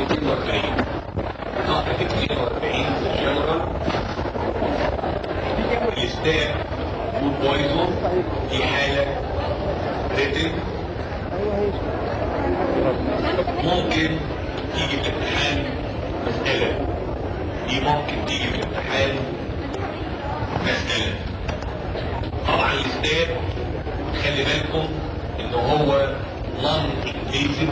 240 ضغط 42 جنرال الاستاف والبويزون دي حالة ريتن ممكن تيجي في الامتحان مسألة دي ممكن تيجي في الامتحان مسألة طبعا الاستاف خلي بالكم ان هو نون انفيزيف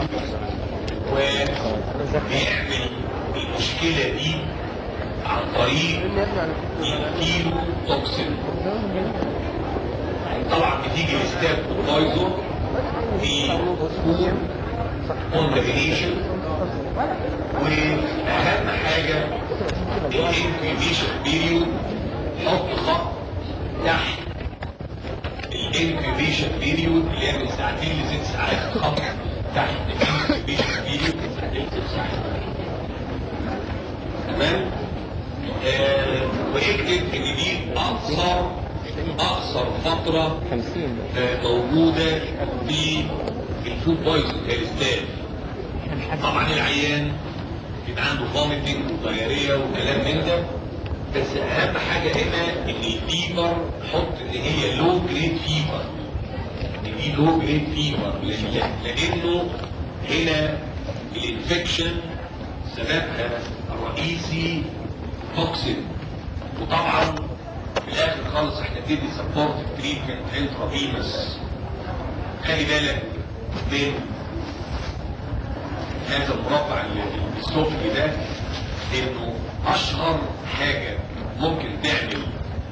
وبيعمل المشكلة دي عن طريق الكيلو توكسين طبعا بتيجي الاستاف والبايزون في فود كوندامينيشن واهم حاجة الانكيبيشن بيريود حط خط تحت الانكيبيشن بيريود اللي هي من ساعتين لست ساعات خط تحت الانكيبيشن بيريود من ساعتين لست ساعات تمام آه واكتب ان دي اقصر اقصر فترة 50 آه موجودة في الفود بويزن كالاستاذ طبعا العيان بيبقى عنده فوميتنج وديارية وكلام من ده بس اهم حاجة هنا ان الفيبر حط ان هي لو جريد فيبر ان دي لو جريد فيبر لانه هنا الانفكشن سببها الرئيسي توكسين وطبعا في الاخر خالص احنا بندي سبورت تريتمنت انترافينوس خلي بالك من هذا المربع السفلي ده انه اشهر حاجة ممكن تعمل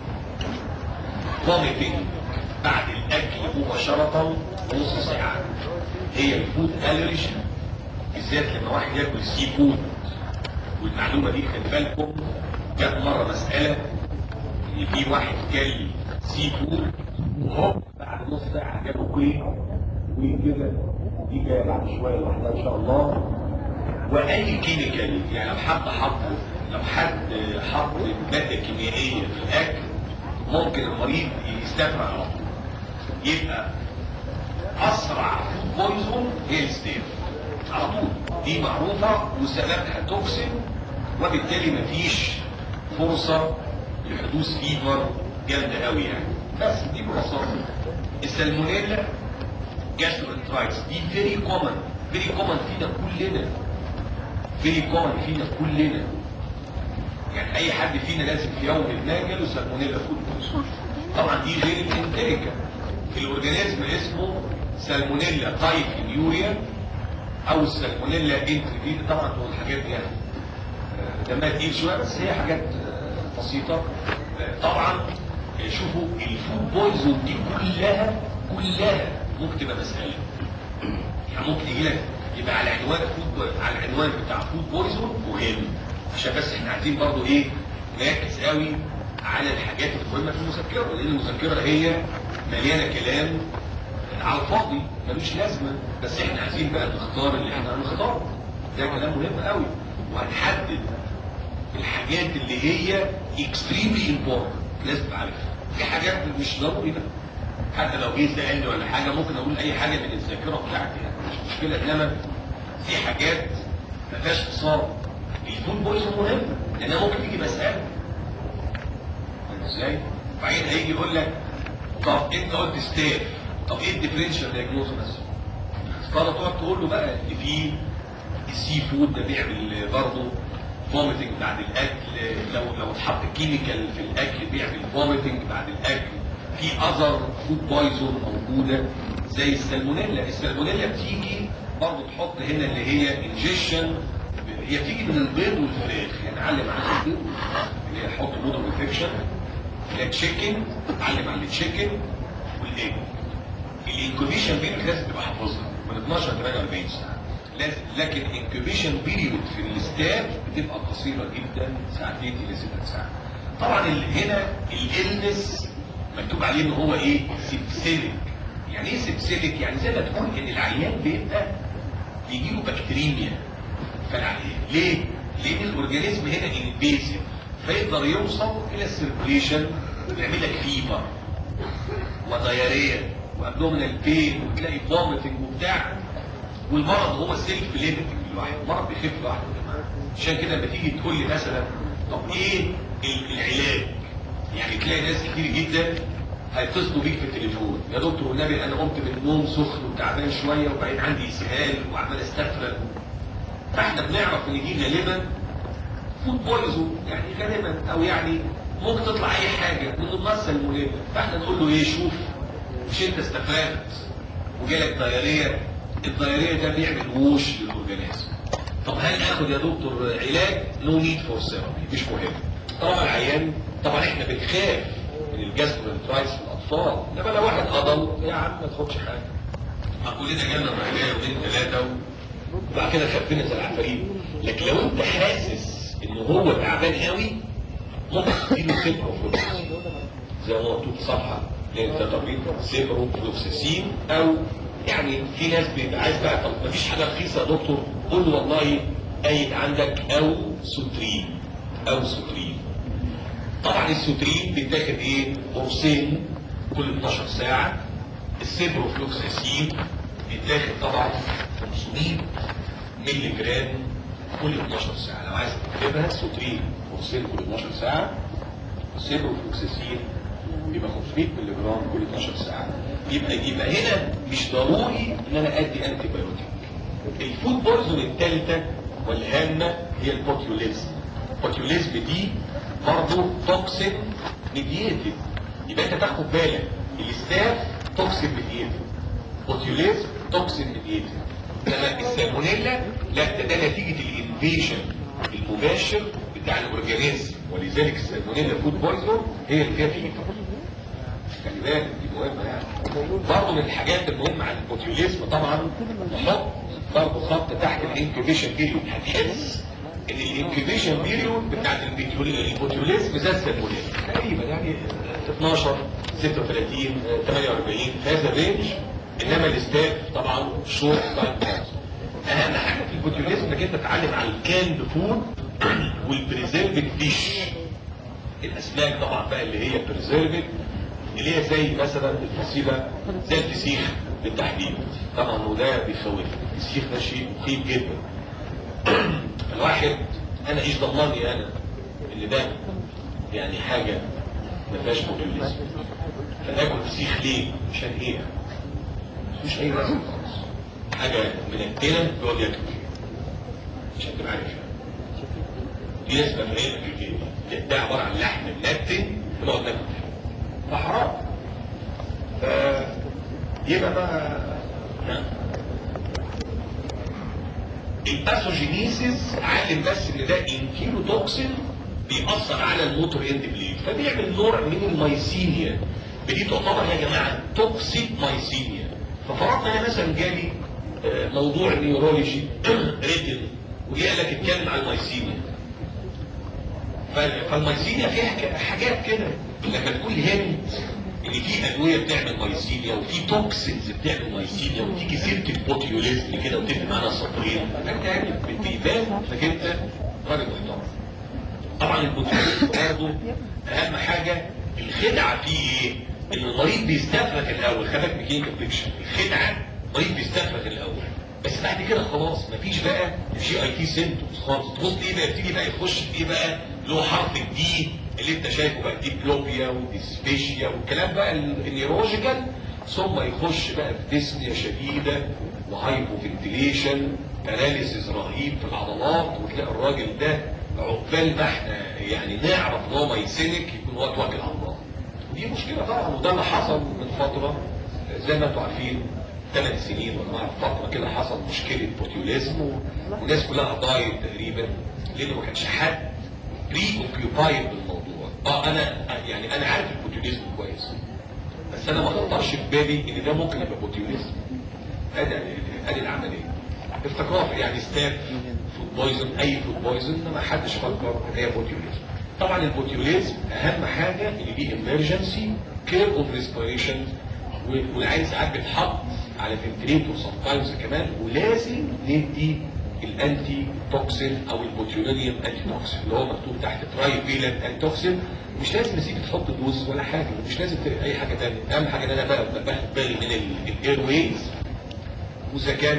فوميتنج بعد الاكل مباشرة نص ساعة هي الفود الرجي بالذات لما واحد ياكل سي فود والمعلومة دي خلي بالكم جت مرة مسألة ان في واحد كل سي فود وهوب بعد نص ساعة جابوا كويك وكده دي جاية بعد شوية لوحدها ان شاء الله واي كيميكال يعني لو حد حط لو حد حط مادة كيميائية في الاكل ممكن المريض يستفرع على طول يبقى اسرع بويزون هي الستيف على طول دي معروفة وسببها توكسين وبالتالي مفيش فرصة لحدوث فيبر جامدة قوي يعني بس دي ببساطة السالمونيلا جاسترونترايتس دي فيري كومن فيري كومن فينا كلنا فيري كومن فينا كلنا يعني اي حد فينا لازم في يوم ما جاله سالمونيلا فود طبعا دي غير الانتريكا في الاورجانيزم اسمه سالمونيلا تايب يوريا او السالمونيلا انتريفيد طبعا دول الحاجات دي يعني دمها تقيل شويه بس هي حاجات بسيطه طبعا شوفوا الفود بويزون دي كلها كلها ممكن تبقى مساله يعني ممكن يجي لك يبقى على عنوان فود على العنوان بتاع فود بويزون مهم عشان بس احنا عايزين برضو ايه نركز قوي على الحاجات المهمه في المذكره لان المذكره هي مليانه كلام على الفاضي ملوش لازمه بس احنا عايزين بقى نختار اللي احنا هنختاره ده كلام مهم قوي وهنحدد الحاجات اللي هي اكستريملي امبورتنت لازم تعرفها في حاجات مش ضروري بقى حتى لو جه سالني ولا حاجه ممكن اقول اي حاجه من الذاكره بتاعتي يعني مش مشكله انما في حاجات ما فيهاش اتصال الفود بويزن مهم لانها ممكن تيجي مساله ازاي؟ وبعدين هيجي يقول لك طب انت قلت ستاف طب ايه الديفرنشال دايجنوز مثلا؟ فانا تقعد تقول له بقى ان في السي فود ده بيعمل برضه فوميتنج بعد الاكل لو لو اتحط كيميكال في الاكل بيعمل فوميتنج بعد الاكل في اذر فود بويزون موجوده زي السالمونيلا السالمونيلا بتيجي برضه تحط هنا اللي هي انجيشن هي بتيجي من البيض والفراخ يعني علم على البيض اللي هي تحط مودر انفكشن اللي هي تشيكن علم على التشيكن والايج الانكوبيشن بيريود لازم تبقى حافظها من 12 ل 48 ساعه لازم لكن انكوبيشن بيريود في الاستاف بتبقى قصيره جدا ساعتين الى ست ساعات طبعا هنا الالنس مكتوب عليه ان هو ايه سيبسيليك يعني ايه سيبسيليك يعني زي ما تقول ان العيان بيبقى بيجي له بكتيريميا فالعيان ليه لان الاورجانيزم هنا انفيسيف فيقدر يوصل الى السيركوليشن ويعمل لك فيبر ودياريه وابدومينال بين وتلاقي فوميتنج وبتاع والمرض هو السيلف ليميتنج للواحد المرض بيخف لوحده يا جماعه عشان كده لما تيجي تقول لي مثلا طب ايه ال- العلاج يعني تلاقي ناس كتير جدا هيتصلوا بيك في التليفون يا دكتور والنبي انا قمت من النوم سخن وتعبان شويه وبعدين عندي اسهال وعمال استفرغ فاحنا بنعرف ان دي غالبا فود بويزون يعني غالبا او يعني ممكن تطلع اي حاجه من المصه المهمه فاحنا نقول له ايه شوف مش انت استفرغت وجالك دايريه الدايريه ده بيعمل ووش للاورجانيزم طب هل اخد يا دكتور علاج نو نيد فور ثيرابي مش مهم طبعا العيان طبعا احنا بنخاف من الجاسترونترايتس في الاطفال انما لو واحد قضل يا عم ما تاخدش حاجه ما كلنا جالنا مراجعه يومين ثلاثه وبعد كده خفينا زي العفاريت لكن لو انت حاسس ان هو تعبان قوي ممكن تديله سيبروفلوكس زي ما مكتوب في صفحه لان ده تمريض سيبروفلوكسيسين او يعني في ناس بيبقى عايز بقى طب مفيش حاجه رخيصه يا دكتور قول له والله قايد عندك او سوترين او سوترين طبعا السوترين بيتاخد ايه قرصين كل 12 ساعه السيبروفلوكساسين بيتاخد طبعا 500 مللي جرام كل 12 ساعه لو عايز تكتبها سوترين قرصين كل 12 ساعه السيبروفلوكساسين يبقى 500 مللي جرام كل 12 ساعه يبقى يبقى هنا مش ضروري ان انا ادي انتي بايوتيك الفود بويزون الثالثه والهامه هي البوتيوليزم البوتيوليزم دي برضه توكسين ميدييتد يبقى انت تاخد بالك الاستاف توكسين ميدييتد بوتيوليزم توكسين ميدييتد انما السالمونيلا لا ده ده نتيجه الانفيجن المباشر بتاع الاورجانيزم ولذلك السالمونيلا فود بويزون هي اللي فيها فيتر خلي بالك دي مهمه يعني برضه من الحاجات المهمه عن البوتيوليزم طبعا نحط برضه خط تحت الانكوبيشن بيريود هتحس ان الانكوبيشن بيريود بتاعت البوتيوليزم زي السالمونيلا تقريبا يعني 12 36 48 في هذا الرينج انما الاستاف طبعا شورت تايم اهم حاجه في البوتيوليزم انك انت تتعلم على الكاند فود والبريزيرفد فيش الاسماك طبعا بقى اللي هي بريزيرفد اللي هي زي مثلا الفسيلة زي الفسيخ بالتحديد طبعا وده بيخوف الفسيخ ده شيء مخيف جدا الواحد انا ايش ضمني انا اللي ده يعني حاجة ما فيهاش بوتيوليزم فناكل فسيخ ليه عشان ايه مش اي لازم خالص حاجة منتنة بيقعد ياكل عشان تبقى عارف دي نسبة قليلة في ده عبارة عن لحم منتن بنقعد ناكل فيه فحرام ف... يبقى بقى نعم الباثوجينيسيس علم بس ان ده انفيروتوكسين بيأثر على الموتور اند بليد فبيعمل نوع من الميسينيا ودي تعتبر يا جماعه توكسيك ميسينيا ففرضنا انا مثلا جالي موضوع نيورولوجي ريتن وجي قال لك اتكلم عن الميسينيا فالميسينيا فيها حاجات كده لما تقول هند ان في ادويه بتعمل مايسينيا وفي توكسينز بتعمل مايسينيا وتيجي سيره البوتيوليزم كده وتبقى معانا سطرين فانت يعني بتبان انك انت راجل محترم طبعا البوتيوليزم برضه اهم حاجه الخدعه فيه ايه؟ ان المريض بيستفرغ الاول خدك ميكانيكال بيكشن الخدعه المريض بيستفرغ الاول بس بعد كده خلاص مفيش بقى جي اي تي سيمتومز خالص تبص ايه بقى يبتدي بقى يخش في ايه بقى له حرف الدي اللي انت شايفه بقى ديبلوبيا وديسبيشيا والكلام بقى النيروجيكال ثم يخش بقى في ديسنيا شديده وهايبوفنتيليشن باراليسيس رهيب في العضلات وتلاقي الراجل ده عقبال ما احنا يعني نعرف ان هو مايسينك يكون هو توكل على الله ودي مشكله طبعا وده اللي حصل من فتره زي ما انتم عارفين ثلاث سنين ولا ما فتره كده حصل مشكله بوتيوليزم والناس كلها ضايت تقريبا لانه ما كانش حد ري اوكيوبايد بالموضوع اه انا يعني انا عارف البوتيوليزم كويس بس انا ما خطرش في بالي ان ده ممكن يبقى بوتيوليزم ادي ادي العمليه افتكار يعني ستاف فود بويزن اي فود بويزن ما حدش فكر ان هي بوتيوليزم طبعا البوتيوليزم اهم حاجه ان دي امرجنسي كير اوف ريسبيريشن والعين ساعات بتحط على فنتريتور سم تايمز كمان ولازم ندي الانتي توكسين او البوتيولينيوم انتي توكسين اللي هو مكتوب تحت تراي فيلنت انتي توكسين مش لازم نسيب تحط دوز ولا حاجه مش لازم اي حاجه ثانيه اهم حاجه ان انا بقى باخد بالي من الاير ويز واذا كان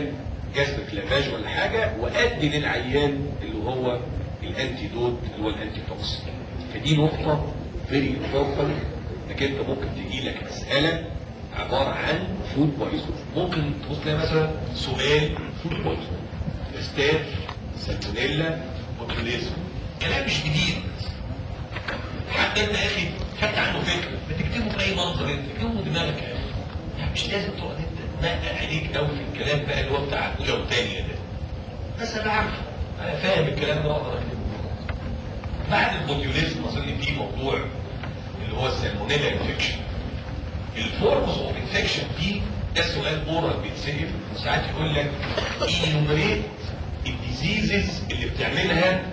جاستريك لافاج ولا حاجه وادي للعيان اللي هو الانتي دوت اللي هو الانتي توكسين فدي نقطه فيري امبورتنت انك انت ممكن تجي لك مساله عباره عن فود بويزون ممكن تبص تلاقي مثلا سؤال فود بويزون ستاف سالمونيلا بوتوليزم كلام مش جديد حتى انت يا اخي خدت عنه فكره بتكتبه باي منظر انت تكتبه دماغك يا اخي يعني مش لازم تقعد انت تنقع عليك قوي في الكلام بقى اللي هو بتاع اولى وثانيه ده بس انا عارف انا فاهم الكلام ده واقدر اكتبه بعد البوتيوليزم اظن في موضوع اللي هو السالمونيلا انفكشن الفورمز اوف انفكشن دي ده سؤال اورال بيتسال ساعات يقول لك انيومريت الديزيزز اللي بتعملها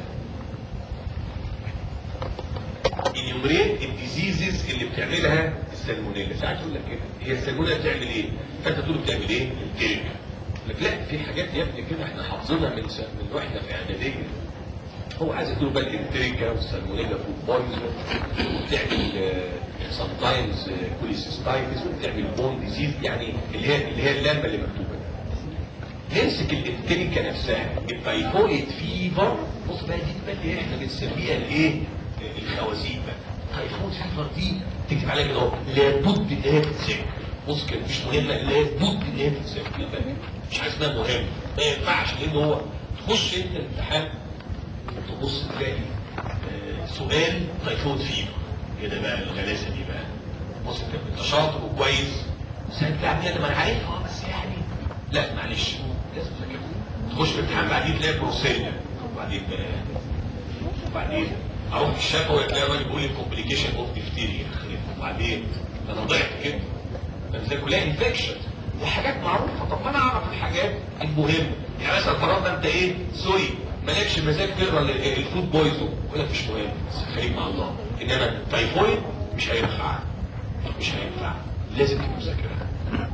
انيومريت الديزيزز اللي بتعملها السالمونيلا ساعات يقول لك كده هي السالمونيلا بتعمل ايه؟ فانت تقول له بتعمل ايه؟ الترك لك لا في حاجات يا ابني كده احنا حافظينها من س- من واحنا في اعداديه هو عايز يقول بقى الانتريكا والسالمونيلا فود بويزون وبتعمل سام تايمز كوليسيستايتس وبتعمل بون ديزيز يعني اللي هي اللي هي اللمبه اللي مكتوبه دي. نمسك الانتريكا نفسها التايفويد فيفر بص بقى دي بقى اللي احنا بنسميها الايه؟ الخوازيق بقى التايفويد فيفر دي تكتب عليها كده اهو لابد ان هي تتذاكر بص كده مش مهمه لابد ان هي تتذاكر يبقى مش حاجه اسمها مهم ما ينفعش لان هو تخش انت الامتحان تبص تلاقي آه، سؤال تايفويد فيفر كده بقى الغلاسه دي بقى بص انت انت شاطر وكويس سألت يعني ما انا عارفها بس يعني لا معلش لازم تذاكرها تخش الامتحان بعدين تلاقي بروسيلا وبعدين بقى وبعدين اروح الشفوي تلاقي الراجل بيقول لي كومبليكيشن اوف ديفتيريا وبعدين ده انا ضعت كده فزي كلها انفكشن دي حاجات معروفه طب ما انا اعرف الحاجات المهمه يعني مثلا فرضنا انت ايه سوري مالكش مزاج تقرا ال- الفود بويزون يقول لك مش مهم بس خليك مع الله انما التايفويد مش هينفع مش هينفع لازم تبقى مذاكرها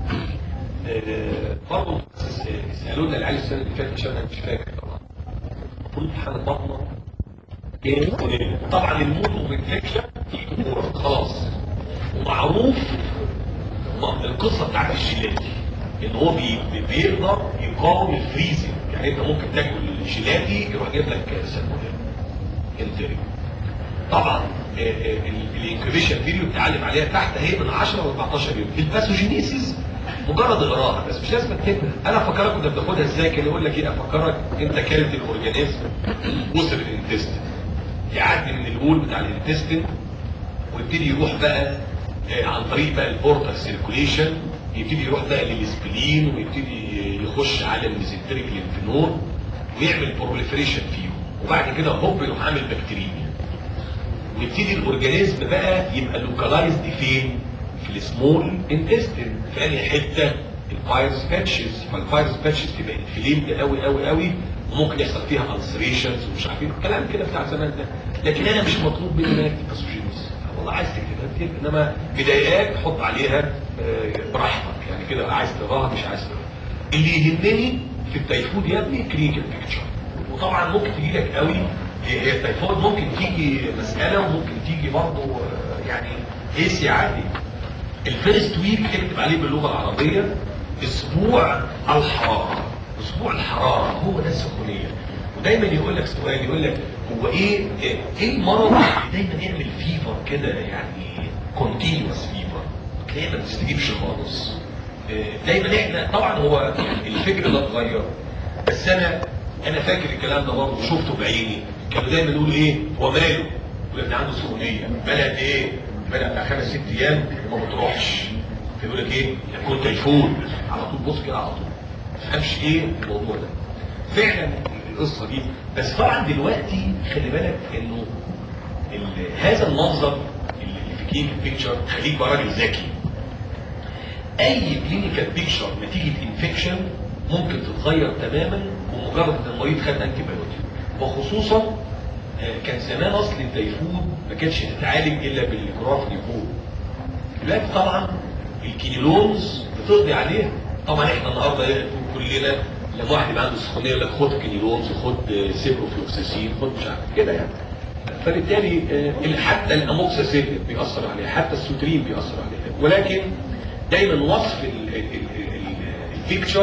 آه، برضه سالونا العيال السنه اللي فاتت عشان انا مش فاكر طبعا المفروض امتحان البطنه ايه طبعا الموت والانفكشن في امور خلاص ومعروف ما- القصه بتاعت الجيلاتي ان هو بي بي- بيقدر يقاوم الفريزنج يعني انت ممكن تاكل الجيلاتي يروح جايب لك سالمونيلا انتري طبعا الانكوبيشن فيديو بتعلم عليها تحت اهي من 10 ل 14 يوم الباثوجينيسيس مجرد اقراها بس مش لازم اكتبها انا افكرك كنا بناخدها ازاي كان يقول لك ايه افكرك انت كانت الاورجانيزم وصل الانتستين يعدي من الهول بتاع الانتستين ويبتدي يروح بقى آه، عن طريق بقى البورتال سيركوليشن يبتدي يروح بقى للسبلين ويبتدي يخش على الميزنتريك لينفنود ويعمل بروليفريشن فيهم وبعد كده هوب يروح عامل بكتيريميا ويبتدي الاورجانيزم بقى يبقى لوكالايزد فين؟ في السمول انتستين في انهي حته؟ الفايروس باتشز فالفايروس باتشز تبقى انفليمد قوي قوي قوي وممكن يحصل فيها السريشنز ومش عارفين الكلام كده بتاع زمان ده لكن انا مش مطلوب مني انك تبقى سوجينيس والله عايز تكتبها اكتب انما بدايات حط عليها آه، براحتك يعني كده عايز تقراها مش عايز تقراها اللي يهمني في التيفود يا ابني كلينيكال بيكتشر وطبعا ممكن تيجي لك قوي هي هي التيفود ممكن تيجي مساله وممكن تيجي برضه آه، يعني قيسي عادي الفيرست ويك اكتب عليه باللغه العربيه اسبوع الحراره اسبوع الحراره هو ده السخونيه ودايما يقول لك سؤال يقول لك هو ايه ايه إيه المرض اللي دايما يعمل فيفر كده يعني كونتينوس فيفر تلاقيه ما بتستجيبش خالص آه، دايما احنا طبعا هو الفكر ده اتغير بس انا انا فاكر الكلام ده برضه شفته بعيني كانوا دايما يقولوا ايه هو ماله يقول لك ده عنده سخونيه بلد ايه بلد بتاع خمس ست ايام وما بتروحش فيقول لك ايه يكون تيفون على طول بص كده على طول ما تفهمش ايه الموضوع ده فعلا القصه دي بس طبعا دلوقتي خلي بالك انه ال- هذا المنظر اللي في كلينيكال بيكتشر خليك بقى راجل ذكي اي كلينيكال بيكتشر نتيجه انفكشن ممكن تتغير تماما بمجرد ان المريض خد انتي بايوتيك وخصوصا آه، كان زمان اصل التيفود ما كانتش تتعالج الا بالجراف نيفود دلوقتي طبعا الكينيلونز بتقضي عليها طبعا احنا النهارده إيه، كلنا لما واحد يبقى عنده سخونيه يقول لك خد كينيلونز خد سيبروفلوكساسين خد مش عارف كده يعني فبالتالي آه، حتى الاموكساسين بيأثر عليها حتى السوترين بيأثر عليها ولكن دايما وصف ال- ال- ال- ال- البيكتشر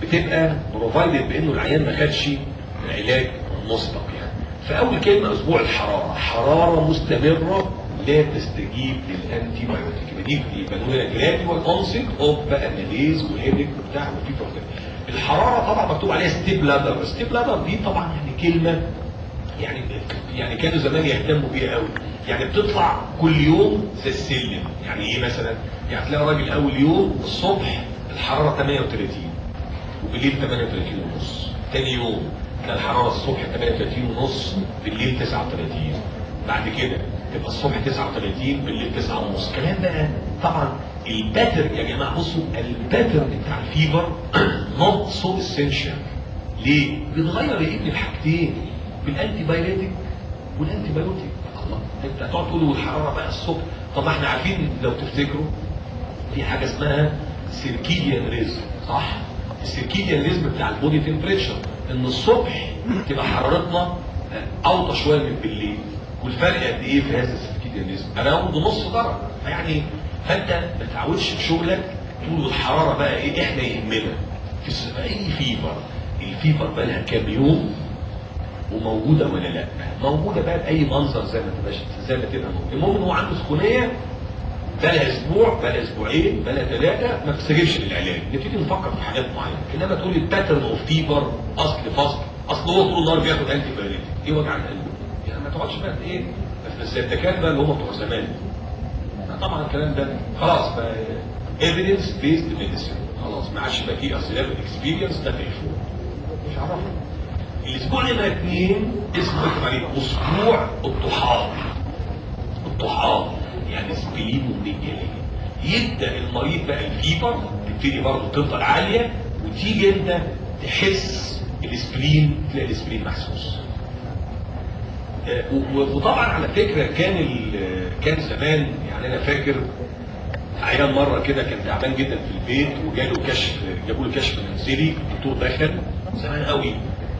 بتبقى بروفايدد بانه العيان ما خدش العلاج المسبق يعني فاول كلمه اسبوع الحراره حراره مستمره لا تستجيب للانتي بايوتيك يبقى دي يبقى نقول جراديوال اونست اوف بقى ماليز وهيدك وبتاع وفي الحراره طبعا مكتوب عليها ستيب لادر ستيب لادر دي طبعا يعني كلمه يعني يعني كانوا زمان يهتموا بيها قوي يعني بتطلع كل يوم زي السلم يعني ايه مثلا يعني تلاقي راجل اول يوم الصبح الحراره 38 وبالليل 38 ونص تاني يوم تلاقي الحراره الصبح 38 ونص بالليل 39 بعد كده تبقى الصبح 39 بالليل 9 ونص كلام بقى طبعا الباتر يا جماعه بصوا الباتر بتاع الفيبر نوت سو اسينشال ليه؟ بيتغير يا ابني الحاجتين بالانتي بايوتيك والانتي بايوتيك الله انت هتقعد تقول والحراره بقى الصبح طب ما احنا عارفين لو تفتكروا في حاجه اسمها سيركيديان ريزم صح؟ السيركيديان ريزم بتاع البودي تمبريتشر ان الصبح تبقى حرارتنا اوطى شويه من بالليل والفرق قد ايه في هذا السيركيديان ريزم؟ اراوند نص درجه يعني فانت ما تعودش في شغلك تقول الحراره بقى ايه احنا يهمنا في اي فيبر الفيبر بقى لها كام يوم وموجوده ولا لا موجوده بقى باي منظر زي ما تبقى زي ما تبقى موجودة. المهم ان هو عنده سخونيه بقى اسبوع بقى اسبوعين بقى ثلاثه ما تستجيبش للعلاج نبتدي نفكر في حاجات معينه انما تقول الباترن اوف فيبر اصل فصل اصل هو طول النهار بياخد انتي بايوتيك ايه وجع القلب يعني ما تقعدش بقى ايه بس زي الدكاتره اللي هم بتوع زمان طبعا الكلام ده خلاص بقى ايفيدنس بيزد ميديسن خلاص ما عادش بقى فيه اصل اكسبيرينس ده تليفون مش عارف الاسبوع نمرة اثنين اسمه اكتب عليه اسبوع الطحال الطحال يعني سبلينوميجالي يبدا المريض بقى الفيبر تبتدي برضه تفضل عاليه وتيجي انت تحس الاسبرين تلاقي الاسبرين محسوس وطبعا على فكره كان كان زمان يعني انا فاكر عيان مره كده كان تعبان جدا في البيت وجاله كشف جابوا له كشف منزلي الدكتور دخل زمان قوي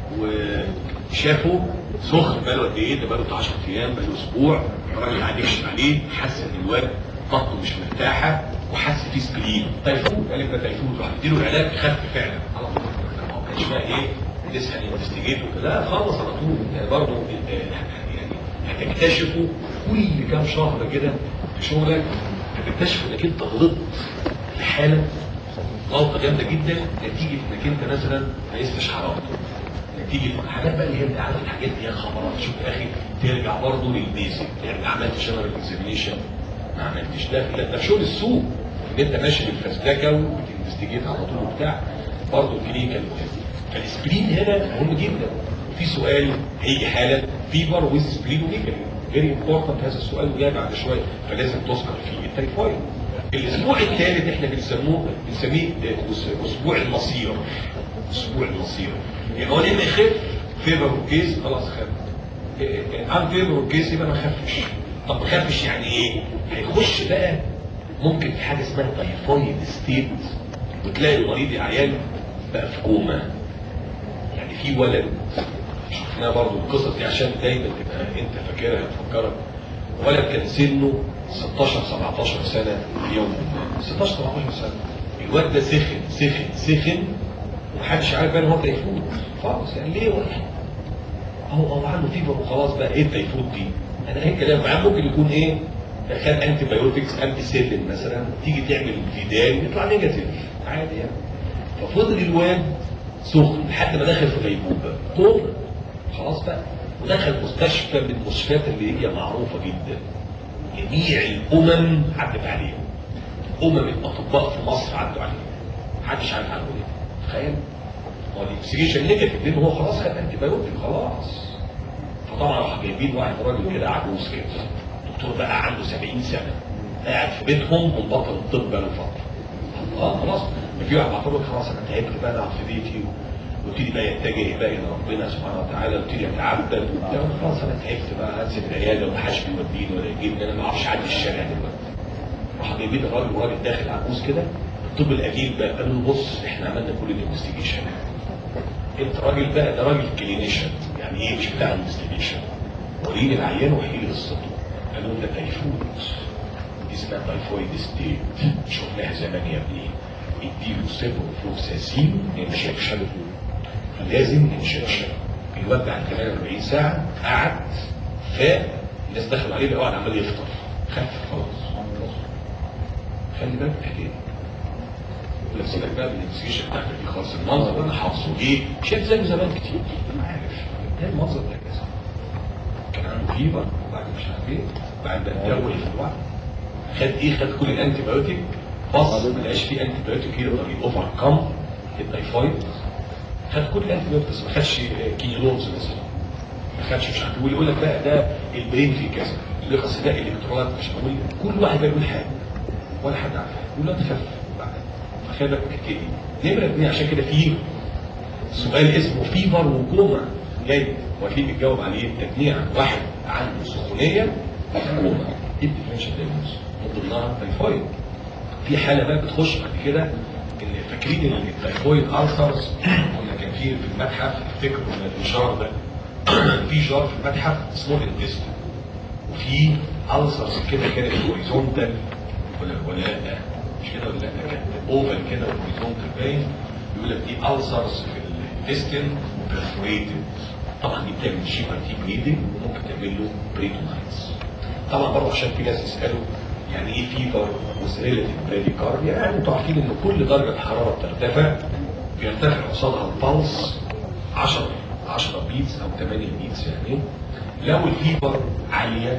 وشافه سخن بقاله قد ايه ده بقاله 10 ايام بقاله اسبوع الراجل قاعد يكشف عليه حس ان الواد بطنه مش مرتاحه وحس فيه سبلين تيفود قال لك ده تيفود راح اديله العلاج خف فعلا على طول ما كانش بقى ايه لسه انفستيجيت لا خلص على طول يعني برضه يعني هتكتشفوا كل كام شهر كده في شغلك هتكتشف انك انت غلطت في حاله غلطه جامده جدا نتيجه انك انت مثلا ما قستش حرارته نتيجه الحاجات بقى اللي هي عارف الحاجات دي خبرات شوف يا اخي ترجع برضه للبيزك ترجع عملت شنرال اكزامينيشن ما عملتش ده لا ده في شغل السوق ان انت ماشي بالفزلكه وبتنفستيجيت على طول وبتاع برضه كلينيكال فالسبرين هنا مهم جدا في سؤال هيجي حاله فيبر ويز سبرين وميجالي فيري امبورتنت هذا السؤال وجاي بعد شويه فلازم تذكر فيه التيفويد الاسبوع الثالث احنا بنسموه بنسميه اسبوع المصير اسبوع المصير يعني هو لما يخف فيبر وكيس خلاص خف عن فيبر وكيس يبقى ما خفش طب ما خفش يعني ايه هيخش بقى ممكن في حاجه اسمها تايفويد ستيت وتلاقي المريض يا عيال بقى في كوما يعني في ولد شفناها برضه القصص دي عشان دايما تبقى انت فاكرها تفكرك ولد كان سنه 16 17 سنه في يوم 16 17 سنه الواد ده سخن سخن سخن ومحدش عارف بقى ان هو تيفود خالص يعني ليه ولا هو هو عنده فيبر وخلاص بقى ايه التيفود دي؟ انا ايه الكلام معاه ممكن يكون ايه؟ خد انتي بايوتكس انتي سيلين مثلا تيجي تعمل فيدان يطلع نيجاتيف عادي يعني ففضل الواد سخن لحد ما دخل في غيبوبه طول خلاص بقى ودخل مستشفى من المستشفيات اللي هي معروفه جدا جميع الامم عدت عليهم امم الاطباء في مصر عدوا عليهم محدش عارف عنه ايه تخيل هو الانفستيجيشن نيجاتيف لان هو خلاص خد انتي بايوتيك خلاص فطبعا راح جايبين واحد راجل كده عجوز كده دكتور بقى عنده 70 سنه قاعد في بيتهم ومبطل الطب بقاله فتره اه خلاص في واحد بعتبر خلاص انا تعبت بقى اقعد في بيتي وابتدي بقى يتجه بقى الى ربنا سبحانه وتعالى وابتدي يتعبد وبتاع خلاص انا تعبت بقى هنزل العياده ومحدش بيوديني ولا يجيبني انا ما اعرفش اعدي الشارع دلوقتي راح جايبين الراجل وراجل داخل عجوز كده الطب القديم بقى قالوا له بص احنا عملنا كل الانفستيجيشن انت راجل بقى ده راجل كلينيشن يعني ايه مش بتاع انفستيجيشن وريني العيان وحكي لي قصته قالوا ده تيفود دي اسمها تايفويد ستيت شفناها زمان يا ابني يديله سيبروفلوكساسين انجكشن لازم انجكشن الواد بعد 48 ساعه قعد فاق الناس دخل عليه لقوا قاعد عمال يفطر خف خلاص خلي بالك الحكايه يقول لك سيبك بقى من الانفستيجيشن بتاعتك دي خلاص المنظر انا حافظه ايه شايف زي زمان كتير انا عارف ده المنظر ده كذا كان عنده فيبر وبعد مش عارف ايه بعد ما اتجوز في الوقت خد ايه خد كل الانتي بايوتيك بص ما لقاش فيه انتي بايوتيك يقدر يوفر كم التايفويد خد كل الانتي بايوتكس ما خدش كينيلونز مثلا ما خدش مش عارف يقول لك بقى ده البرين فيه كذا اللي خاص ده الكترونات مش هقول كل واحد بقى يقول حاجه ولا حد عارف يقول له تخف بعدين فخلي بالك من الحكايه دي نمره اثنين عشان كده في سؤال اسمه فيفر وكوما جاي واكيد بتجاوب عليه تجميع واحد عنده سخونيه وكوما دي الديفرنشال دايجنوز من ضمنها تايفويد في حاله بقى بتخش بعد كده ان فاكرين ان التايفويد السرز كنا كان في في المتحف افتكروا ان الجار ده في جار في المتحف اسمه الانتستين وفي السرز كده كانت هوريزونتال ولا ولا لا مش كده ولا لا كانت اوفال كده هوريزونتال باين يقول لك دي السرز في الانتستين وبرفوريتد طبعا دي بتعمل شيبر تي بليدنج وممكن تعمل له بريتونايتس طبعا برضه عشان في ناس يسالوا يعني ايه فيفر وسريلتيف براديكارديا يعني انتوا عارفين ان كل درجه حراره بترتفع بيرتفع قصادها البلس 10 10 بيتس او 8 بيتس يعني لو الفيفر عاليه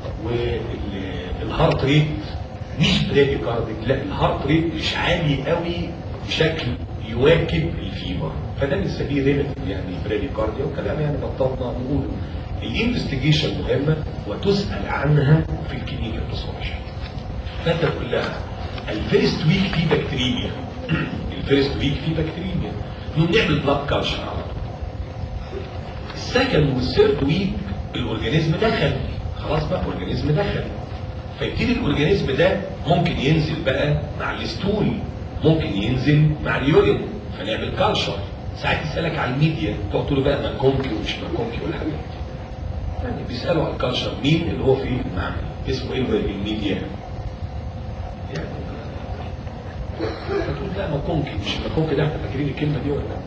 والهارت ريت مش براديكارديك لا الهارت ريت مش عالي قوي بشكل يواكب الفيفر فده بنسميه ريلاتيف يعني براديكارديا وكلام يعني بطلنا نقوله الانفستيجيشن مهمه وتسال عنها في الكلينيكال باثولوجي فانت تقول لها الفيرست ويك في بكتيريميا الفيرست ويك في بكتيريميا نقوم نعمل بلاد كالشر على طول السكند والثيرد ويك الاورجانيزم دخل خلاص بقى الاورجانيزم دخل فيبتدي الاورجانيزم ده ممكن ينزل بقى مع الستول ممكن ينزل مع اليورين فنعمل كالشر ساعات يسالك على الميديا تقعد تقول له بقى ماكونكي ومش ماكونكي والحاجات دي يعني بيسالوا على الكالشر مين اللي هو في المعمل اسمه ايه الميديا يعني فتقول لا ماكونكي مش ماكونكي ده احنا فاكرين الكلمه دي ولا لا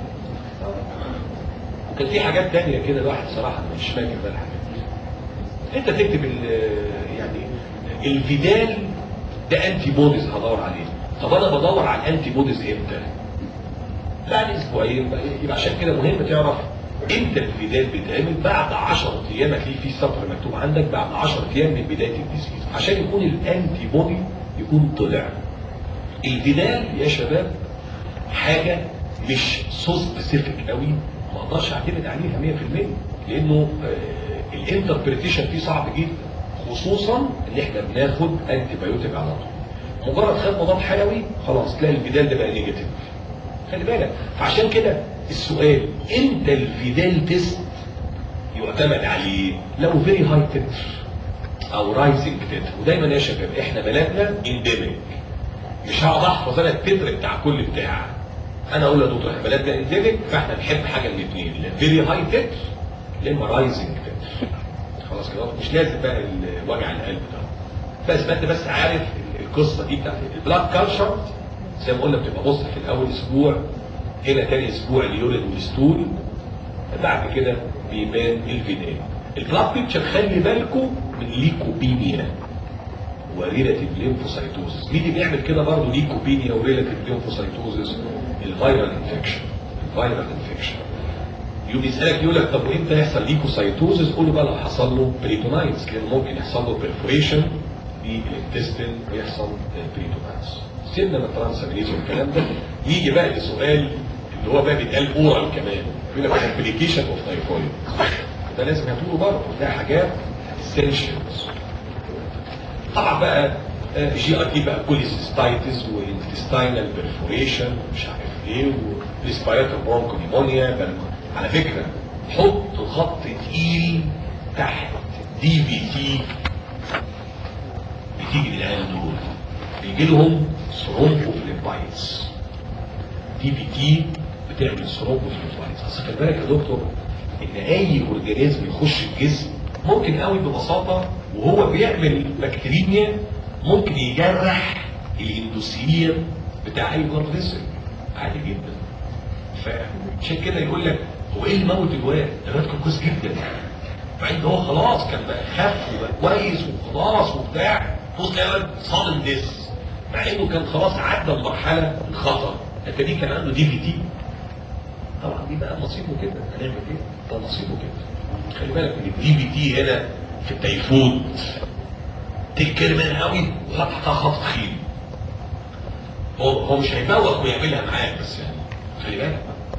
وكان في حاجات تانية كده الواحد صراحه مش فاكر بقى الحاجات دي انت تكتب يعني الفيدال ده انتي بوديز هدور عليه طب انا بدور على الانتي بوديز امتى؟ بعد اسبوعين يبقى عشان كده مهم تعرف امتى الفيدال بيتعمل بعد 10 ايام هتلاقي في سطر مكتوب عندك بعد 10 ايام من بدايه الديزيز عشان يكون الانتي بودي يكون طلع الفيدال يا شباب حاجه مش سو سبيسيفيك قوي ما اقدرش اعتمد عليها 100% لانه آه الانتربريتيشن فيه صعب جدا خصوصا ان احنا بناخد انتي بايوتيك على طول مجرد خد مضاد حيوي خلاص تلاقي الفيدال ده بقى نيجاتيف خلي بالك فعشان كده السؤال امتى الفيدال تيست يعتمد عليه لو فيري هاي تتر او رايزنج تتر ودايما يا شباب احنا بلدنا انديميك مش هقعد احفظ انا التتر بتاع كل بتاع انا اقول يا دكتور احنا بلدنا انديميك فاحنا بنحب حاجه من الاثنين لا فيري هاي تتر لا اما رايزنج تتر خلاص كده مش لازم بقى وجع القلب ده بس انت بس عارف القصه دي بتاعت البلاد كالشر زي ما قلنا بتبقى بص في الاول اسبوع هنا تاني اسبوع اليورين والستول بعد كده بيبان الفيدال البلاد بيكتشر خلي بالكم من ليكوبينيا وريلاتيف ليمفوسايتوزس مين اللي بيعمل كده برضه ليكوبينيا وريلاتيف ليمفوسايتوزس الفيرال انفكشن الفيرال انفكشن يقوم يسالك يقول لك طب وامتى يحصل ليكوسايتوزس قول له بقى لو حصل له بريتونايتس لان ممكن يحصل له برفوريشن في الانتستين ويحصل بريتونايتس سيبنا من الترانسامينيز والكلام ده يجي بقى لسؤال اللي هو بقى بيتقال اورال كمان يقول لك كومبليكيشن اوف تايفويد ده لازم هتقوله برضه ده حاجات اسينشالز طبعا بقى جي اي تي بقى كوليسيستايتس وانتستينال برفوريشن مش عارف ايه وريسبيراتور برونكو نيمونيا على فكره حط خط تقيل تحت دي في تي بتيجي للعيال دول بيجي لهم ثرومبوفليبايتس دي بي تي بتعمل ثرومبوفليبايتس اصل خلي بالك يا دكتور ان اي اورجانيزم يخش الجسم ممكن قوي ببساطه وهو بيعمل بكتيريميا ممكن يجرح الاندوثيليوم بتاع اي بلاد فيسل عادي جدا فعشان كده يقول لك هو ايه اللي موت الواد؟ ده الواد كان كويس جدا مع ان هو خلاص كان بقى خف وبقى كويس وخلاص وبتاع بص تلاقي الواد صادم ديس مع انه كان خلاص عدى المرحله الخطر انت دي كان عنده دي في تي طبعا دي بقى نصيبه كده هنعمل ايه؟ ده نصيبه كده خلي بالك ان الدي في تي هنا في التيفود تتكلم منها قوي وحط تحتها خط تخين هو هو مش هيبوق ويعملها معاك بس يعني خلي بالك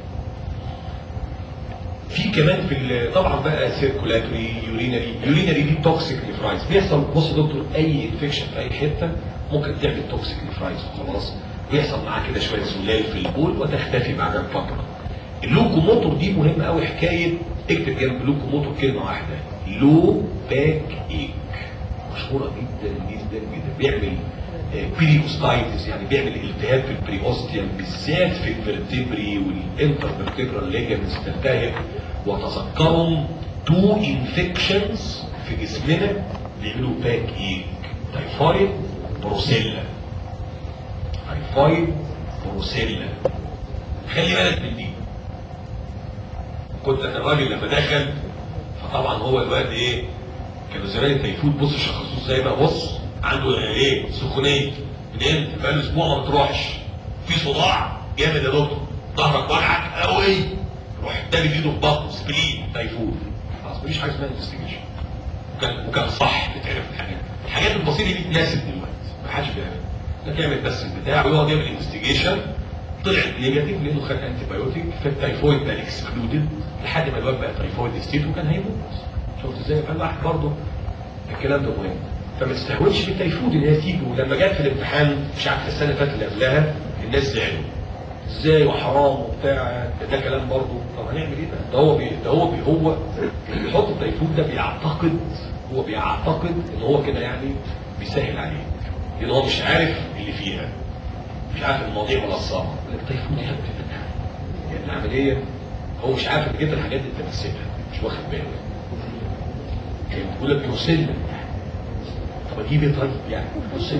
في كمان في ال- طبعا بقى سيركولاتوري يورينري يورينري دي توكسيك نيفرايز بيحصل بص يا دكتور اي انفكشن في اي حته ممكن تعمل توكسيك نيفرايز وخلاص بيحصل معاه كده شويه زلال في البول وتختفي بعد فتره اللوكوموتور دي مهمه قوي حكايه اكتب جنب لوكوموتور كلمه واحده لو باك ايك مشهوره جدا جدا جدا بيعمل بيريوستايتس يعني بيعمل التهاب في البريوستيوم بالذات في الفرتبري والانترفرتبرال ليجمنتس تلتهب وتذكرهم تو انفكشنز في جسمنا بيعملوا باك ايك تايفايد بروسيلا تايفايد بروسيلا خلي بالك من دي كنت انا الراجل لما دخل فطبعا هو الواد ايه كانوا زمان التيفود بص شخصوه ازاي بقى بص عنده ايه سخونيه منين بقاله اسبوع ما بتروحش في صداع جامد يا دكتور ظهرك وجعك قوي روح تاني ايده في بطنه سبلين تيفود خلاص مفيش حاجه اسمها انفستيجيشن وكان وكان صح بتعرف الحاجات الحاجات البسيطه دي اتنست دلوقتي ما حدش بيعمل ده تعمل بس البتاع ويقعد يعمل انفستيجيشن طلعت نيجاتيف لانه خد انتي بايوتيك فالتيفويد بقى اكسكلودد لحد ما الواد بقى تيفويد ستيت وكان هيموت شفت ازاي فالواحد برضه الكلام ده مهم فما تستهونش بالتيفود ان هي تيجي ولما جت في الامتحان مش عارف السنه اللي فاتت اللي قبلها الناس زعلوا ازاي وحرام وبتاع ده, ده كلام برضه طب هنعمل ايه بقى؟ ده هو بي ده هو بي هو اللي بيحط التيفود ده بيعتقد هو بيعتقد ان هو كده يعني بيسهل عليك لان هو مش عارف اللي فيها مش عارف المواضيع ولا الصعبه التيفود يا ابني يعني العمليه هو مش عارف ان كده الحاجات دي انت بتسيبها مش واخد باله يعني بتقول لك يوصلنا طب اجيب ايه طيب يعني يوصلنا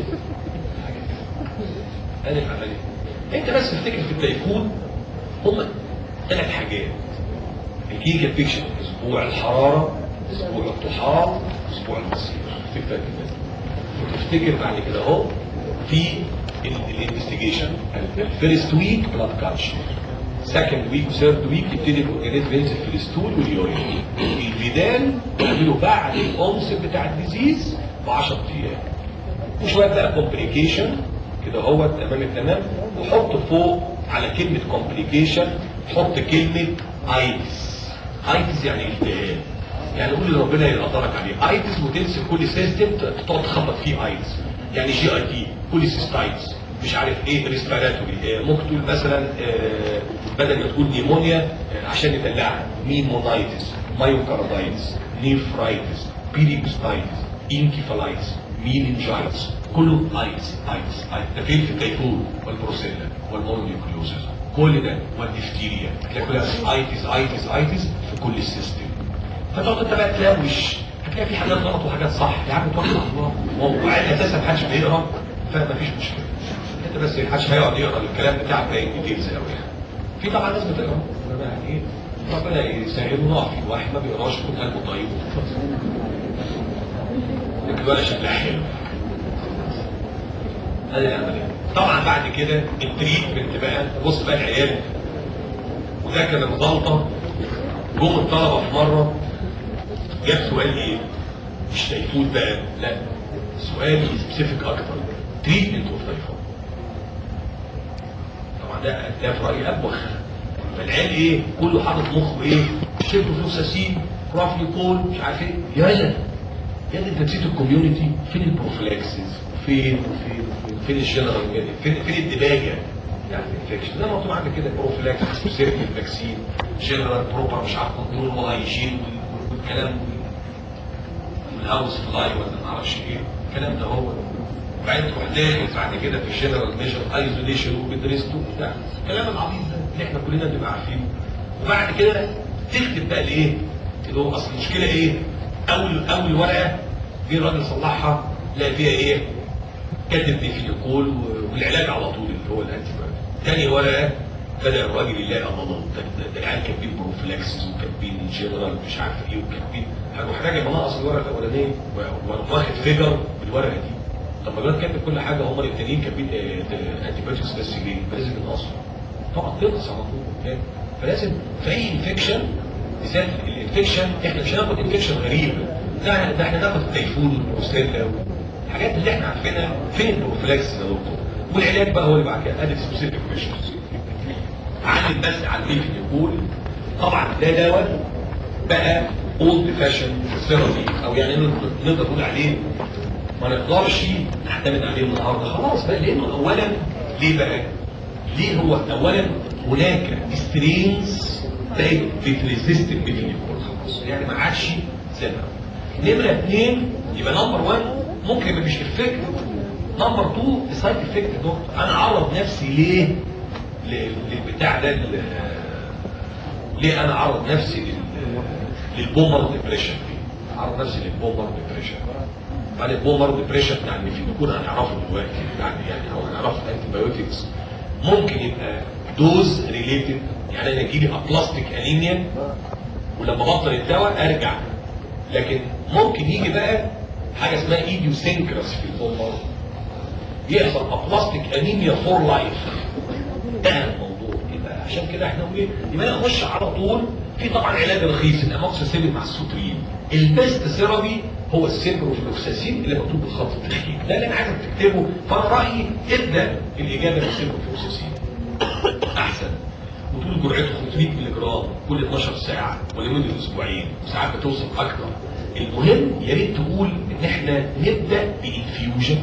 هذه العمليه انت بس تفتكر في التيفود هم ثلاث حاجات الجيجا فيكشن اسبوع الحراره اسبوع الطحال اسبوع المصير تفتكر كده وتفتكر بعد كده اهو في الانفستيجيشن الفيرست ويك بلاد كالتشر سكند ويك وثيرد ويك يبتدي الاورجانيزم ينزل في الستول واليورين الفيدان يعملوا بعد الانصب بتاع الديزيز ب 10 ايام وشويه بقى كومبليكيشن كده هو تمام التمام وحط فوق على كلمه كومبليكيشن حط كلمه ايتس ايتس يعني التهاب يعني قول اللي ربنا يقدرك عليه ايتس وتمسك كل سيستم تقعد تخبط فيه ايتس يعني جي اي تي كوليسيستايتس مش عارف ايه ريسبيراتوري ممكن تقول مثلا آه، بدل ما تقول نيمونيا آه، عشان يدلعها ميمونايتس مايوكاردايتس نيفرايتس بيريكوستايتس انكيفالايتس مينينجايتس كله ايتس ايتس ايتس ده فين في التيفود والبروسيلا والمونيوكلوزس كل ده والديفتيريا هتلاقي كلها ايتس ايتس ايتس في كل السيستم فتقعد انت بقى تلاوش هتلاقي في حاجات غلط وحاجات صح يا عم توكل على الله وبعدين اساسا محدش بيقرا فمفيش مشكله انت بس محدش هيقعد يقرا الكلام بتاعك باقي ديتيلز قوي يعني في طبعا ناس بتقرا انما يعني ايه ربنا يسهل ونقع في واحد ما بيقراش يكون قلبه طيب لكن ولا شكلها حلو هذه العمليه طبعا بعد كده التريتمنت بقى بص بقى العيال وده كان غلطه جم الطلبه في مره جاب سؤال ايه؟ مش تيفود بقى لا سؤال سبيسيفيك اكتر تريتمنت اوف تيفود طبعا ده ده في رايي ابوخ فالعيال ايه؟ كله حاطط مخه ايه؟ شربوا فلوساسين رافليكول مش عارف ايه يلا يا انت نسيت الكوميونتي فين البروفلاكسس فين فين فين, فين الجنرال فين فين الدباجه يعني الانفكشن ده مكتوب عندك كده بروفلاكسس وسيركل فاكسين جنرال بروبر مش عارف كنترول وهايجين والكلام والهاوس فلاي ولا ما اعرفش ايه الكلام ده هو وبعدين تروح داخل بعد كده في الجنرال ميجر ايزوليشن وبيدريستو وبتاع الكلام العبيط ده اللي احنا كلنا بنبقى عارفينه وبعد كده تكتب بقى الايه؟ اللي هو اصل المشكله ايه؟ اول اول ورقه جه الراجل صلحها لقى فيها ايه؟ كاتب ديفينيكول والعلاج على طول اللي هو الانتي تاني ورقه بدا الراجل يلاقي الله ده العيال كاتبين بروفلاكسس وكاتبين جنرال مش عارف ايه وكاتبين هروح راجع منقص الورقه الاولانيه واخد فيجر بالورقه دي طب ما الواد كاتب كل حاجه هم التانيين كاتبين انتي بايوتكس بس ليه؟ فلازم ينقصوا طبعا تنقص على طول فلازم في اي انفكشن بالذات الانفكشن احنا مش هناخد انفكشن غريب ده ده احنا ناخد التيفون والروستيلا الحاجات اللي احنا عارفينها فين البروفلاكس يا دكتور والعلاج بقى هو اللي بعد كده ادي سبيسيفيك ميشنز علم بس على الميكن يقول طبعا ده دواء بقى اولد فاشن ثيرابي او يعني نقدر نقول عليه ما نقدرش نعتمد عليه النهارده خلاص بقى لانه اولا ليه بقى؟ ليه هو اولا هناك سترينز بقت بتريزيست الميثينيكول خلاص يعني ما عادش زي نمره اثنين يبقى نمبر 1 ممكن يبقى مش افكت نمبر 2 سايد افكت دكتور انا اعرض نفسي ليه للبتاع ده ليه انا اعرض نفسي للبومر ديبريشن اعرض نفسي للبومر ديبريشن بعد البومر ديبريشن يعني في نكون هنعرفه دلوقتي يعني يعني او هنعرفه الانتي بايوتكس ممكن يبقى دوز ريليتد يعني انا يجي لي ابلاستيك انيميا ولما بطل الدواء ارجع لكن ممكن يجي بقى حاجه اسمها ايديوسينكرس في البومر يحصل ابلاستيك انيميا فور لايف انتهى الموضوع يبقى عشان كده احنا نقول ايه يبقى نخش على طول في طبعا علاج رخيص الاموكسيسيلين مع السوترين البيست ثيرابي هو السيبروفلوكساسين اللي مكتوب بالخط التخيل ده اللي انا عايزك تكتبه فانا رايي ابدا الاجابه بالسيبروفلوكساسين احسن وطول جرعته 500 مللي جرام كل 12 ساعه ولمده اسبوعين وساعات بتوصل اكتر المهم يا ريت تقول ان احنا نبدا بانفيوجن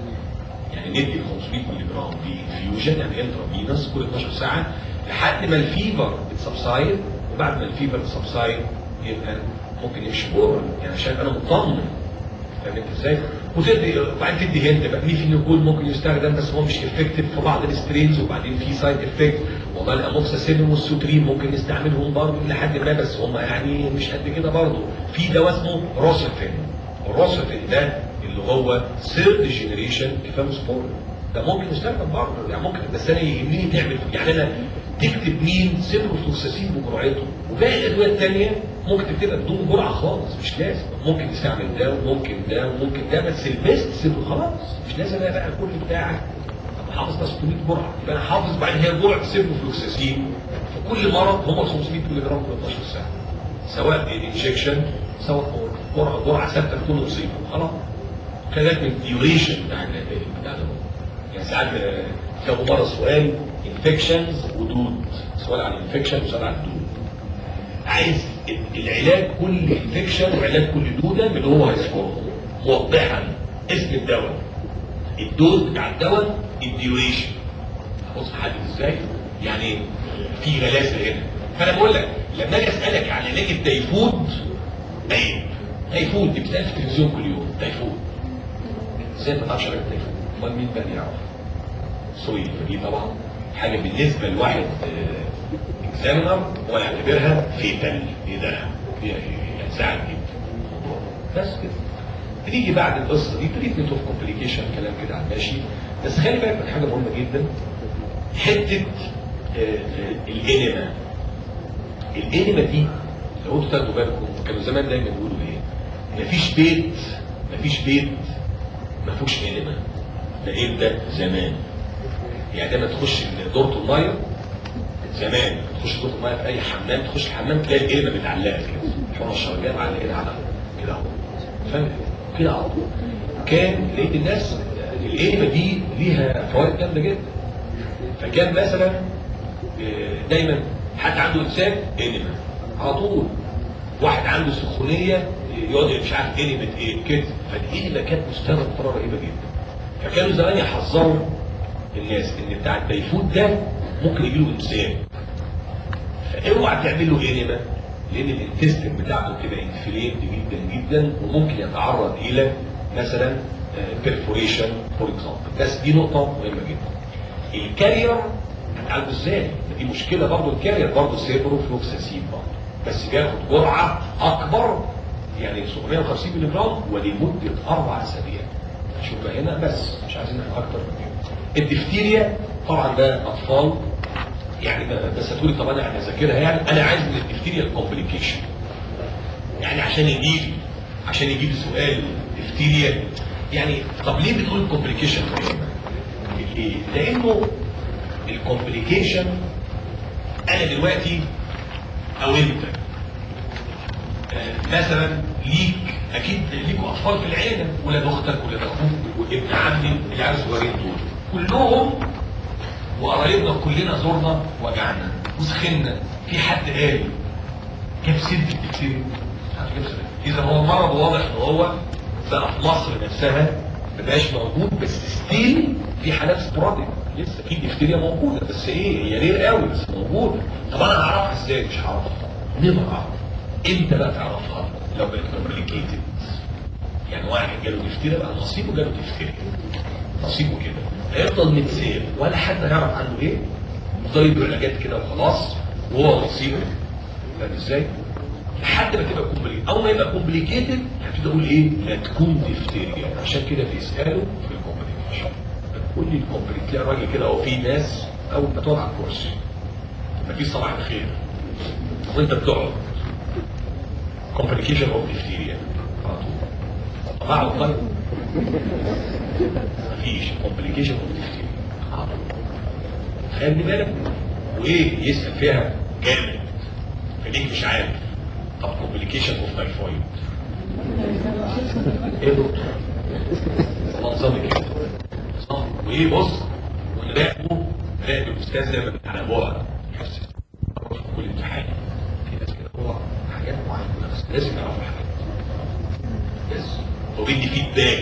يعني ندي 500 مللي جرام بانفيوجن يعني انترافينوس كل 12 ساعه لحد ما الفيفر بتسبسايد وبعد ما الفيفر بتسبسايد يبقى ممكن يمشي بورا يعني عشان انا مطمن فاهم انت ازاي؟ وتدي وبعدين تدي هنت بقى ميفينيكول ممكن يستخدم بس هو مش افكتيف في بعض السترينز وبعدين في سايد افكت والله الاموكساسيلين والسوترين ممكن نستعملهم برضه لحد ما بس هم يعني مش قد كده برضه في دواء اسمه روسفين الروسفين ده اللي هو ثيرد جينيريشن افاموسبور ده ممكن يستخدم برضه يعني ممكن بس انا يهمني تعمل يعني انا تكتب مين سيبروفلوكساسين بجرعته وباقي الادويه الثانيه ممكن تكتبها بدون جرعه خالص مش لازم ممكن تستعمل ده وممكن ده وممكن ده بس البيست سيبه خلاص مش لازم انا بقى كل بتاعك ابقى حافظ بس 600 جرعه يبقى انا حافظ بعدين هي جرعه سيبروفلوكساسين في كل مرض هم 500 مللي جرام كل 12 ساعه سواء انجكشن سواء جرعه جرعه ثابته تكون مصيبه خلاص كذلك الديوريشن بتاع بتاع ده يعني ساعات كانوا مره سؤال انفكشنز ودود سؤال عن الانفكشن وسؤال عن الدود عايز العلاج كل انفكشن وعلاج كل دوده من هو هيذكره موضحا اسم الدواء الدوز بتاع الدواء الديوريشن بص حدد ازاي يعني في غلاسه هنا فانا بقول لك لما اجي اسالك عن علاج التيفود عيب تيفود دي بتسال في التلفزيون كل يوم تيفود ازاي ما تعرفش علاج التيفود امال مين بقى يعرف سوري فدي طبعا حاجه بالنسبه لواحد اكزامينر هو يعتبرها فيتال ايه ده؟ ينزعج جدا بس كده بنيجي بعد القصه دي تريتمنت اوف كومبليكيشن كلام كده على الماشي بس خلي بالك من حاجه مهمه جدا حته الانما الانما دي لو انتوا تاخدوا بالكم كانوا زمان دايما يقولوا ايه؟ مفيش بيت مفيش بيت ما فيهوش انما ده امتى؟ زمان يعني لما تخش دورة الميه زمان تخش دورة الميه في اي حمام تخش الحمام تلاقي القلمه متعلقه كده حمى الشرجيه معلقين على كده اهو فاهم كده اهو كان لقيت الناس القلمه دي ليها فوائد جامده جدا فكان مثلا دايما حد عنده انسان قلمه على طول واحد عنده سخونيه يقعد مش عارف قلمه ايه كده فالقلمه كانت مستوى بطريقه رهيبه جدا فكانوا زمان يحذروا الناس ان بتاع التيفود ده ممكن يجي له انسان فاوعى تعمل له انما لان الانتستين بتاعته بتبقى انفليمد جدا جدا وممكن يتعرض الى مثلا بيرفوريشن فور اكزامبل بس دي نقطه مهمه جدا الكارير هتعالجه ازاي؟ دي مشكله برضه الكارير برضه سيبرو فلوكساسين برضه بس بياخد جرعه اكبر يعني 750 مللي جرام ولمده اربع اسابيع شوف بقى هنا بس مش عايزين اكتر من كده الدفتيريا طبعا ده اطفال يعني ما- بس هتقولي طب انا يعني اذاكرها يعني انا عايز من الدفتيريا الكومبليكيشن يعني عشان يجي لي عشان يجي لي سؤال دفتيريا يعني طب ليه بتقول الكومبليكيشن ليه؟ لانه الكومبليكيشن انا دلوقتي او انت آه، مثلا ليك اكيد ليكوا اطفال في العيله ولاد اختك ولاد اخوك وابن عمي العيال الصغيرين دول كلهم وقرايبنا كلنا زرنا وجعنا وسخنا في حد قال جاب سيره الدكتور اذا هو مرض واضح ان هو بقى في مصر نفسها ما بقاش موجود بس ستيل في حالات سبوراديك لسه في ديفتيريا موجوده بس ايه هي رير قوي بس موجوده طب انا هعرفها ازاي مش هعرفها نقدر اعرف امتى بقى تعرفها لو بقت كومبليكيتد يعني واحد جاله ديفتيريا بقى نصيبه جاله ديفتيريا نصيبه كده هيفضل متسير ولا حد هيعرف عنه ايه يفضل يدوا علاجات كده وخلاص وهو نصيبه فاهم ازاي؟ لحد ما تبقى كومبليكيتد اول ما يبقى كومبليكيتد هتبتدي اقول ايه؟ لا تكون ديفتيريا عشان كده بيسالوا في الكومبليكيشن قول لي الكومبليكيشن تلاقي راجل كده اهو في ناس اول ما تقعد على الكرسي مفيش صباح الخير وانت بتقعد كومبليكيشن اوف ديفتيريا على طول طب اقعد طيب مفيش كومبليكيشن اوف ديفتيريا خلي بالك وايه يسال فيها جامد خليك مش عارف طب كومبليكيشن اوف تايفويد ايه يا دكتور والله نظامي كده صح وايه بص ونراقبه نراقب الاستاذ ده على ابوها يحس في كل امتحان في ناس كده هو حاجات معينه بس لازم يعرفوا حاجات بس هو بيدي فيدباك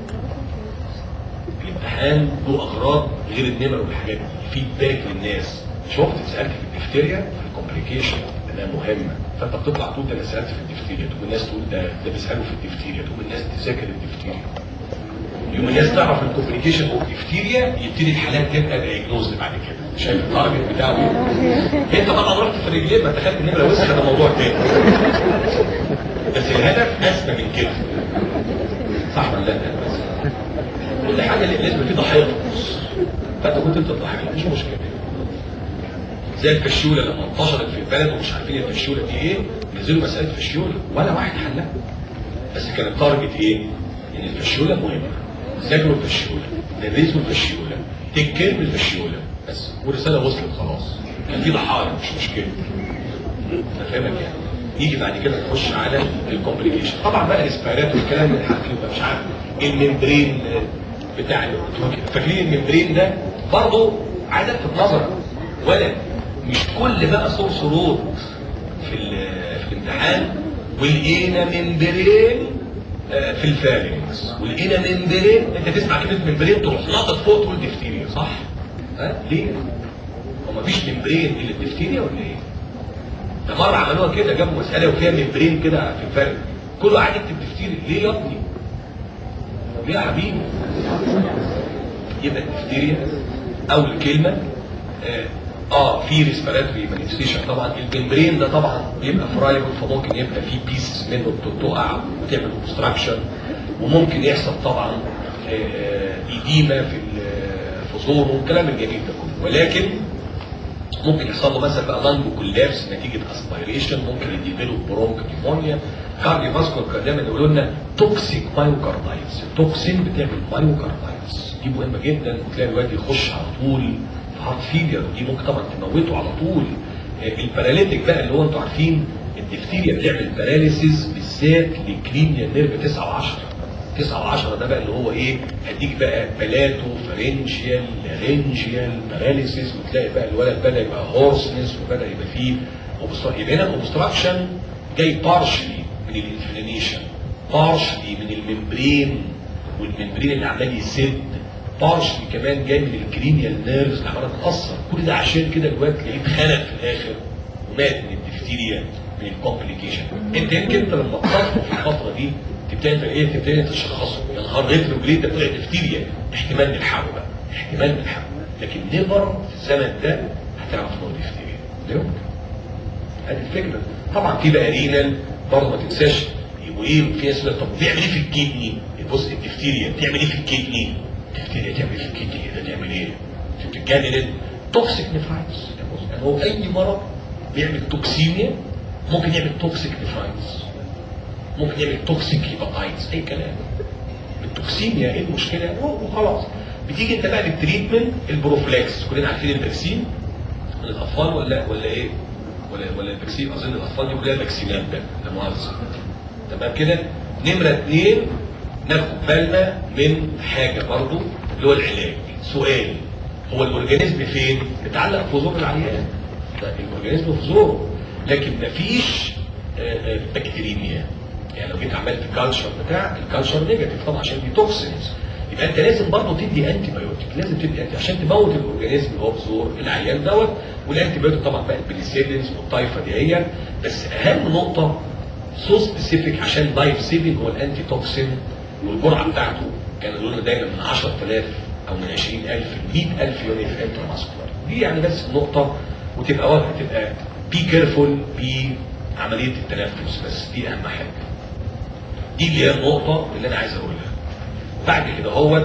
الامتحان له اغراض غير النمر والحاجات دي فيدباك للناس مش وقت تسالك في الدفتيريا في الكومبليكيشن ده مهمه فانت بتطلع تقول ده انا سالت في الدفتيريا تقوم الناس تقول ده ده بيسالوا في الدفتيريا تقوم الناس تذاكر الدفتيريا يوم الناس تعرف الكومبليكيشن او الدفتيريا يبتدي الحالات تبقى دايجنوز بعد كده شايف التارجت بتاعه ايه؟ انت طبعا رحت في الرجلين ما انت خدت النمره وسخه ده موضوع تاني بس الهدف اسمى من كده صح ولا لا؟ كل حاجه لازم في ضحيه فانت كنت انت الضحيه مش مشكله زي الفشوله لما انتشرت في البلد ومش عارفين الفشوله دي ايه نزلوا مساله فشوله ولا واحد حلها بس كان التارجت ايه؟ ان الفشوله مهمه ذاكروا الفشوله درسوا الفشوله تكرم الفشوله بس والرساله وصلت خلاص كان في ضحايا مش مشكله انا فاهمك يعني يجي بعد كده نخش على الكومبليكيشن طبعا بقى الاسبيرات والكلام اللي عارفينه بقى مش عارف الممبرين بتاع فاكرين الممبرين ده برضه عايز الفت نظرك ولا مش كل بقى صور صروت في ال- في الامتحان ولقينا ممبرين آه، في الفارنكس ولقينا ممبرين انت تسمع كلمه ممبرين تروح ناطط فوق تقول ديفتيريا صح؟ ها ليه؟ هو مفيش ممبرين الا الديفتيريا ولا ايه؟ ده مره عملوها كده جابوا مساله وفيها ممبرين كده في الفرق كله قاعد يكتب دفتيري ليه يا ابني؟ ليه يا حبيبي؟ يبقى الدفتيريا اول كلمه اه, آه في ريسبيراتوري مانيفستيشن طبعا الممبرين ده طبعا بيبقى فرايبل فممكن يبقى في بيسز منه بت- تقع وتعمل اوبستراكشن وممكن يحصل طبعا ايديما في ال- في زوره والكلام الجميل ده كله ولكن ممكن يحصل له مثلا بقى لانجو كولابس نتيجه اسبيريشن ممكن يديله برونك نيمونيا كارديو فاسكولار كان دايما يقولوا لنا توكسيك مايوكاردايتس التوكسين بتعمل مايوكاردايتس دي مهمه جدا وتلاقي الواد يخش على طول في هارت فيلير دي ممكن طبعا تموته على طول آه، الباراليتيك بقى اللي هو انتوا عارفين الدفتيريا بتعمل باراليسيس بالذات لكرينيا نيرف 9 و10 9 و10 ده بقى اللي هو ايه هديك بقى بلاتو فرنشيال لارنجيال باراليسيس وتلاقي بقى الولد بدا يبقى هورسنس وبدا يبقى فيه obstruction. يبقى هنا الاوبستراكشن جاي بارشلي من الانفلاميشن بارشلي من الممبرين والممبرين اللي عمال يسد بارشلي كمان جاي من الكرينيال نيرفز اللي عماله تاثر كل ده عشان كده الواد تلاقيه اتخنق في الاخر ومات من الدفتيريا من الكومبليكيشن انت يمكن انت لما تطلع في الفتره دي تبتدي انت ايه تبتدي تشخصه يا نهار رجل وليه ده طلع دفتيريا احتمال نلحقه بقى احتمال نلحقه لكن نيفر في الزمن ده هتعرف ان هو دفتيريا لا يمكن هذه الفكره طبعا في بقى رينال برضه ما تنساش يبقوا ايه في ناس يقول لك طب بيعمل ايه في الكدني بص الدفتيريا بتعمل ايه في الكدني الدفتيريا تعمل ايه في الكدني ده تعمل ايه انت بتتجنن توكسيك نفرايتس يعني هو اي مرض بيعمل توكسيميا ممكن يعمل توكسيك نفرايتس ممكن يعمل توكسيك هيباتايتس اي كلام التوكسيميا ايه المشكله وخلاص بتيجي انت بقى للتريتمنت البروفلاكس كلنا عارفين الفاكسين للاطفال ولا ولا ايه ولا ولا الفاكسين اظن الاطفال دي كلها فاكسينات ده لا مؤاخذه تمام كده نمره اثنين ناخد بالنا من حاجه برضو اللي هو العلاج سؤال هو الاورجانيزم فين؟ متعلق في زور العيان ده الاورجانيزم في زوره لكن مفيش آه، آه، بكتيريميا يعني لو جيت عملت كالشر بتاع الكالشر نيجاتيف طبعا عشان دي توكسينز يبقى انت لازم برضه تدي انتي بايوتيك لازم تدي انتي عشان تموت الاورجانيزم اللي هو في زور العيان دوت والانتي بايوتيك طبعا بقى البنسلينز والطايفه دي هي بس اهم نقطه سو سبيسيفيك عشان لايف سيفنج هو الانتي توكسين والجرعه بتاعته كان يقولوا لنا دايما من 10000 او من 20000 ل 100000 يونت انتر ماسكولار دي يعني بس نقطه وتبقى واضحه تبقى بي كيرفول بعمليه التنفس بس دي اهم حاجه دي اللي هي النقطه اللي انا عايز اقولها بعد كده هو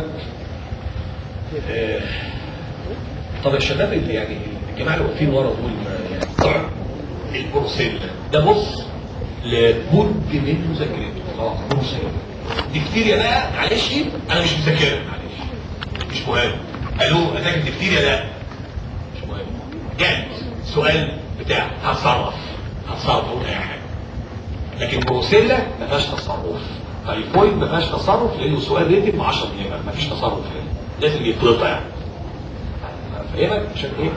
آه طب يا شباب اللي يعني الجماعه اللي واقفين ورا دول ما يعني طبعا البروسيلا ده بص لابد من مذاكرته خلاص بروسيلا ديفتيريا بقى معلش انا مش مذاكرها معلش مش مهم قالوا اذاكر ديفتيريا لا مش مهم جاهز سؤال بتاع هتصرف هتصرف اقول اي حاجه لكن بروسيلا ما فيهاش تصرف تايفويد ما فيهاش تصرف لانه سؤال ريتم 10 نمر ما فيش تصرف هنا لازم يتقطع فاهمك عشان ايه؟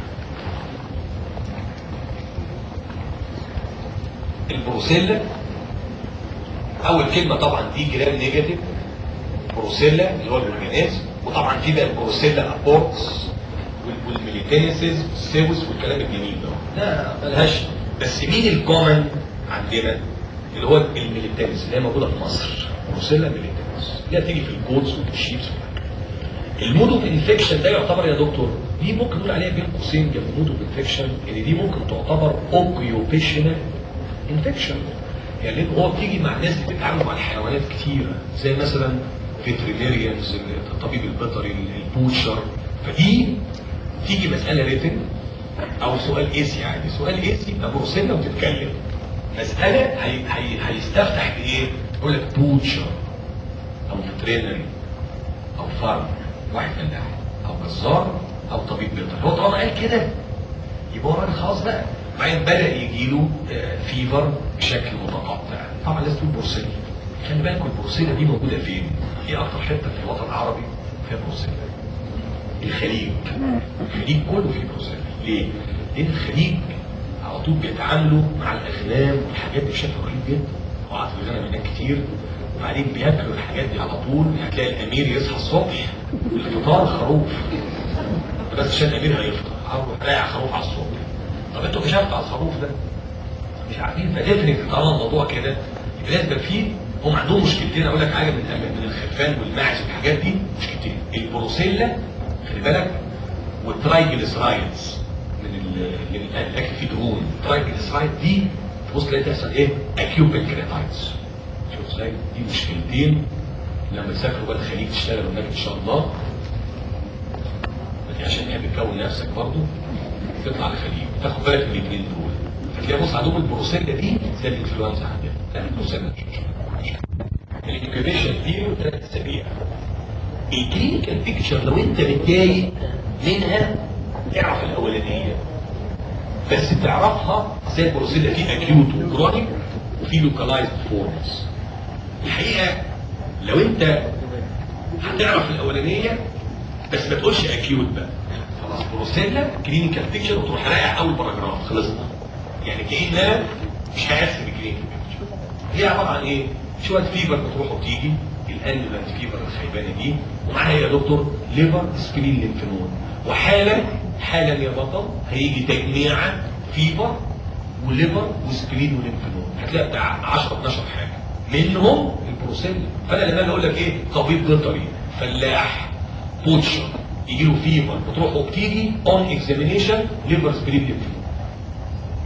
البروسيلا اول كلمه طبعا دي جرام نيجاتيف بروسيلا اللي هو الاورجانيزم وطبعا في بقى البروسيلا ابورتس والميليتينيسيس والسيوس والكلام الجميل ده لا ملهاش بس مين الكومن عندنا اللي هو الميليتينيس اللي هي موجوده في مصر بروسيلا ميليتينيس اللي هي تيجي في الكودز والشيبس المود اوف انفكشن ده يعتبر يا دكتور دي ممكن نقول عليها بين قوسين جنب مود اوف انفكشن ان دي ممكن تعتبر اوكيوبيشنال انفكشن يعني لان هو بتيجي مع ناس اللي بتتعامل مع الحيوانات كتيره زي مثلا فيترينيريانز الطبيب البيطري البوشر فدي تيجي مساله ريتن او سؤال ايسي عادي سؤال ايسي يبقى بروسيلا وتتكلم مساله هي هي هيستفتح بايه؟ يقول لك بوتشر او فيترينري او فارم واحد فلاح او جزار او طبيب بيطري هو طالما قال كده يبقى هو راجل خلاص بقى بعدين بدا يجي له فيفر بشكل متقطع طبعا لازم تقول بورسيلا خلي بالكم البورسيلا دي موجوده فين؟ هي اكتر حته في الوطن العربي فيها بورسيلا الخليج الخليج كله فيه بورسيلا ليه؟ لان الخليج على طول بيتعاملوا مع الاغنام والحاجات دي بشكل قريب جدا وقعدوا في الغنم هناك كتير وبعدين بياكلوا الحاجات دي على طول هتلاقي الامير يصحى الصبح الفطار خروف بس عشان الامير هيفطر هروح رايح خروف على الصبح طب انتوا كشفتوا على الخروف ده مش عارفين فديفنت طالما الموضوع كده يبقى لازم فيه هم عندهم مشكلتين اقول لك حاجه من من الخرفان والماعز والحاجات دي مشكلتين البروسيلا خلي بالك والترايجليسرايدز من ال- من الاكل فيه دهون الترايجليسرايد دي تبص تلاقي تحصل ايه؟ اكيو بنكرياتايتس شوف ازاي؟ دي مشكلتين لما تسافروا بقى الخليج تشتغلوا هناك ان شاء الله دي عشان هي بتكون نفسك برضه تطلع الخليج تاخد بالك من الاثنين دول فتلاقي بص عندهم البروسيلا دي زي الانفلونزا عندنا لا البروسيلا مش مشكله الانكيوبيشن بيريود ثلاث اسابيع الكلينيكال بيكتشر لو انت متضايق منها اعرف الاولانيه بس تعرفها زي البروسيلا في اكيوت وكرونيك وفي لوكالايزد فورمز الحقيقه لو انت هتعرف الاولانيه بس ما تقولش اكيوت بقى خلاص بروسيلا كلينيكال بيكتشر وتروح رايح اول باراجراف خلصنا يعني كأنها مش هيحس بالكلينيكال بيكتشر هي عباره عن ايه؟ شويه فيبر بتروح وتيجي الانلانت فيبر الخيبانه دي ومعاها يا دكتور ليفر سبرين لينفنون وحالا حالا يا بطل هيجي تجميعه فيبر وليفر وسبرين ولينفنون هتلاقي بتاع 10 12 حاجه منهم البروسيلا فانا لما اجي اقول لك ايه طبيب بيطري فلاح بوتشر يجي له فيبر بتروح وبتيجي اون اكزامينيشن ليفر سبرين لينفنون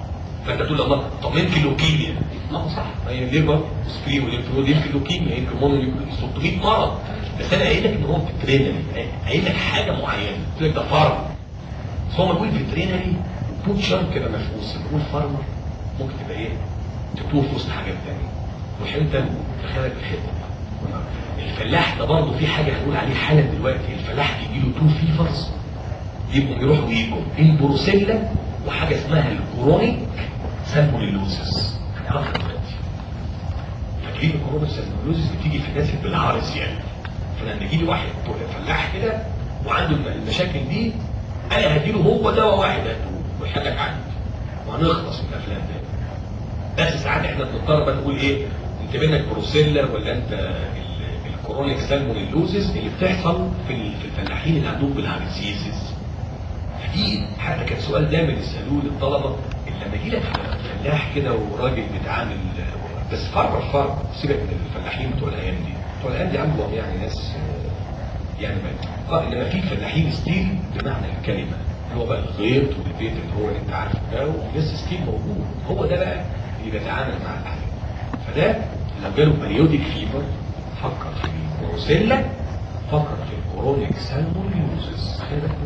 فانت تقول الله طب يمكن لوكيميا ما هو صح ما هي ليبر سبرين والانفلود يمكن لوكيميا يمكن مونو 600 مرض بس انا قايل لك ان هو فيترينري قايل لك حاجه معينه قلت لك ده فارم بس هو بيقول فيترينري بوتشر كده مفقوس بيقول فارمر ممكن تبقى ايه تكتبه في وسط حاجات ثانيه وحته تخيلك في الحته الفلاح ده برضه في حاجه هنقول عليه حالا دلوقتي الفلاح بيجي له تو فيفرز يبقوا يروحوا ويجوا البروسيلا وحاجه اسمها الكرونيك سالمونيلوزس هنعرفها دلوقتي فاكرين الكرونيك سالمونيلوزس بتيجي في الناس اللي بالعرس يعني فلما يجي لي واحد فلاح كده وعنده المشاكل دي انا هديله هو دواء واحد هدوه ويحلك عندي وهنخلص من الافلام دي بس ساعات احنا بنضطر بقى نقول ايه انت منك بروسيلا ولا انت الكرونيك سالمونيلوزس اللي بتحصل في في الفلاحين اللي عندهم بالهارسيسيس دي حتى كان سؤال دايما يسالوه للطلبه اللي لما يجي لك فلاح كده وراجل بيتعامل بس فرق فرق سيبك من الفلاحين بتوع الايام دي بتوع الايام دي عندهم يعني ناس يعني اه انما في فلاحين ستيل بمعنى الكلمه اللي هو بقى الغيط والبيت اللي هو اللي انت عارفه ده ولسه ستيل موجود هو ده بقى اللي بيتعامل مع الاهل فده لو جاله بريودك فيبر فكر في البروسيلا فكر في الكورونيك سالمونيوزس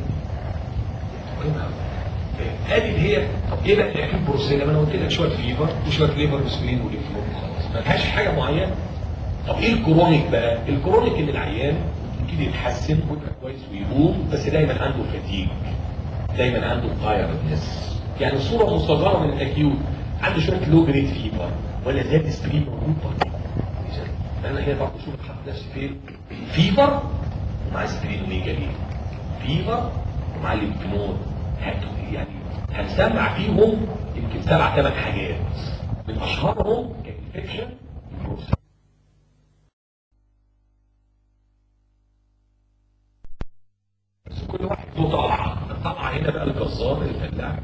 ادي اللي هي طب ايه بقى اللي يحكي بروسيلا ما انا قلت لك شويه فيبر وشويه ليبر وسبرين وليفلوم خلاص ما لهاش حاجه معينه طب ايه الكرونيك بقى الكرونيك ان العيان يبتدي يتحسن ويبقى كويس ويقوم بس دايما عنده فتيج دايما عنده تايردنس يعني صوره مصغره من الاكيوت عنده شويه لو جريد فيبر ولا زاد سبرين موجود برضه انا هنا برضه شوف حط نفسي فين فيبر ومع سبرين ويجري فيبر ومع الليمفنود يعني هنسمع فيهم يمكن سبع ثمان حاجات من اشهرهم كانفكشن بس كل واحد له طبعا طبعا هنا بقى الجزار الفلاح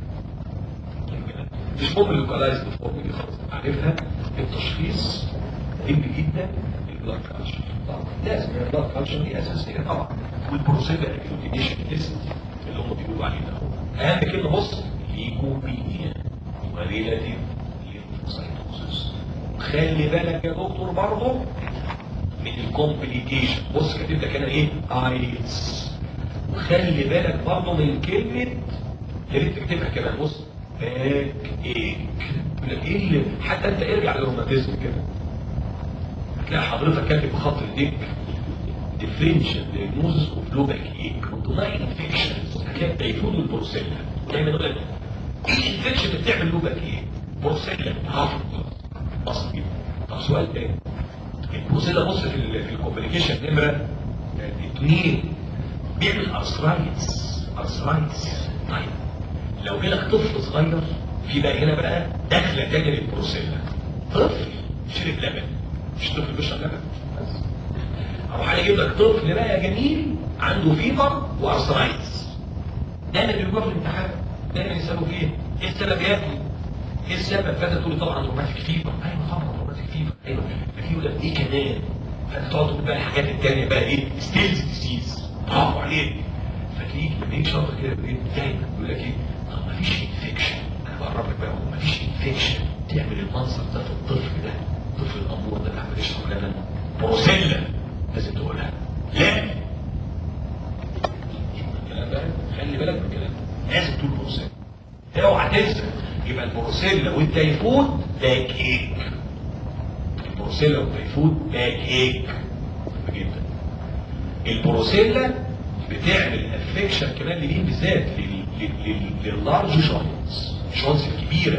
مش مهم اللوكالايز فورم دي خالص عارفها التشخيص مهم جدا البلاد كالتشر طبعا لازم البلاد كالتشر دي اساسيه طبعا والبروسيدر اكيوتيشن تيست اللي هم بيقولوا عليه ده اهم كلمه بص ليكوبينيا وريلاتيف ليمفوسايتوزس خلي بالك يا دكتور برضه من الكومبليكيشن بص كاتب لك انا ايه ايتس وخلي بالك برضه من كلمه يا ريت تكتبها كمان بص باك ايك يقول لك ايه اللي حتى انت ارجع للروماتيزم كده هتلاقي حضرتك كاتب بخط ايديك differential diagnosis of low backache وضمائي infections هتلاقي التيفون والبروسيلا دايما يقول لك ايه الانفكشن اللي بتعمل لو باكاك بروسيلا حافظ اصلي طب سؤال تاني البروسيلا بص في الكومبليكيشن نمره اثنين بيعمل ارثرايتس ارثرايتس طيب لو جالك طفل صغير في بقى هنا بقى دخله تانيه للبروسيلا طفل شرب لبن مش طفل بيشرب لبن بس اروح اجيب لك طفل بقى جميل عنده فيبر وارثرايتس دايما بيجوا في الامتحان دايما يسالوا فيه ايه السبب يا ابني؟ ايه السبب؟ فانت تقول لي طبعا روماتيك فيبر ايوه طبعا روماتيك فيبر ايوه لكن يقول لك ايه كمان؟ فانت تقعد تقول بقى الحاجات الثانيه بقى ايه؟ ستيلز ديزيز برافو عليك فتلاقيك لما يجي شاطر كده بايه؟ دايما يقول لك ايه؟ طب ما فيش انفكشن انا بقرب لك بقى ما فيش انفكشن تعمل المنظر ده في الطفل ده الطفل الامور ده اللي عمال يشرب لبن بروسيلا لازم تقولها لا الكلام ده خلي بالك من الكلام لازم تقول بروسيلا اوعى تنسى يبقى البروسيلا والتيفود باك ايك البروسيلا والتيفود باك ايك جدا البروسيلا بتعمل افكشن كمان لمين بالذات لللارج شوينتس الشوينتس الكبيره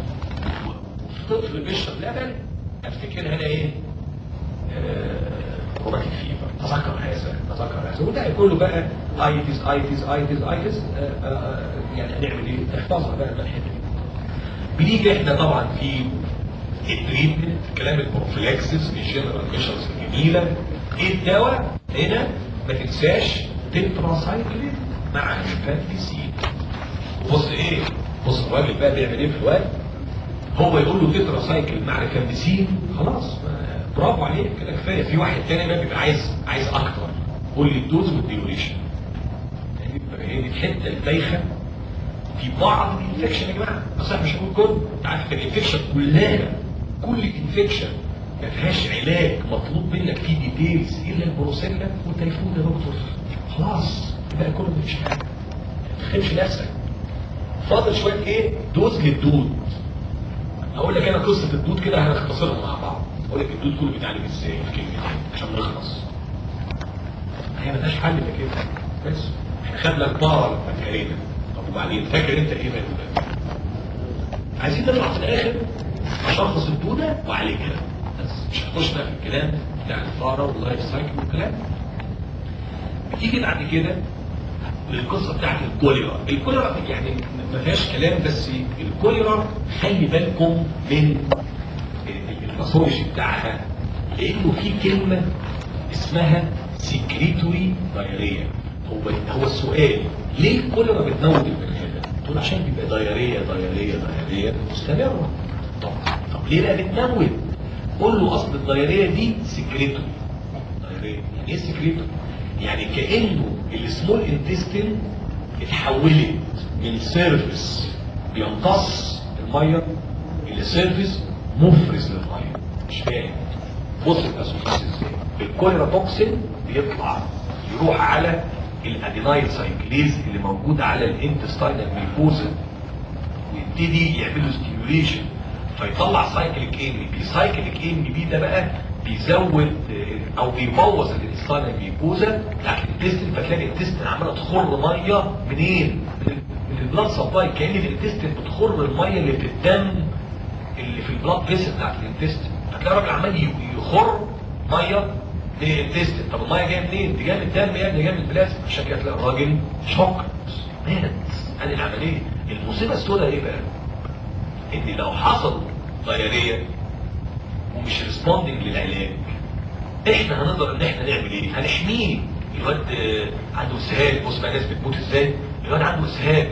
طفل بيشرب لبن افتكر هنا ايه روماتيك فيبر تذكر هذا تذكر هذا وده كله بقى ايتس ايتس ايتس ايتس يعني هنعمل ايه؟ احفظها بقى من الحته دي. بنيجي احنا طبعا في التريتمنت كلام البروفيلاكسس الجنرال ميشرز الجميله ايه الدواء؟ هنا ما تنساش تتراسايكلين مع الفانتسين بص ايه؟ بص الراجل بقى بيعمل ايه في الوقت؟ هو يقول له تتراسايكل مع الفانتسين خلاص برافو عليك كده كفايه في واحد تاني بقى بيبقى عايز عايز اكتر قول لي الدوز والديوريشن هي دي الحته البايخه في بعض الانفكشن يا جماعه بس احنا مش هنقول كله انت عارف الانفكشن كلها كل انفكشن ما فيهاش علاج مطلوب منك فيه ديتيلز الا البروسيلا والتيفون يا دكتور خلاص يبقى كله مفيش حاجه ما تخافش نفسك فاضل شويه ايه دوز للدود هقول لك انا قصه الدود كده هنختصرها مع بعض اقول لك الدود كله بيتعالج ازاي في كلمتين عشان نخلص هي ملهاش حل الا كده بس احنا خدنا الطاره لما اتكلمنا طب وبعدين فاكر انت ايه بقى عايزين نطلع في الاخر اشخص الدوده وعالجها بس مش هنخش بقى في الكلام بتاع الفاره واللايف سايكل والكلام بتيجي بعد كده للقصه بتاعت الكوليرا الكوليرا يعني ما فيهاش كلام بس الكوليرا خلي بالكم من الباثولوجي بتاعها لانه في كلمه اسمها سكريتوري دايريا هو هو السؤال ليه الكوليرا بتموت البني ادم؟ تقول عشان بيبقى دايريه دايريه دايريه مستمره طب طب ليه بقى بتموت؟ قول له اصل الدايريه دي سكريتوري دايريه يعني ايه سكريتوري؟ يعني كانه السمول انتستين اتحولت من سيرفيس بيمتص الميه الى سيرفيس مفرز للميه مش فاهم بص الاسوسيس ازاي الكوليرا توكسين بيطلع يروح على الادينايل سايكليز اللي موجود على الانتستاينال ميكوزا ويبتدي يعمل له ستيميوليشن فيطلع سايكليك ام بي سايكليك ام بي ده بقى بيزود او بيبوظ الانتستاينال ميكوزا بتاعت الانتستين فتلاقي الانتستين عماله تخر ميه منين؟ من من البلاد سبلاي كان الانتستين بتخر الميه اللي في الدم اللي في البلاد فيسل بتاعت الانتستين فتلاقي الراجل عمال يخر ميه من الانتستين طب الميه جايه منين؟ دي جايه من الدم يا ابني جايه من البلازما عشان كده تلاقي الراجل شوك مات ادي العمليه المصيبه السوداء ايه بقى؟ ان لو حصل ضياريه ومش ريسبوندنج للعلاج احنا هنقدر ان احنا نعمل ايه؟ هنحميه الواد عنده اسهال بص بقى ناس بتموت ازاي؟ الواد عنده اسهال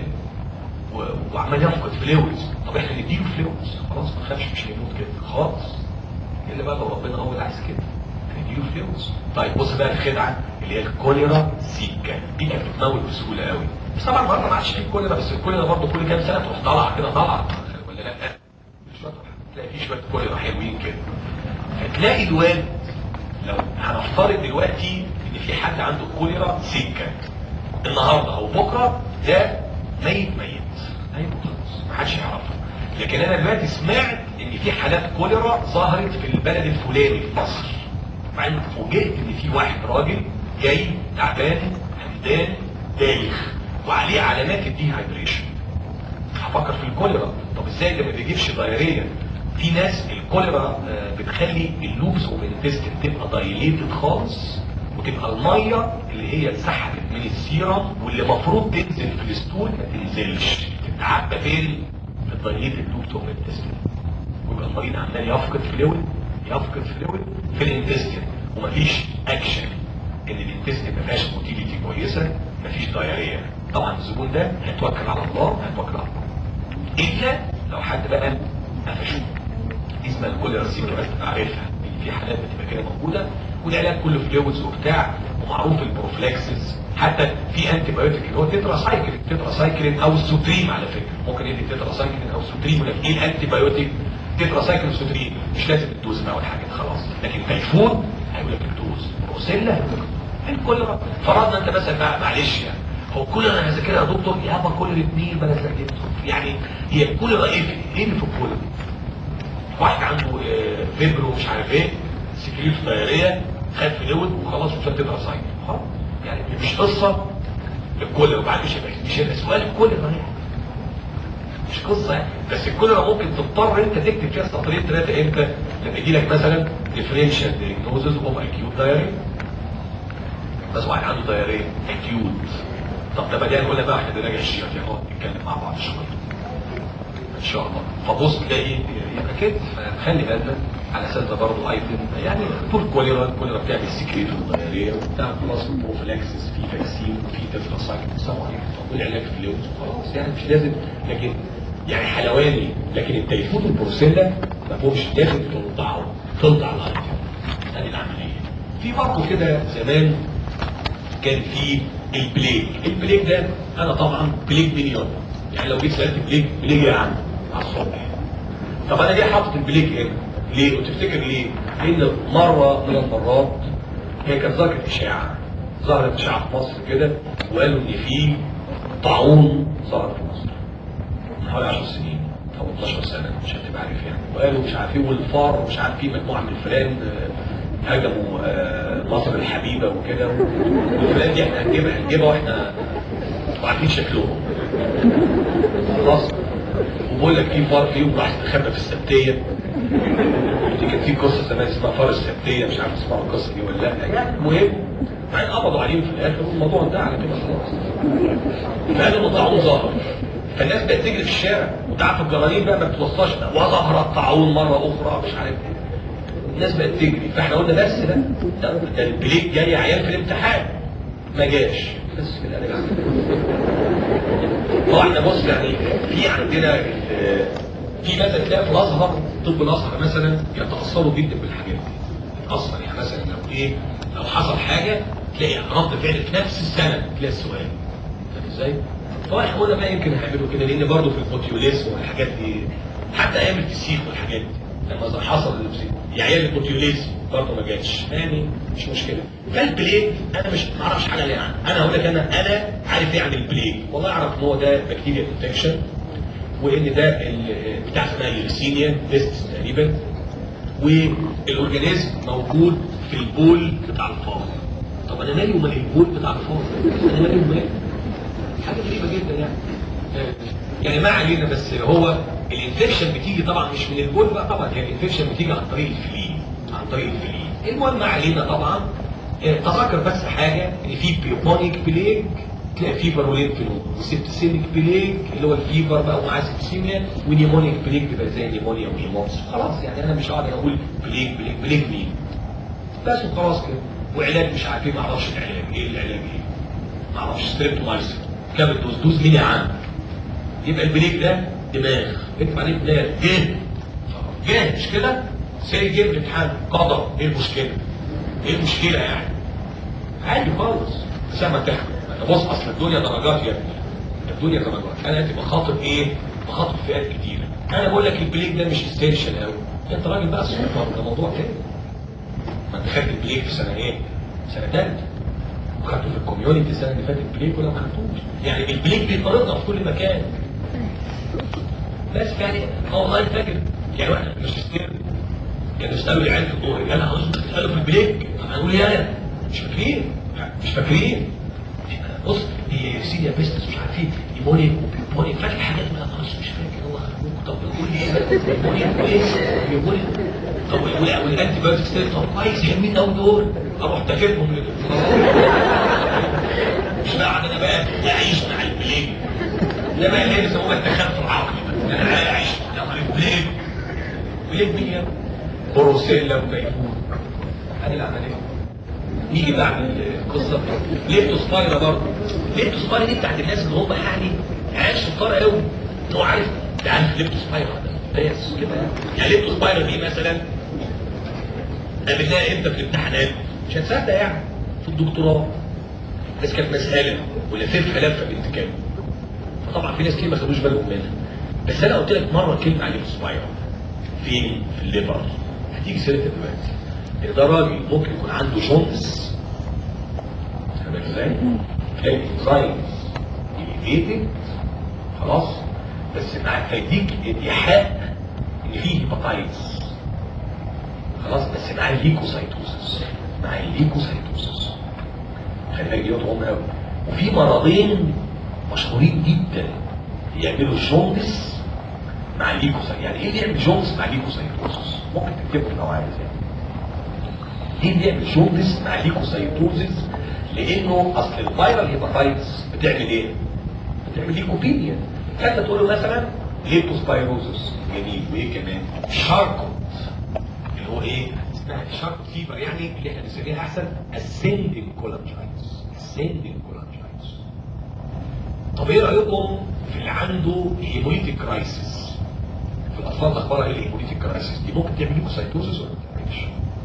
و- وعمال يفقد فلويدز طب احنا نديله فلويدز خلاص ما تخافش مش هيموت كده خالص الا بقى لو ربنا هو اللي عايز كده هنديله فلويدز طيب بص بقى الخدعه اللي هي الكوليرا سيكا دي كانت بتموت بسهوله قوي بس طبعا برضه ما عادش فيه كوليرا بس الكوليرا برضه كل كام سنه تروح طالعه كده طالعه ولا لا؟ شويه تلاقي في شويه كوليرا حلوين كده هتلاقي الواد لو هنفترض دلوقتي ان في حد عنده كوليرا سكه النهارده او بكره ده ميت ميت ميت خلاص ما حدش يعرفه لكن انا دلوقتي سمعت ان في حالات كوليرا ظهرت في البلد الفلاني في مصر مع ان فوجئت ان في واحد راجل جاي تعبان همدان دايخ وعليه علامات الديهايدريشن هفكر في الكوليرا طب ازاي ده ما بيجيبش دايريه في ناس الكوليرا آه، بتخلي اللوبس اوف الانتستين تبقى دايليتد خالص وتبقى الميه اللي هي اتسحبت من السيرم واللي المفروض تنزل في الستول ما تنزلش تتعبى فين؟ في الدايليتد لوبس اوف الانتستين ويبقى المريض عمال يفقد فلويد يفقد فلويد في الانتستين ومفيش اكشن ان الانتستين ما فيهاش موتيليتي كويسه مفيش دايريه طبعا الزبون ده هيتوكل على الله هيتوكل على الله الا لو حد بقى قفشه دي اسمها الكوليرا سيكريت عارفها ان في حالات بتبقى كده موجوده والعلاج كله فلويدز وبتاع ومعروف البروفلاكسس حتى في انتي بايوتيك اللي هو تترا سايكلين تترا سايكلين او السوتريم على فكره ممكن يدي تترا سايكلين او السوتريم ولا ايه الانتي بايوتيك تترا سايكلين وسوتريم مش لازم الدوز بقى والحاجات خلاص لكن تيفون هيقول لك الدوز بروسيلا هيقول لك الكوليرا فرضنا انت مثلا بقى معلش يعني هو كل انا هذاكرها يا دكتور يابا كل الاثنين بلا تلاقيه يعني هي الكوليرا ايه في- ايه اللي في الكوليرا؟ واحد عنده آه، فيبرو مش عارف ايه سكريت دايريه خد فلويد وخلاص مش هتبقى صايم خلاص يعني دي مش قصه الكوليرا وبعدين مش هيبقى مش هيبقى سؤال الكوليرا يعني مش قصه يعني بس الكوليرا ممكن تضطر انت تكتب فيها سطرين ثلاثه امتى لما يجي لك مثلا ديفرنشال ديجنوزز اوف اكيوت دايريا بس واحد عنده دايريا اكيوت طب ده بدأنا نقول بقى احنا بنراجع الشيخ يا اخوان نتكلم مع بعض شويه ان شاء الله فبص تلاقي يبقى كده خلي بالنا على اساس ده برضه ايتم يعني طول كوليرا الكوليرا بتعمل سكريت والضياريه وبتاع خلاص بروفلاكسس في فاكسين وفي تفلاسايكل سوا والعلاج في اللوز خلاص يعني مش لازم لكن يعني حلواني لكن التيفون البروسيلا ما فيهوش لازم تنضعه تنضع الايتم ادي العمليه في برضه كده زمان كان في البليك البليك ده انا طبعا بليك مليون يعني لو جيت سالت بليك بليك يا عم على الصبح طب انا ليه حاطط البليك هنا؟ ليه؟ وتفتكر ليه؟ لان مره من المرات هي كانت ظهرت اشاعه ظهرت اشاعه في مصر كده وقالوا ان في طاعون ظهر في مصر من حوالي 10 سنين او 12 سنه مش هتبقى عارف يعني وقالوا مش عارف ايه والفار مش عارف ايه مجموعه من الفئران آه، هجموا آه، مصر الحبيبه وكده والفئران دي احنا هنجيبها هنجيبها واحنا وعارفين شكلهم خلاص وبقول لك في فار فيهم راح يستخبى في السبتيه دي كانت في قصه زمان اسمها فار السبتيه مش عارف اسمها القصه دي ولا لا يعني المهم بعدين قبضوا عليهم في الاخر والموضوع انتهى على كده خلاص فقالوا ان طاعون ظهر فالناس بقت تجري في الشارع وانت عارف الجرانين بقى ما بتوصاش وظهر الطاعون مره اخرى مش عارف ايه الناس بقت تجري فاحنا قلنا بس ده ده, ده البليك جاي عيال في الامتحان ما جاش بس كده انا هو احنا بص يعني في عندنا ال- في مثلا تلاقي في الازهر طب الازهر مثلا يتاثروا جدا بالحاجات دي يتاثر يعني مثلا لو ايه لو حصل حاجه تلاقي رد فعل في نفس السنه تلاقي السؤال فاهم ازاي؟ فهو احنا قلنا ما يمكن هيعملوا كده لان برضه في البوتيوليزم والحاجات دي حتى ايام الفسيخ والحاجات دي لما حصل الفسيخ يعني ايام البوتيوليزم برضه ما جاتش يعني مش مشكله فالبليك انا مش ما اعرفش حاجه ليه عنه انا هقول لك انا انا عارف ايه عن البليك والله اعرف ان هو ده بكتيريا انفكشن وان ده ال- بتاع اسمها يورسينيا بيست تقريبا والاورجانيزم موجود في البول بتاع الفار طب انا مالي ومال البول بتاع الفار انا مالي ومال حاجه غريبه جدا يعني يعني ما علينا بس هو الانفكشن بتيجي طبعا مش من البول بقى طبعا هي الانفكشن بتيجي عن طريق الفلين عن طريق الفلين المهم ما علينا طبعا آه، تذكر بس حاجه ان في بيوبونيك بليك تلاقي فيبر وليمفنود وسيبتسيميك بليك اللي هو الفيبر بقى ومعاه سيبتسيميا ونيمونيك بليك بيبقى زي نيمونيا وهيموس خلاص يعني انا مش هقعد اقول بليك بليك بليك مين بس وخلاص كده وعلاج مش عارف ايه ما اعرفش العلاج ايه العلاج ايه ما اعرفش ستريبتومايسين كام دوز دوز مين يا عم يبقى البليك ده دماغ اكتب عليه دماغ جه جه مش كده سي جه الامتحان قدر ايه المشكله ايه المشكله يعني عادي خالص بس اما تحكم بص اصل الدنيا درجات يا ابني الدنيا درجات انا انت بخاطب ايه بخاطب فئات كتيره انا بقول لك البليك ده مش استيشن قوي انت راجل بقى سوبر ده موضوع تاني ما انت خدت البليك في سنه ايه سنه ثالثه وخدته في الكوميونتي السنه اللي فاتت بليك ولا ما خدتوش يعني البليك بيطاردنا في كل مكان بس يعني هو والله فاكر يعني واحد مش ماجستير كان يسالوا العيال في الدور انا عاوز تسالوا في البليك طب هنقول ايه انا مش فاكرين مش فاكرين بص دي سيديا بيستس مش عارف ايه ايموني وبيبوني فاكر حاجات ما خلاص مش فاكر هو خربوك طب يقول لي ايه ايموني كويس ايموني طب وال- والانتي بايوتكس تاني طب كويس يهمني قوي دول اروح تاخدهم مش بقعد انا بقى اعيش مع البليك ده بقى اللي بيسموه التخلف العقلي بقى. انا اعيش مع البليك بليك مين يا ابني؟ بروسيلا وكيفون هذه العمليه نيجي بقى على القصه ليبتوسبايرا برضه ليبتوسبايرا دي بتاعت الناس اللي هم يعني عايش شطار قوي هو عارف ده عارف ليبتوسبايرا ده بس كده يعني ليبتوسبايرا دي مثلا قابلناها امتى في الامتحانات مش هتصدق يعني في الدكتوراه بس كانت مساله ولفيت لفه بنت كام فطبعا في ناس كتير ما خدوش بالهم منها بس انا قلت لك مره كلمه على ليبتوسبايرا فين في الليفر هتيجي سيرتها دلوقتي إن ده راجل ممكن يكون عنده جونز فاهم ازاي؟ تلاقي الانزايمز اليفيتد خلاص بس مع هيديك ايحاء ان فيه هيباتايتس خلاص بس مع الليكوسايتوسس مع الليكوسايتوسس خلي بالك دي نقطه مهمه قوي وفي مرضين مشهورين جدا يعملوا جونز مع الليكوسايتوسس يعني ايه اللي يعمل جونز مع الليكوسايتوسس ممكن تكتبه لو عايز يعني ليه بيعمل جوندس مع ليكوسايتوزيس لانه اصل الفيرال هيباتايتس بتعمل ايه؟ بتعمل ليكوبينيا فانت تقول له مثلا ليبتوسبايروزس جميل وايه كمان؟ شاركوت اللي هو ايه؟ اسمها شاركوت فيبر يعني اللي احنا بنسميها احسن اسندنج كولانجايتس اسندنج كولانجايتس طب ايه رايكم في اللي عنده هيموليتيك كرايسيس؟ في الاطفال اخبارها ايه الهيموليتيك كرايسيس دي ممكن تعمل ليكوسايتوزيس ولا ما تعملش؟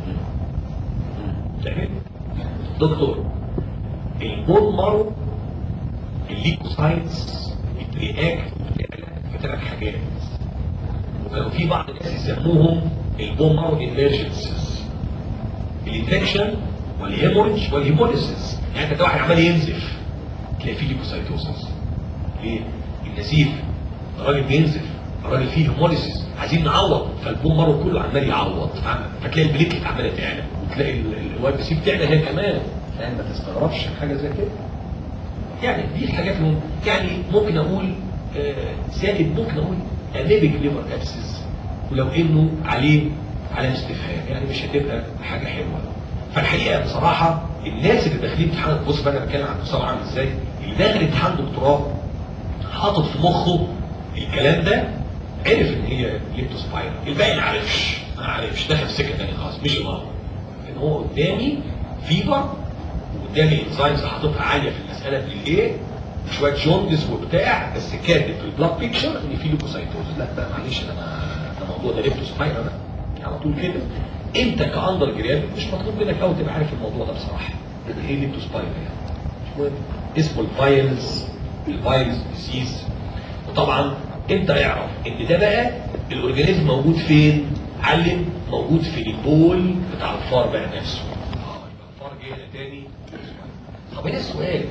تعمل دكتور البون مارو الليكوسايتس رياكت في ثلاث حاجات وكانوا في بعض الناس يسموهم البومر انرجنسز الانفكشن والهيموريج والهيموليسيس يعني انت واحد عمال ينزف تلاقي فيه ليكوسايتوسيس ليه؟ النزيف الراجل بينزف الراجل فيه هيموليسيس عايزين نعوض فالبوم مره كله عمال يعوض فتلاقي البليتلت عماله تعلى وتلاقي الواي بي سي بتعلى هي كمان يعني ما تستغربش حاجه زي كده يعني دي الحاجات اللي يعني ممكن اقول آه زائد ممكن اقول انيميك ليفر ابسس ولو انه عليه على استفهام يعني مش هتبقى حاجه حلوه فالحقيقه بصراحه الناس اللي داخلين امتحان بص بقى انا بتكلم عن المستوى عامل ازاي اللي داخل امتحان دكتوراه حاطط في مخه الكلام ده عرف ان هي ليبتوسبايرال الباقي ما عرفش ما عرفش دخل في سكه ثانيه خالص مش الامر ان هو قدامي فيبر وقدامي انزايمز حاططها عاليه في المساله في الايه شويه جوندس وبتاع بس كاتب في البلاد بيكتشر ان في ليوكوسايتوز لا بقى معلش ده ما ده موضوع ده ليبتوسبايرال ده على طول كده انت كاندر جراد مش مطلوب منك قوي تبقى عارف الموضوع ده بصراحه ايه ليبتوسبايرال يعني مش مهم اسمه الفايلز الفايلز ديسيز وطبعا انت اعرف ان ده بقى الاورجانيزم موجود فين علم موجود في البول بتاع الفار بقى نفسه اه يبقى الفار جه هنا تاني طب هنا السؤال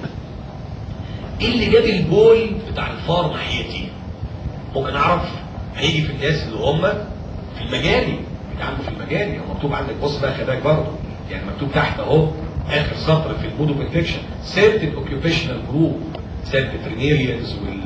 ايه اللي جاب البول بتاع الفار ناحيتي ممكن اعرف هيجي في الناس اللي هم في المجاري بيتعاملوا في المجاري هو مكتوب عندك بص بقى خباك برضه يعني مكتوب تحت اهو اخر سطر في المود اوف انفكشن سيرتن اوكيوبيشنال جروب زي الفيترينيريانز وال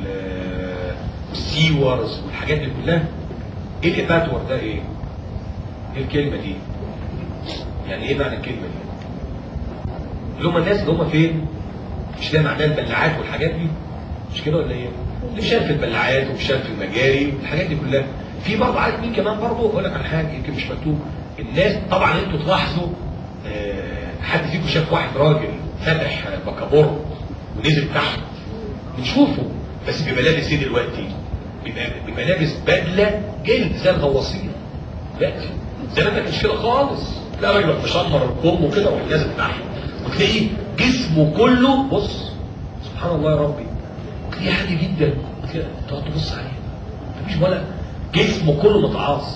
والسيورز والحاجات دي كلها ايه الاباتور ده ايه؟ ايه الكلمه دي؟ يعني ايه معنى الكلمه دي؟ اللي هم الناس اللي هم فين؟ مش ده معناه البلاعات والحاجات دي؟ مش كده ولا ايه؟ اللي شاف البلاعات ومش شاف المجاري والحاجات دي كلها في برضه عارف مين كمان برضه اقول لك على حاجه يمكن مش مكتوب الناس طبعا انتوا تلاحظوا آه حد فيكم شاف واحد راجل فتح بكابور ونزل تحت بنشوفه بس بيبقى لابس ايه دلوقتي؟ بيبقى, بيبقى لابس بدله جلد زي الغواصين دلوقتي زمان ما كانش كده خالص تلاقي راجل مشمر الكم وكده وراح نازل تحت وتلاقيه جسمه كله بص سبحان الله يا ربي تلاقيه عادي جدا كده تقعد تبص عليه مفيش ولا جسمه كله متعاص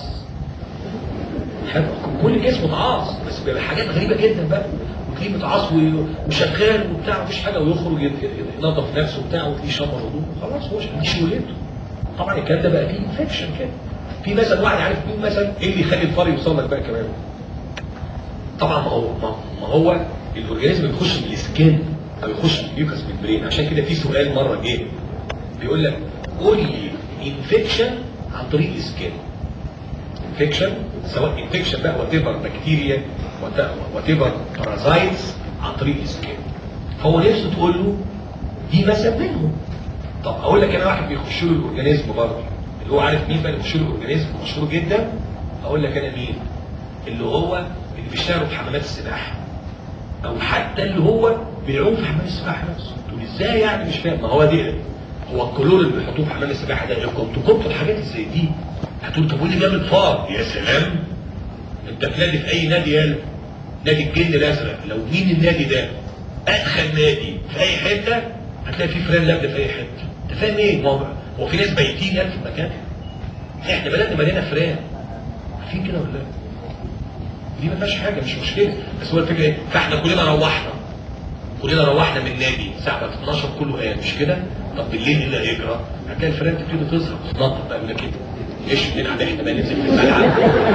كل جسمه متعاص بس بيبقى حاجات غريبه جدا بقى وتلاقيه متعاص وشغال وبتاع مفيش حاجه ويخرج ينظف نفسه وبتاع وتلاقيه شمر هدومه خلاص هو دي شغلته طبعا الكلام ده بقى فيه انفكشن كده في مثلا واحد عارف مين مثلا ايه اللي يخلي الفار يوصل لك بقى كمان طبعا ما هو ما هو الاورجانيزم بيخش من السكين او يخش من الميوكس ممبرين عشان كده في سؤال مره جه بيقول لك قول لي انفكشن عن طريق السكين انفكشن سواء انفكشن بقى وات ايفر بكتيريا وات ايفر بارازايتس عن طريق السكين فهو نفسه تقول له دي مثلا منهم طب اقول لك انا واحد بيخش له الاورجانيزم برضه اللي هو عارف مين بقى اللي بيخش له الاورجانيزم مشهور جدا اقول لك انا مين اللي هو اللي بيشتغلوا في حمامات السباحه او حتى اللي هو بيعوم في حمام السباحه نفسه تقول ازاي يعني مش فاهم ما هو دي هو الكلور اللي بيحطوه في حمام السباحه ده كنت كنت الحاجات زي دي هتقول طب واللي جاب فار يا سلام انت بتنادي في اي نادي يالا نادي الجن الازرق لو مين النادي ده ادخل نادي في اي حته هتلاقي في فران لابده في اي حته انت فاهم ايه؟ ما هو في ناس بايتين يعني في المكان احنا بلدنا مليانه فران عارفين كده ولا لا؟ دي ما فيهاش حاجه مش مشكله بس هو الفكره ايه؟ فاحنا كلنا روحنا كلنا روحنا من النادي الساعه 12 كله قام مش كده؟ طب بالليل ايه اللي هيجرى؟ هتلاقي الفران تبتدي تظهر تتنطط بقى يقول لك كده ايش بينا على احنا بقى ننزل في الملعب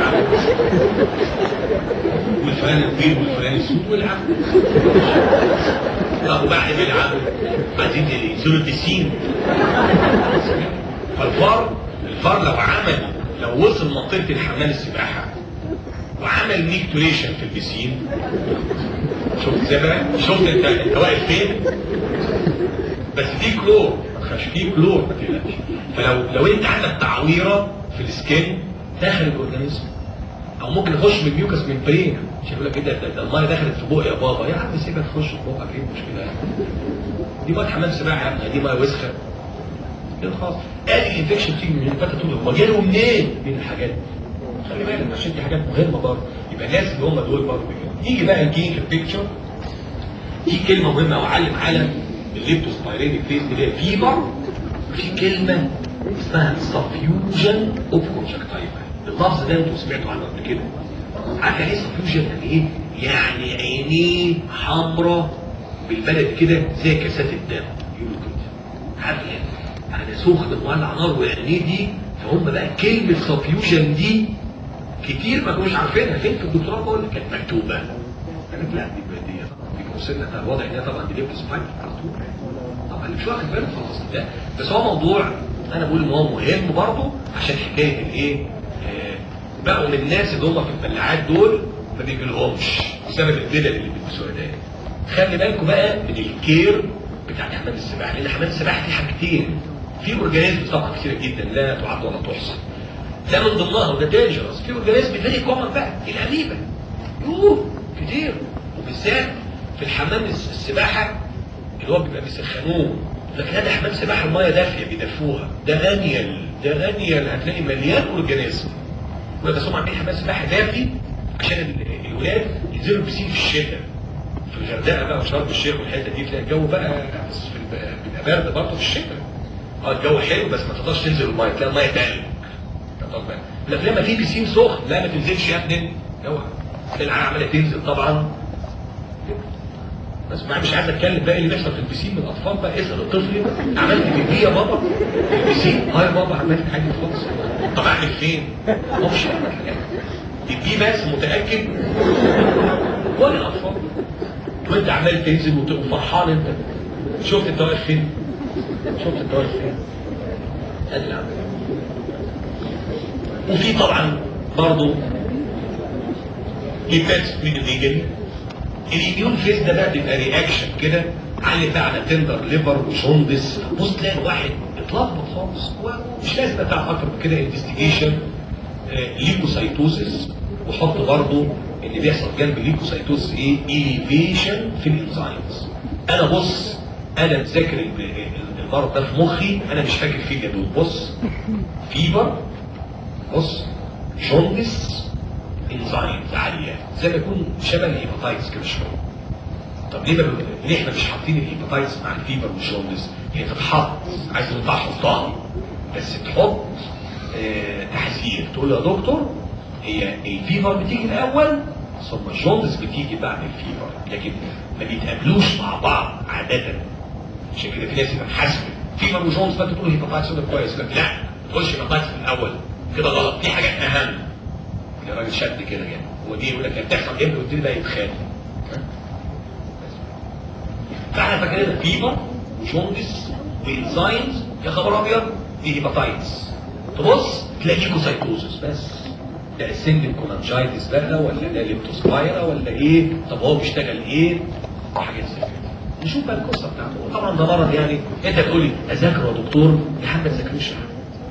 والفران البيض والفران السود والعب طب وبعد بيلعبوا عايزين ينزلوا البسين فالفار الفار لو عمل لو وصل منطقه الحمام السباحه وعمل نيكتوريشن في البسين شفت ازاي بقى؟ شفت انت انت واقف فين؟ بس في كلور ما تخافش في كلور ما تقلقش فلو لو انت عندك تعويره في السكين داخل الاورجانيزم او ممكن يخش من الميوكس من برين مش هيقول لك ايه ده, ده الميه دخلت في بقي يا بابا يا عم سيبها تخش في بقك ايه المشكله يعني دي ميه حمام سباحه يا ابني دي ميه وسخه كده خلاص ادي الانفكشن تيجي من فاكر تقول هو جاله منين من الحاجات دي خلي بالك عشان دي حاجات مهمه برضه يبقى الناس اللي هم دول برضه كده يجي بقى الجين بيكتشر في كلمه مهمه واعلم على الليبتوسبايرينيك فيز اللي هي فيبر في كلمه اسمها سفيوجن اوف كونجكتايفا اللفظ ده انتوا سمعتوا عنه قبل كده عارف يعني ايه سفيوجن يعني ايه؟ يعني عينيه حمراء بالبلد كده زي كاسات الدم يقولوا كده عارف يعني يعني سخن مولع نار وعينيه دي فهم بقى كلمه سفيوجن دي كتير ما كانوش عارفينها فين في الدكتوراه بقول لك كانت مكتوبه قال لك لا دي دي دي وصلنا بتاع الوضع ان هي طبعا دي ليبتوس بايب على طول طبعا مش واخد باله خلاص ده بس هو موضوع انا بقول ان هو مهم برضه عشان حكايه الايه آه، بقوا من الناس اللي هم في البلاعات دول ما بيجيلهمش بسبب الدلل اللي بيلبسوها ده خلي بالكم بقى من الكير بتاع حمام السباحه لان حمام السباحه فيه حاجتين في اورجانيزم طبعا كتيره جدا لا تعد ولا تحصى ده من ضمنها وده دينجرس في اورجانيزم فيري كومن بقى الاميبا يوه كتير وبالذات في الحمام الس- السباحه اللي هو بيبقى بيسخنوه لكن هذا حمام سباحه المايه دافيه بيدفوها ده انيل ده انيل هتلاقي مليان اورجانيزم بس هم عاملين حمام سباحه دافي عشان ال- الولاد ينزلوا البسين في الشتاء في الغردقه بقى وشرم الشيخ والحته دي تلاقي الجو بقى بس في الب- بيبقى برد برضه في الشتاء اه الجو حلو بس ما تقدرش تنزل المايه تلاقي المايه تلج تاخد بالك. لكن لما في بيسين سخن لا ما تنزلش يا ابني اوعى العيال عماله تنزل طبعا بس ما مش عايز اتكلم بقى اللي بيحصل في البيسين من الاطفال بقى اسال الطفل عملت بيبي يا بابا في البيسين اه يا بابا عملت حاجه خالص طب اعمل فين؟ هو مش هيعمل حاجه بيبي بس متاكد ولا الاطفال وانت عمال تنزل وت- وفرحان انت شفت انت واقف فين؟ شفت انت واقف فين؟ ادي العمل وفي طبعا برضه ايفكتس من الليجل الاميون فيز ده بقى بيبقى رياكشن كده علي بقى على تندر ليفر وجوندس بص تلاقي الواحد اتلخبط خالص ومش لازم تعرف اكتر من كده انفستيجيشن ليكوسايتوزس وحط برضه اللي بيحصل جنب الليكوسايتوزس ايه؟ اليفيشن في الانزيمز انا بص انا مذاكر ال- المرض ده في مخي انا مش فاكر فيه جدول بص فيبر بص جوندس انزيمز عاليه زي ما يكون شبه الهيباتايتس كده شويه طب ليه بقى ليه احنا مش حاطين الهيباتايتس مع الفيبر والجوندس هي تتحط عايز تحطها حطها بس تحط آه تحذير تقول له يا دكتور هي الفيبر بتيجي الاول ثم الجوندس بتيجي بعد الفيبر لكن ما بيتقابلوش مع بعض عاده عشان كده في ناس يبقى محاسبه فيبر وجوندس فانت تقول هيباتايتس ولا كويس لكن لا ما تقولش هيباتايتس في الاول كده غلط في حاجات اهم يا راجل شد كده يعني هو دي يقول لك هي بتحصل امتى قلت لي بقى يتخانق فاحنا فاكرين فيبر وجوندس وانزيمز يا خبر ابيض دي هيباتايتس تبص تلاقي ليكوسايتوزس بس ده السنجل كولانجايتس بقى ولا ده ليبتوسبايرا ولا ايه طب هو بيشتغل ايه وحاجات زي كده نشوف بقى القصه بتاعته طبعا ده مرض يعني انت تقول لي اذاكر يا دكتور يا حد ما تذاكرش يا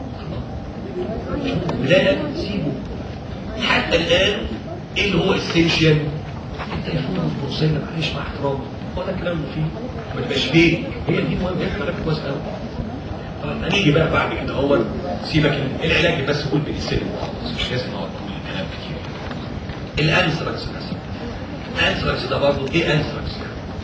حد لا سيبه حتى الان ايه اللي هو اسينشال انت يا اخويا بصينا معلش مع احترامي هو ده كلام مفيد ما تبقاش فيه هي دي مهمه انت عارف كويس قوي طيب هنيجي بقى بعد كده هو سيبك العلاج بس قول بنسلم خلاص مش لازم اقعد تقول كلام كتير الانثراكس مثلا الانثراكس ده برضه ايه انثراكس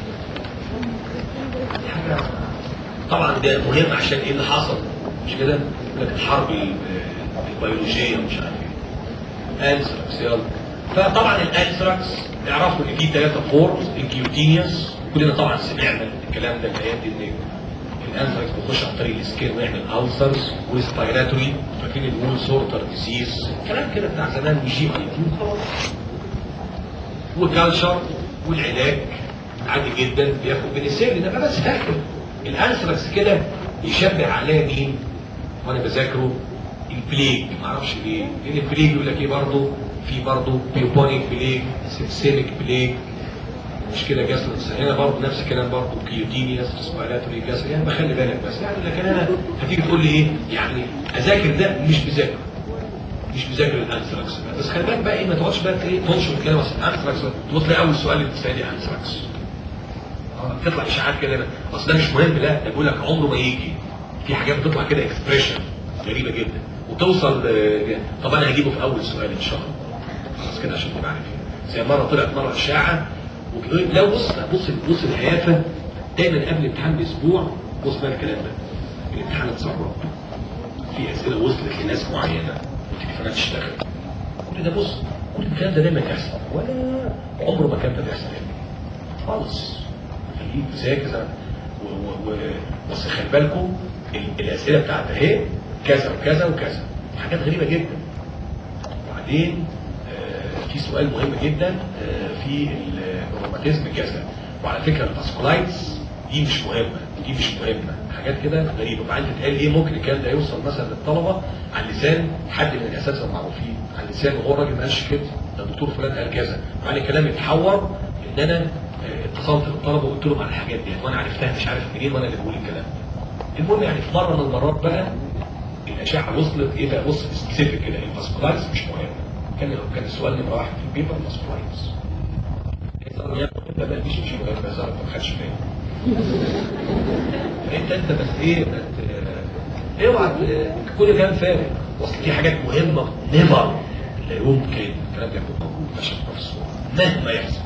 دي حاجه طبعا ده مهم عشان ايه اللي حصل مش كده؟ يقول لك الحرب ال- البيولوجيه ومش عارف ايه انثراكس يلا فطبعا الانثراكس اعرفوا ان في ثلاثه فورمز الكيوتينيوس كلنا طبعا سمعنا الكلام ده الايام دي ان الانثراكس بيخش عن طريق السكين ويعمل السرز وسبيراتوري فاكرين الوول سورتر ديزيز كلام كده بتاع زمان وجي اي تي وخلاص والكالشر والعلاج عادي جدا بياخد بنسلين ده بس فاكر الانثراكس كده يشبه عليه مين وانا بذاكره البليج ما اعرفش ليه لان البليج يقول لك ايه برضه في برضه بيوبونيك بليج سيبسيميك بليج مش كده جاسلس هنا برضه نفس الكلام برضه كيوتينيوس سبيراتوري جاسلس يعني بخلي بالك بس يعني لكن انا هتيجي تقول لي ايه يعني اذاكر ده مش بذاكر مش بذاكر الانثراكس بس خلي بالك بقى ايه ما تقعدش بقى ايه تنشر الكلام بس الانثراكس تبص تلاقي اول سؤال اللي بتسالني انثراكس اه تطلع اشاعات كده اصل ده مش مهم لا ده بيقول لك عمره ما يجي في حاجات بتطلع كده اكسبريشن غريبه جدا وتوصل آه، طب انا هجيبه في اول سؤال ان شاء الله خلاص كده عشان تبقى عارفين زي مره طلعت مره اشاعه وكده- لو بص بص بص الهيافه دايما قبل امتحان باسبوع بص بقى الكلام ده الامتحان اتسرب في اسئله وصلت لناس معينه والتليفونات اشتغل كل ده بص كل الكلام ده دايما يحصل ولا عمره ما كان ده بيحصل يعني خالص خليك تذاكر و- و- و- بس خلي بالكم ال- الاسئله بتاعت اهي كذا وكذا وكذا حاجات غريبه جدا وبعدين آه، في سؤال مهم جدا آه، في الروماتيزم كذا وعلى فكره الفاسكولايتس دي مش مهمه دي مش مهمه حاجات كده غريبه وبعدين تتقال ايه ممكن الكلام ده يوصل مثلا للطلبه على لسان حد من الاساتذه المعروفين على لسان وهو الراجل ما قالش كده ده الدكتور فلان قال كذا وبعدين الكلام يتحور ان انا آه، اتصلت بالطلبه وقلت لهم على الحاجات دي وانا عرفتها مش عارف منين وانا اللي بقول الكلام ده المهم يعني في مره من المرات بقى الاشعه وصلت ايه بقى بص سبيسيفيك كده الفاسكولايتس مش مهم كان كان السؤال نمره واحد في البيبر الفاسكولايتس ما بقاش مش مهم بس ما خدش بالي انت انت بس ايه ما ت- اوعى ت- كل كلام فارغ اصل في حاجات مهمه نيفر لا يمكن الكلام ده يكون موجود عشان البروفيسور مهما يحصل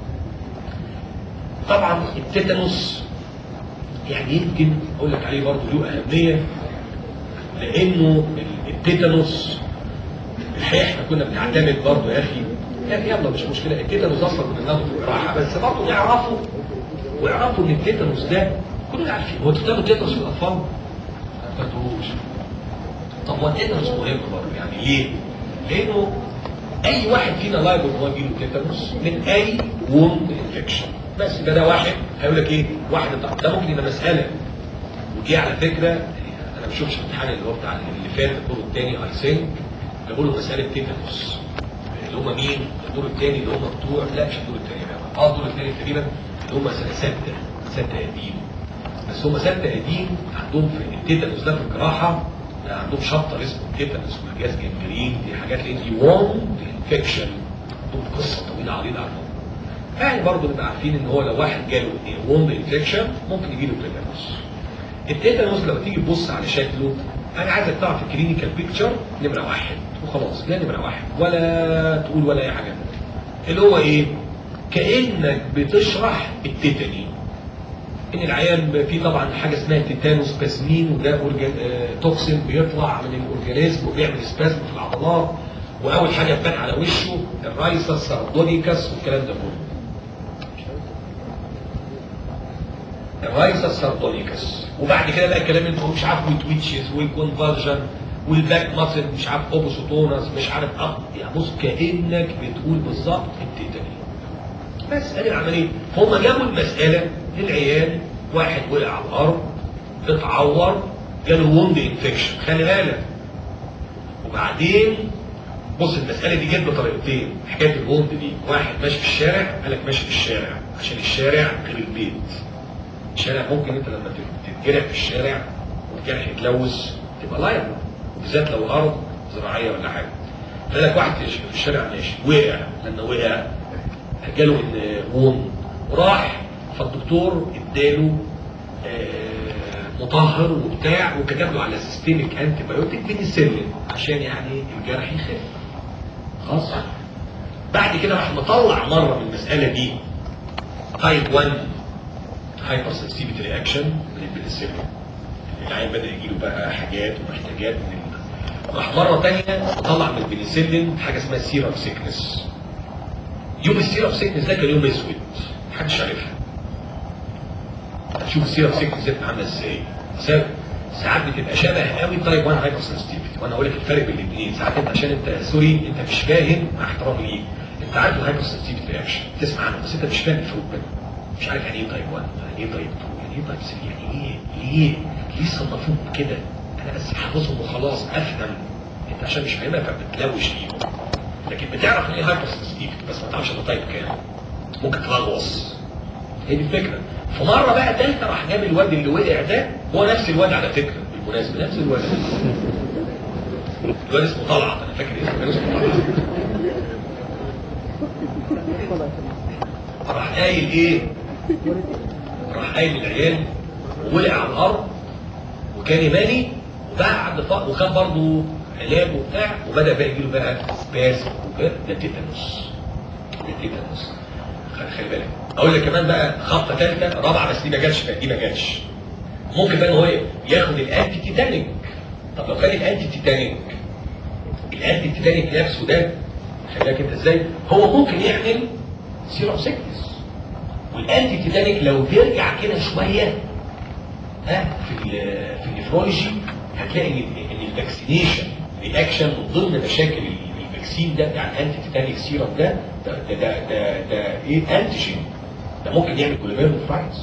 طبعا التيتانوس يعني يمكن اقول لك عليه برضه له اهميه لانه التيتانوس الحقيقه احنا كنا بنعتمد برضه يا اخي يعني يلا مش مشكله التيتانوس اصلا كنا بناخده في الجراحه بس برضه يعرفوا ويعرفوا ان التيتانوس ده كلنا عارفين هو تفتكروا التيتانوس في الاطفال؟ ما تفتكروش طب هو التيتانوس مهم برضه يعني ليه؟ لانه اي واحد فينا لايبل ان هو يجيله تيتانوس من اي ووند انفكشن بس يبقى ده واحد هيقول لك ايه؟ واحد طب ده ممكن يبقى مساله ودي على فكره انا ما بشوفش الامتحان اللي هو بتاع اللي فات الدور الثاني اي ثينك بيقولوا مساله تيتانوس اللي هم مين؟ الدور الثاني اللي هم بتوع لا مش الدور الثاني بقى اه الدور الثاني تقريبا اللي هم سنه سته سته قديم بس هم سته قديم عندهم في التيتانوس ده في الجراحه ده عندهم شابتر اسمه تيتانوس والجاز جنجرين دي حاجات اللي دي ووند انفكشن عندهم قصه طويله عريضه عنهم يعني برضه نبقى عارفين ان هو لو واحد جاله ووند انفكشن ممكن يجيله تيتانوس التيتانوس لما تيجي تبص على شكله انا عايزك تعرف الكلينيكال بيكتشر نمره واحد وخلاص لا نمره واحد ولا تقول ولا اي حاجه اللي هو ايه؟ كانك بتشرح التيتاني ان العيان في طبعا حاجه اسمها تيتانوس باسمين وده أورجان- آه، توكسين بيطلع من الاورجانيزم وبيعمل سبازم في العضلات واول حاجه تبان على وشه الرايسس ساردونيكاس والكلام ده كله الرايسس ساردونيكاس وبعد كده بقى الكلام اللي هو مش عارف والتويتشز والكونفرجن والباك ماسل مش عارف اوبوسوتونس مش عارف اب يعني بص كانك بتقول بالظبط التيتاني بس ادي العمليه هم جابوا المساله للعيال واحد وقع على الارض اتعور جاله ووند انفكشن خلي بالك وبعدين بص المساله دي جت بطريقتين حكايه الووند دي واحد ماشي في الشارع قال لك ماشي في الشارع عشان الشارع غير البيت الشارع ممكن انت لما تتجرح في الشارع والجرح يتلوث تبقى لايبل وبالذات لو ارض زراعيه ولا حاجه قال لك واحد في الشارع ماشي وقع لما وقع جاله ان ووند وراح فالدكتور اداله آه، مطهر وبتاع وكتب له على سيستميك انتي بايوتيك بنسلين عشان يعني الجرح يخف خلاص بعد كده راح مطلع مره من المساله دي تايب 1 هايبر سنسيتيفيتي رياكشن من البنسلين العيان بدا يجي له بقى حاجات ومحتاجات من ال- راح مره ثانيه طلع من البنسلين حاجه اسمها سيرم سيكنس يوم السيرم سيكنس ده كان يوم اسود محدش عارفها هتشوف السيرم سيكنس دي بتبقى عامله ازاي سا- ساعات بتبقى شبه قوي تايب 1 هايبر سنسيتيفيتي وانا اقول لك الفرق بين الاثنين ساعات انت عشان انت سوري انت مش فاهم مع احترامي ليك انت عارف الهايبر سنسيتيفيتي رياكشن تسمع عنه بس انت مش فاهم الفروق بينهم مش عارف يعني ايه تايب 1 يعني ايه تايب 2 يعني ايه تايب 3 يعني ايه ليه ليه صنفوهم كده انا بس حافظهم وخلاص افهم انت عشان مش فاهمها فبتلوش فيهم لكن بتعرف ان ايه هايبر سنسيتيفيتي بس ما تعرفش ده تايب كام ممكن تلغوص هي دي الفكره فمره بقى تالتة راح جاب الواد اللي وقع ده هو نفس الواد على فكره بالمناسبه نفس الواد الواد اسمه طلعت انا فاكر اسمه كان اسمه طلعت راح قايل ايه؟ راح قايل للعيال وولع على الارض وكان يماني وبعد ف... وخد برضه علاج وبتاع وبدا بقى يجيله بقى سباس وكده ده تيتانوس ده تيتانوس خلي خلي بالك اقول لك كمان بقى خبطه ثالثه رابعه بس دي ما جاتش دي ما جاتش ممكن بقى ان هو ياخد الانتي تيتانيك طب لو كان الانتي تيتانيك الانتي تيتانيك نفسه ده خلي بالك انت ازاي هو ممكن يعمل سيروم سيكنس والانتي تيتانيك لو بيرجع كده شويه ها في ال- في النفرولوجي هتلاقي ان إن الفاكسينيشن رياكشن من ضمن مشاكل الفاكسين ده بتاع الانتي تيتانيك سيروم ده ده ده ده, ده, ده ايه انتيجين ده ممكن يعمل كوليميرو فرايتس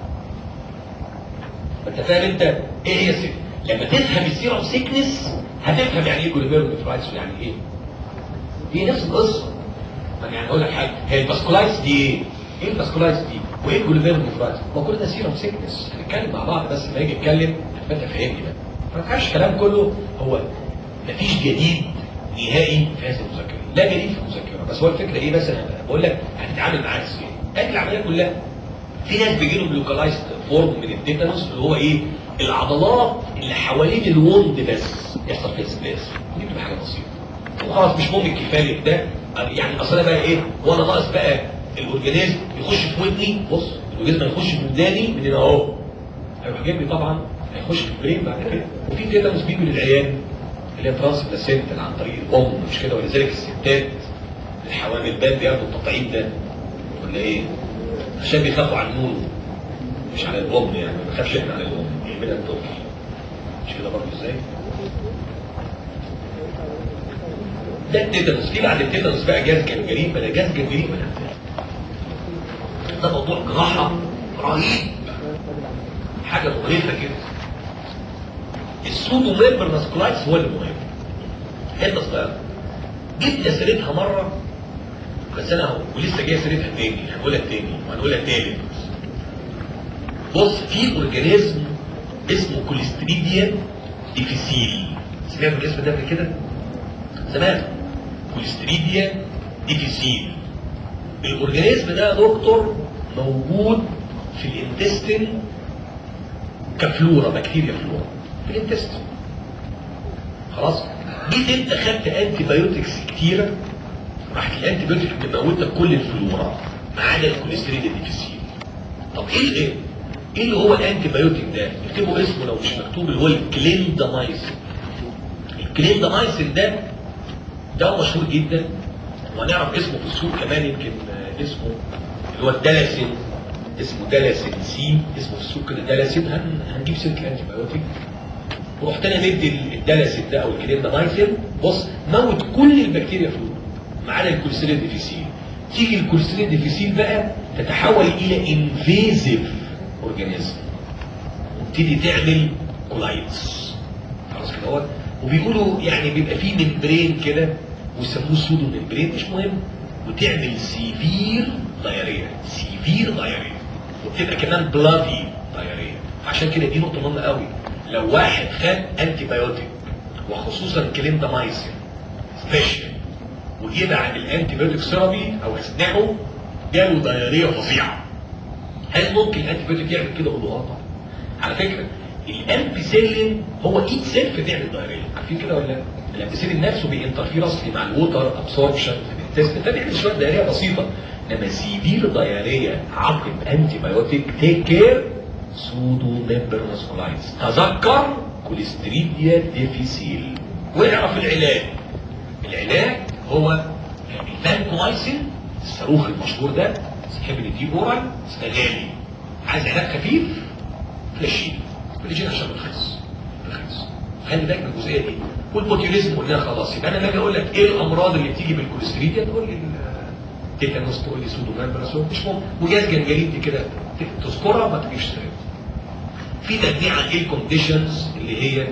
انت فاهم انت ايه هي السيك لما تفهم السيروم سيكنس هتفهم يعني ايه كوليميرو فرايتس ويعني ايه هي نفس القصه ما يعني اقول لك حاجه هي الباسكولايتس دي ايه؟ ايه الباسكولايتس دي؟ وايه الكوليفيرو نفرايتس؟ ما كل ده سيروم سيكنس هنتكلم مع بعض بس لما يجي يتكلم تبقى انت فاهمني بقى ما تنفعش الكلام كله هو مفيش جديد نهائي في هذه المذاكره لا جديد في المذاكره بس هو الفكره ايه بس انا بقول لك هتتعامل معاها ازاي؟ ادي العمليه كلها في ناس بيجي لهم لوكالايزد فورم من التيتانوس اللي هو ايه؟ العضلات اللي حوالين الوند بس يحصل فيها سبلاس دي بتبقى حاجه بسيطه وخلاص مش مهم الكفايه ده يعني اصل انا بقى ايه وانا ناقص بقى الاورجانيزم يخش في ودني بص الاورجانيزم هيخش في وداني من هنا اهو هيروح جايب لي طبعا هيخش في البرين بعد كده وفي تيتانوس بيجي للعيال اللي هي ترانس بلاسنت عن طريق الام مش كده ولذلك الستات الحوامل بان بياخدوا التطعيم ده ولا ايه؟ عشان بيخافوا على النون مش على الام يعني ما بنخافش احنا على الام يعملها الطفل مش كده برضه ازاي؟ ده التيتانوس في بعد التيتانوس بقى جهاز جنجرين بلا جهاز جنجرين ولا ده موضوع جراحه رهيب حاجه مقرفه كده السودو ميمبر ناسكولايتس هو اللي مهم حته صغيره جبنا سيرتها مره بس انا ولسه جايه سيرتها تاني هنقولها تاني وهنقولها تالت بص في اورجانيزم اسمه كوليستريديا ديفيسيل سمعتوا الاسم ده قبل كده؟ زمان كوليستريديا ديفيسيل الاورجانيزم ده يا دكتور موجود في الانتستين كفلورا بكتيريا فلورا في الانتستين خلاص جيت انت خدت انتي بايوتكس كتيره راحت الانتي بايوتكس مموتك كل الفلورا ما عدا الكوليستريديا ديفيسيل طب ايه الايه؟ ايه اللي هو الانتي بايوتيك ده؟ اكتبوا اسمه لو مش مكتوب اللي هو الكليندامايسين الكليندامايسين ده ده مشهور جدا وهنعرف اسمه في السوق كمان يمكن آه، اسمه اللي هو الدلاسين اسمه دلاسين سي اسمه في السوق كده دلاسين هن... هنجيب سيره الانتي بايوتيك ورحت انا مدي الدلاسين ده او الكليندامايسين بص موت كل البكتيريا فيه ما عدا الكوليسترول ديفيسيل تيجي الكوليسترول ديفيسيل بقى تتحول الى انفيزيف اورجانيزم وتبتدي تعمل كولايتس خلاص كده اهوت وبيقولوا يعني بيبقى فيه ممبرين كده ويسموه سودو ممبرين مش مهم وتعمل سيفير دايريا سيفير دايريا وبتبقى كمان بلادي دايريا عشان كده دي نقطه مهمه قوي لو واحد خد انتي بايوتيك وخصوصا كليندامايسين سبيشال وجه بعد الانتي بايوتيك ثيرابي او اثناءه جاله دايريا فظيعه هل ممكن الانتي بايوتيك يعمل كده قولوا اه طبعا على فكره الامبيسيلين هو ايد سيلف بتعمل دايريا عارفين كده ولا لا؟ الامبيسيلين نفسه بينترفيرس مع الووتر ابسوربشن في الانتست فبيعمل شويه دايريا بسيطه انما سيفير دايريا عقب انتي بايوتيك تيك كير سودو ميمبر ماسكولايتس تذكر كوليستريديا ديفيسيل واعرف العلاج العلاج هو الفانكومايسين الصاروخ المشهور ده تحب نديه اورال بس ده غالي عايز علاج خفيف فلاشين فلاشين عشان رخيص رخيص خلي بالك من الجزئيه دي والبوتيوليزم قلنا خلاص يبقى انا لما اجي اقول لك ايه الامراض اللي بتيجي بالكوليستريديا تقول لي تيتانوس تقول لي سودو ميمبرس مش مهم وجاز جنجرين دي كده تذكرها ما تجيش سيرة في تجميع ايه الكونديشنز اللي هي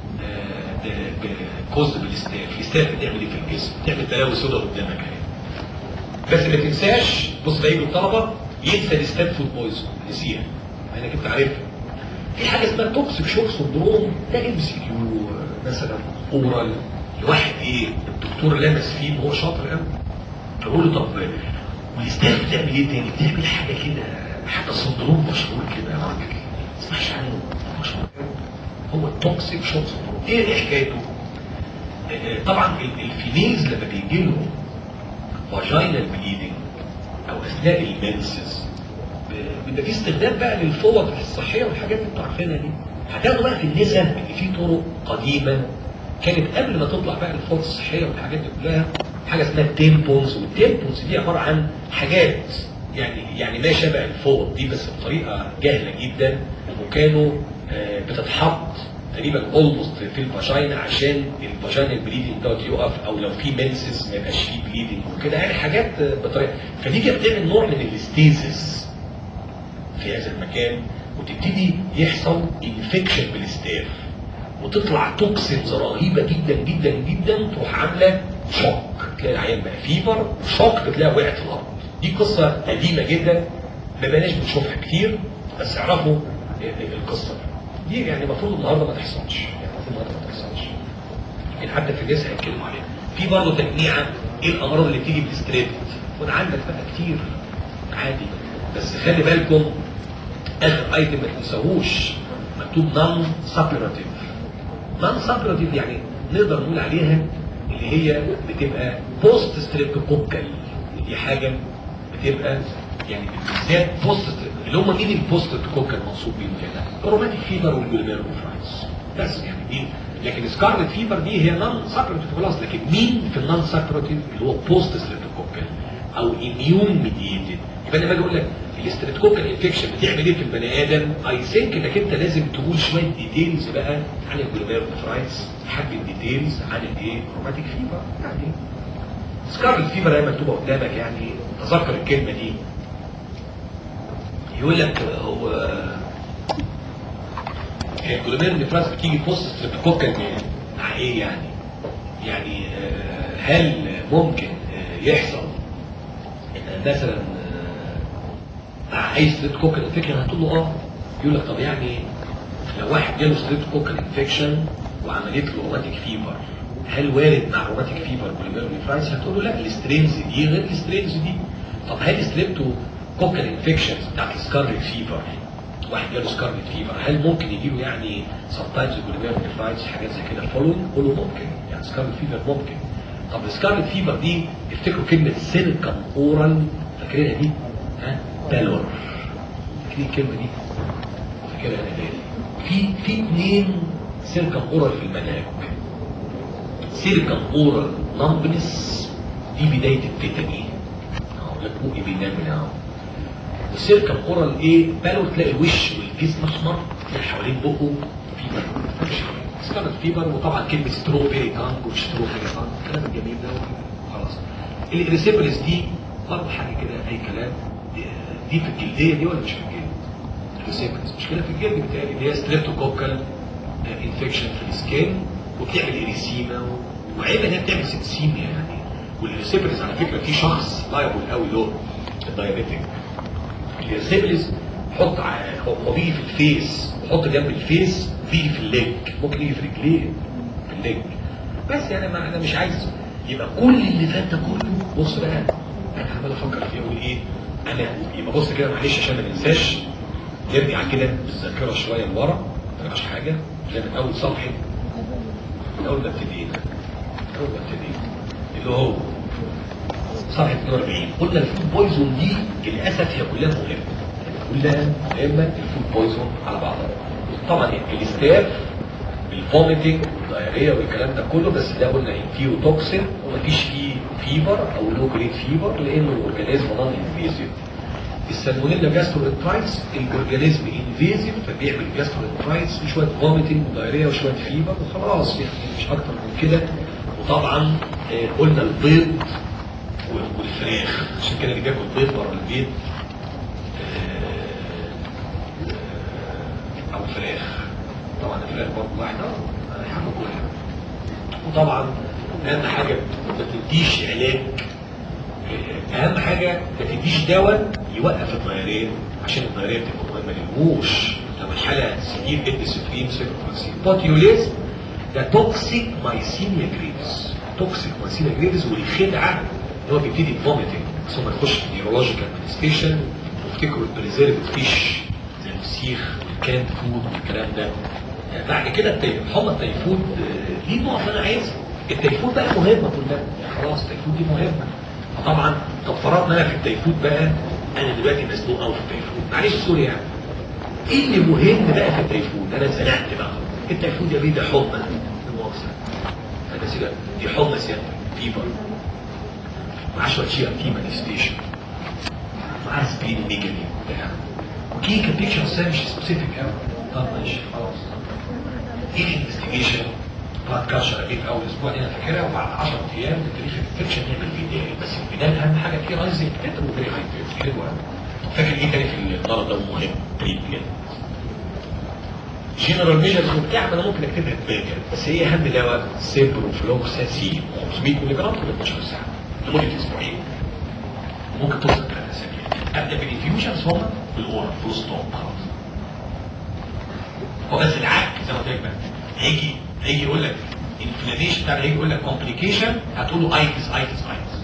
كوز بالاستاف الاستاف بتعمل ايه في الجسم؟ بتعمل بلاوي سودا قدامك اهي بس ما تنساش بص بقى الطلبه ينسى الاستاف فود بويزن نسيها انا كنت عارفها في حاجه اسمها توكسيك شوك سندروم ده ام سي كيو مثلا اورال الواحد ايه الدكتور لمس فيه وهو شاطر قوي فبقول له طب والاستاف بتعمل ايه تاني؟ بتعمل حاجه كده حاجه سندروم مشهور كده يا راجل ما تسمعش عنه مشهور قوي هو التوكسيك شوك سندروم ايه ايه حكايته؟ آه، طبعا ال- الفيميلز لما بيجي لهم فاجينال بليدنج او اثناء المنسز بيبقى في استخدام بقى للفوط الصحيه والحاجات اللي انتوا عارفينها دي هتاخدوا بقى في النساء ان في طرق قديمه كانت قبل ما تطلع بقى الفوط الصحيه والحاجات دي كلها حاجه اسمها التيمبونز والتيمبونز دي عباره عن حاجات يعني يعني ما شبه الفوط دي بس بطريقه جاهله جدا وكانوا آه، بتتحط تقريبا اولموست في الفاجينا عشان الفاجينا البليدنج دوت يقف او لو في منسس ما يبقاش فيه بليدنج وكده يعني حاجات آه، بطريقه فدي كانت بتعمل نوع من الاستيزس في هذا المكان وتبتدي يحصل انفكشن بالستاف وتطلع توكسينز رهيبه جدا جدا جدا تروح عامله شوك تلاقي العيان بقى فيبر شوك بتلاقيها وقعت في الارض دي قصه قديمه جدا ما بقناش بنشوفها كتير بس اعرفوا القصه دي دي يعني المفروض النهارده ما تحصلش يعني المفروض النهارده ما تحصلش يمكن حتى في الناس هيتكلموا عليها في برضه تجميعه ايه الامراض اللي بتيجي بالستريت وده عندك بقى كتير عادي بس خلي بالكم اخر ايتم ما تنساهوش مكتوب نون سابيراتيف نون سابيراتيف يعني نقدر نقول عليها اللي هي بتبقى بوست ستريبتوكوكال دي حاجه بتبقى يعني بالذات بوست اللي هم مين البوست ستريبتوكوكال منصوب بيهم كده الروماتيك فيبر والجلوميرو فرايز بس يعني دي لكن سكارلت فيبر دي هي نون سابيراتيف خلاص لكن مين في النون سابيراتيف اللي هو بوست ستريبتوكوكال او اميون ميديتد يبقى انا باجي اقول لك الاستريتوكوكال انفكشن بتعمل ايه في البني ادم اي ثينك انك انت لازم تقول شويه ديتيلز بقى عن الجلوميرو فرايز حبه ديتيلز عن الايه روماتيك فيبر يعني سكارلت فيبر هي مكتوبه قدامك يعني تذكر الكلمه دي يقول لك هو الجلوميرو نفراس بتيجي بوست ستريبتوكوكال مع ايه يعني؟ يعني آه، هل ممكن آه، يحصل ان مثلا آه، مع اي ستريبتوكوكال انفكشن هتقول له اه يقول لك طب يعني لو واحد جاله ستريبتوكوكال انفكشن وعملت له روماتيك فيبر هل وارد مع روماتيك فيبر جلوميرو نفراس هتقول له لا السترينز دي غير السترينز دي طب هل ستريبتوكوكال انفكشنز بتاعت السكارلت فيبر واحد جاله سكارلت فيبر هل ممكن يجي له يعني سم تايمز جلوميرو نفرايتس حاجات زي كده فولوينج قول له ممكن يعني سكارلت فيبر ممكن طب السكارلت فيبر دي افتكروا كلمه سيركم اورال فاكرينها دي ها بالور فاكرين الكلمه دي فاكرها انا ليه في في اثنين سيركم اورال في المنهج سيركم اورال نمبنس دي بدايه التيتاني اهو لك بوقي بينام من اهو والسيركم اورال ايه بالور تلاقي الوش والجسم احمر تلاقي حوالين بقه فيبر سكارلت فيبر وطبعا كلمه ستروبيري تانج وستروبيري تانج الكلام الجميل ده خلاص الريسيبلس دي برضه حاجه كده اي كلام دي, دي في الجلديه دي ولا مش في الجلد؟ الريسيبلس مش كده في الجلد بتاعي اللي هي ستريبتوكوكال انفكشن في السكين وبتعمل اريسيما وعيبها انها بتعمل سيتسيميا يعني والريسيبلس على فكره في شخص لايبل قوي له الدايابيتك الريسيبلس حط ع- هو بيجي في الفيس وحط جنب الفيس بيجي في الليج ممكن يجي في رجليه في الليج بس يعني ما انا مش عايز يبقى كل اللي فات ده كله بص بقى انا عمال افكر فيه اقول ايه انا يبقى بص كده معلش عشان ما ننساش نرجع كده بالذاكره شويه لورا ما نعرفش حاجه زي من اول صفحه من اول ما ابتدينا من اول ما ابتدينا اللي هو صفحه 42 قلنا الفود بويزون دي للاسف هي كلها مهمه كلها مهمه الفود بويزون على بعضها طبعا الاستاف الفوميتنج والدايريا والكلام ده كله بس ده قلنا فيه توكسين ومفيش فيه فيبر او لو جريد فيبر لانه الاورجانيزم نون انفيزيف السالمونيلا جاسترونترايتس الاورجانيزم انفيزيف فبيعمل جاسترونترايتس وشويه فوميتنج ودايريا وشويه فيبر وخلاص يعني مش اكتر من كده وطبعا آه، قلنا البيض والفراخ عشان كده اللي بياكل بيض بره البيت آه، او فراخ طبعا الفراخ برضه واحده آه، حاجه كلها وطبعا اهم حاجه ما تديش علاج آه، اهم حاجه ما تديش دواء يوقف الضيارين عشان الضيارين تبقى ما نلموش لو الحاله سيفير ادي سفرين سيفرين بوتيوليز ده توكسيك مايسينيا جريفز توكسيك مايسينيا جريفز والخدعه ان هو بيبتدي فوميتنج ثم يخش في نيورولوجيكال مانيستيشن وافتكروا البريزيرف فيش زي الفسيخ والكان فود والكلام ده يعني بعد كده التي- حمى التيفود آه، ليه نوع انا عايزها التيفود بقى مهمه كلها يعني خلاص التيفود دي مهمه فطبعا طب فرضنا انا في التيفود بقى انا دلوقتي مزنوق قوي في التيفون معلش سوري يعني ايه اللي مهم بقى في التيفون انا اتزنقت بقى التيفون ده بيه ده حمى المؤاخذه انا سيبك دي حمى سيادة فيبر مع شويه شيء في مانيستيشن مع سبين ميجالي بتاع اوكي كان بيكشر سام مش سبيسيفيك قوي طب ماشي خلاص ايه الانفستيجيشن بعد كاشر ايه في اول اسبوع دي انا فاكرها وبعد 10 ايام التاريخ الانفكشن نعمل فيه ايه بس البدايه اهم حاجه فيه رايزنج كتر وفيري هاي حلوه فاكر ايه تاني في المرض ده مهم تريتمنت جنرال ميجرز وبتاع ما انا ممكن اكتبها دماغي بس هي اهم دواء سيبروفلوكساسين 500 مللي جرام كل 12 ساعه لمده اسبوعين ممكن توصل ثلاث اسابيع ابدا بالانفيوجنز هما بالاورال فول ستوب خلاص هو بس العك زي ما قلت لك بقى هيجي هيجي يقول لك انفلاميشن بتاع هيجي يقول لك كومبليكيشن هتقول له ايتس ايتس ايتس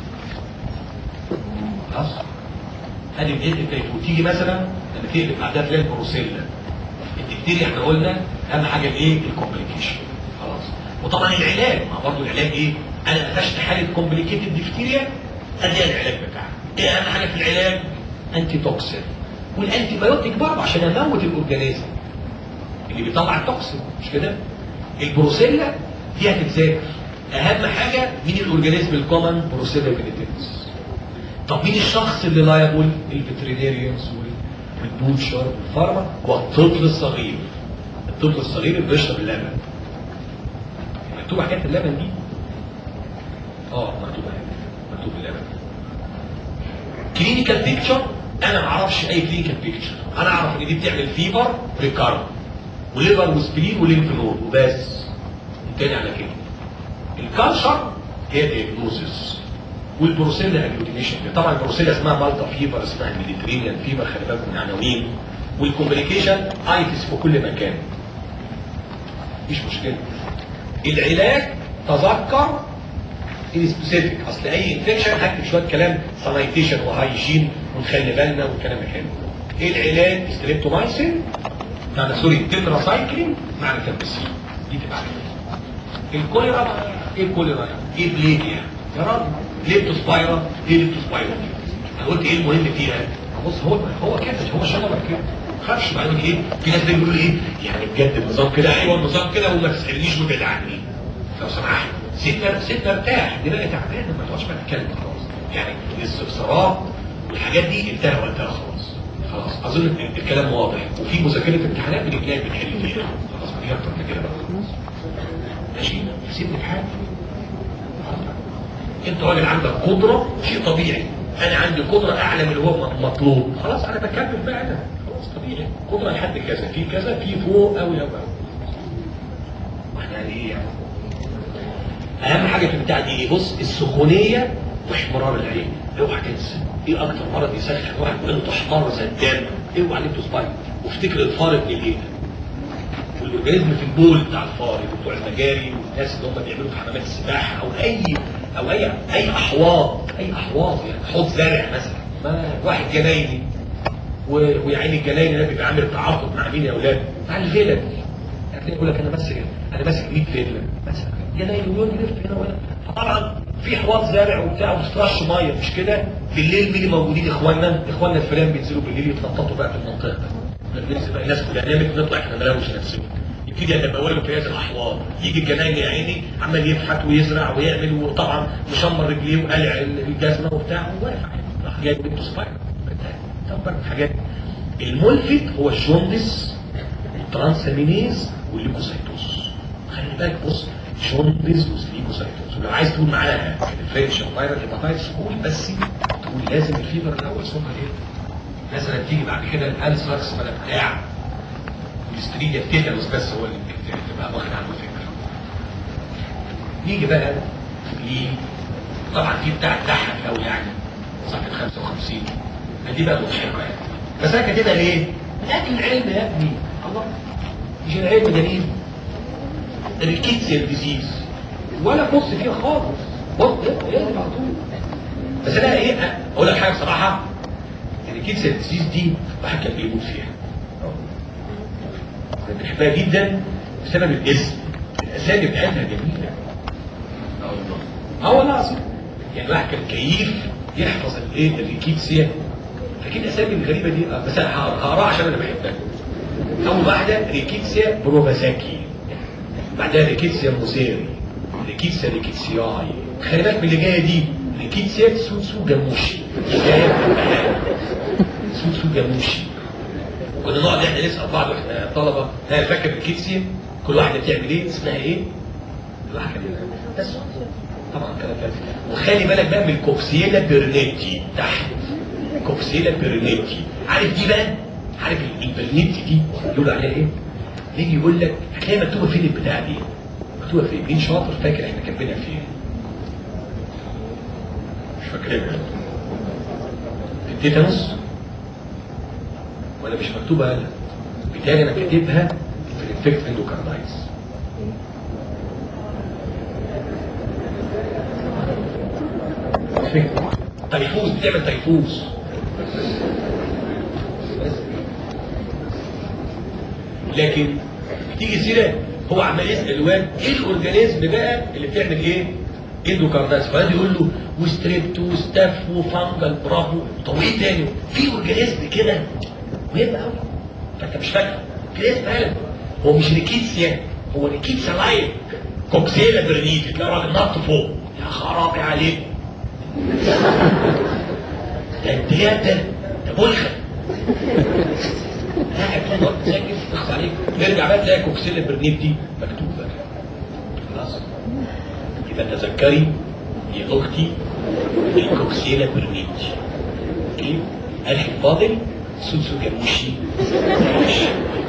خلاص ادي بدايه التيفو تيجي مثلا لما تقلب بعدها تلاقي البروسيلا الدكتيريا احنا قلنا اهم حاجه الايه الكومبليكيشن خلاص وطبعا العلاج ما برضه العلاج ايه انا قفشت حاله كومبليكيتد ديفتيريا ادي العلاج بتاعها ايه اهم حاجه في العلاج انتي توكسين والانتي بايوتيك برضه عشان اموت الاورجانيزم اللي بيطلع التوكسين مش كده البروسيلا دي هتتذاكر اهم حاجه مين الاورجانيزم الكومن بروسيلا بنتنس طب مين الشخص اللي لايبل الفيترينيريانز والبوتشر والفارما والطفل الصغير الطفل الصغير اللي بيشرب اللبن مكتوب حكايه اللبن دي اه مكتوب مكتوب اللبن كلينيكال بيكتشر انا ما اعرفش اي كلينيكال بيكتشر انا اعرف ان دي بتعمل فيبر ريكارد وليفر وسبلين وليمف نود وبس تاني على كده الكالشر هي دياجنوزس والبروسيلا اجلوتينيشن طبعا البروسيلا اسمها مالتا فيبر اسمها الميديترينيان فيبر خلي بالكم من العناوين والكومبليكيشن ايتس في كل مكان مفيش مشكله العلاج تذكر السبيسيفيك اصل اي انفكشن هكتب شويه كلام سانيتيشن وهايجين ونخلي بالنا والكلام الحلو ايه العلاج ستريبتومايسين معنى سوري تتراسايكلين معنى كالبسين دي تبقى عارفها الكوليرا ايه الكوليرا ايه بليد يعني يا راجل ليبتوسبايرا ايه ليبتوسبايرا انا قلت ايه المهم فيها بص هو هو كده هو شغلك كده خافش بعدين ايه في ناس بيقولوا ايه يعني بجد النظام كده ايوه النظام كده وما تسالنيش وابعد عني لو سمحت سيبنا سيبنا ارتاح دماغي تعبانه ما تقعدش بقى تتكلم خلاص يعني الاستفسارات والحاجات دي انتهى وقتها خلاص خلاص اظن الكلام واضح وفي مذاكره امتحانات بنتلاقي بنحل فيها خلاص ما اكتر من كده بقى ماشي سيبني في حالي انت راجل عندك قدره شيء طبيعي انا عندي قدره اعلى من اللي هو مطلوب خلاص انا بكمل بقى انا خلاص طبيعي قدره لحد كذا في كذا في فوق قوي قوي يعني ايه يعني اهم حاجه في البتاع دي ايه بص السخونيه واحمرار العين اوعى تنسى ايه اكتر مرض يسخن واحد وانت احمر زي الدم اوعى عليك تصبعي وافتكر الفار ابن الايه والاورجانيزم في البول بتاع الفار بتوع المجاري والناس اللي هم بيعملوا في حمامات السباحه او اي او اي اي احواض اي احواض يعني حوض زرع مثلا ما واحد جنايني و- ويا عيني الجنايني ده بيبقى عامل تعاقد مع مين يا اولاد؟ مع الفيلل يعني يقول لك انا ماسك انا ماسك 100 فيلل مثلا جنايني ويقعد يلف هنا وهنا طبعا في حواض زرع وبتاع وبترش ميه مش كده بالليل مين اللي موجودين اخواننا اخواننا الفيران بينزلوا بالليل يتنططوا بقى في المنطقه ده بننزل بقى الناس كلها نامت نطلع احنا نلاوش نفسنا يبتدي يتبولوا في هذه الاحواض يجي الجناين يا عيني عمال يفحت ويزرع ويعمل وطبعا مشمر رجليه وقلع الجزمه وبتاع وواقف عليه راح جايب بنته صغيره طبعا الحاجات الملفت هو الجوندس والترانسامينيز والليكوسايتوس خلي بالك بص جوندس والليكوسايتوس ولو عايز تقول معاها الانفكشن فايرال هيباتايتس قول بس تقول لازم الفيبر الاول ثم ايه مثلا تيجي بعد كده الانسراكس ولا بتاع الاستريديا التيتانوس بس هو اللي تبقى واخد عنه فكره نيجي بقى ل طبعا دي بتاع الضحك قوي يعني صفحه 55 دي بقى مضحكه يعني بس انا كاتبها ليه؟ لكن العلم يا ابني الله مش العلم دليل ده الكيتسيال ديزيز ولا بص فيها خالص بص ايه ايه على طول بس انا ايه اقول لك حاجه بصراحه الكيتسيال ديزيز دي واحد كان بيموت فيها انا بحبها جدا بسبب الاسم الاسامي بتاعتها جميله اه والله اه والله العظيم يعني واحد كان كيف يحفظ الايه الريكيتسيا فاكر الاسامي الغريبه دي آه، بس انا هقراها عشان انا بحبها اول واحده ريكيتسيا بروفازاكي بعدها ريكيتسيا موسيري ريكيتسيا ريكيتسياي خلي بالك من اللي جايه دي ريكيتسيا سوسو جاموشي جايه بحبها. سوسو جاموشي كنا نقعد احنا نسال بعض واحنا طلبه ها فاكر ريكيتسيا كل واحده بتعمل ايه اسمها ايه؟ كل واحده كده بس طبعا كلام فارغ وخلي بالك بقى من الكوكسيلا بيرنيتي تحت كوكسيلا بيرنيتي عارف دي بقى عارف ال- البرنيتي دي يقول عليها ايه؟ يجي يقول لك هتلاقي مكتوبه فين البتاع دي؟ مكتوبه فين؟ مين شاطر فاكر احنا كاتبينها فين؟ مش فاكرينها في التيتانوس ولا مش مكتوبه انا؟ بالتالي انا كاتبها في الانفكت اندوكاردايتس تيفوز بتعمل تيفوز لكن تيجي سيره هو عمال يسال الواد ايه الاورجانيزم بقى اللي بتعمل ايه؟ اندوكارداس فالواد يقول له وستريبت وستاف وفانجل برافو طب وايه تاني؟ في اورجانيزم كده مهم قوي فانت مش فاكر كده فعلا هو مش ريكيتسيا هو ريكيتسيا لايك كوكسيلا برنيتي تلاقي راجل نط فوق يا خرابي عليك ده انت يا ده ده بلخه قاعد طول الوقت ساكت تخص عليك نرجع بقى تلاقي كوكسيلا برنيت دي مكتوبه خلاص يبقى تذكري يا اختي الكوكسيلا برنيت اوكي اخي الفاضل سوسو جاموشي ماشي.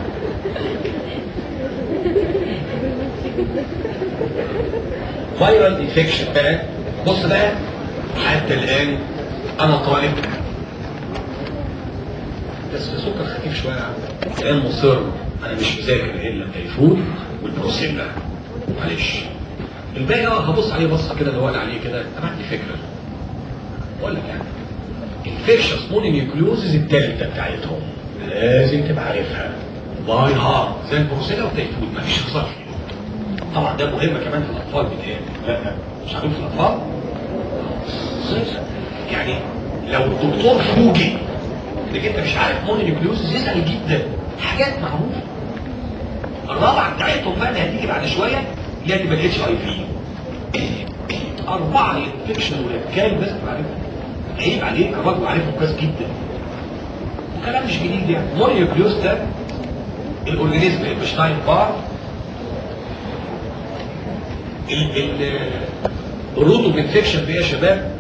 فايرال انفكشن بقى بص بقى حتى الان انا طالب بس سكر خفيف شويه الان مصر انا مش مذاكر الا التيفود والبروسيلا معلش الباقي اه هبص عليه بصه كده اللي هو عليه كده انا عندي فكره بقول لك يعني انفكشس مونينيوكليوزز الثالثه بتاعتهم لازم تبقى عارفها باي هارت زي البروسيلا والتيفود مفيش خساره فيه. طبعا ده مهم كمان في الاطفال بتاعي لا مش عارف في الاطفال يعني لو الدكتور فوجئ انك انت مش عارف مونونيوكليوزز يسال جدا حاجات معروفه الرابعه بتاعتهم بقى اللي هتيجي بعد شويه اللي هتبقى الاتش اي في اربعه انفكشن ورجال بس تبقى عارفهم عيب عليك انا برضه عارفهم كويس جدا وكلام مش جديد يعني مونونيوكليوز ده الاورجانيزم البشتاين بار ال- ال- الروت اوف انفكشن دي يا شباب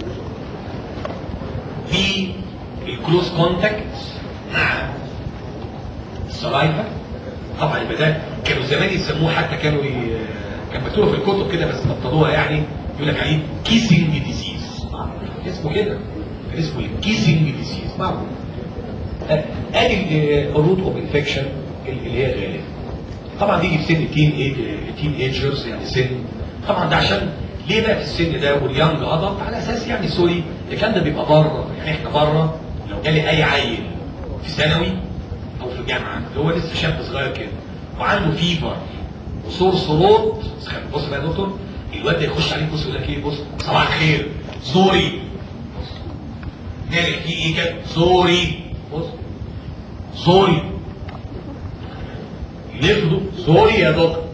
في الكلوز كونتاكت مع السلايفا طبعا يبقى ده كانوا زمان يسموه حتى كانوا ي... كان مكتوبه في الكتب كده بس بطلوها يعني يقول لك عليه كيسنج ديزيز اسمه كده كان اسمه الكيسنج ديزيز معروف ادي الروت اوف انفكشن اللي هي غالبا طبعا بيجي في سن تين تين ايجرز يعني سن طبعا ده عشان ليه بقى في السن ده واليانج ادلت على اساس يعني سوري الكلام ده بيبقى بره يعني احنا بره لو جالي اي عيل في ثانوي او في جامعه اللي هو لسه شاب صغير كده وعنده فيفر وصور صوت بص بقى يا دكتور الواد ده يخش عليك بص يقول لك ايه بص صباح الخير سوري مالك في ايه كده سوري بص سوري ياخده سوري يا دكتور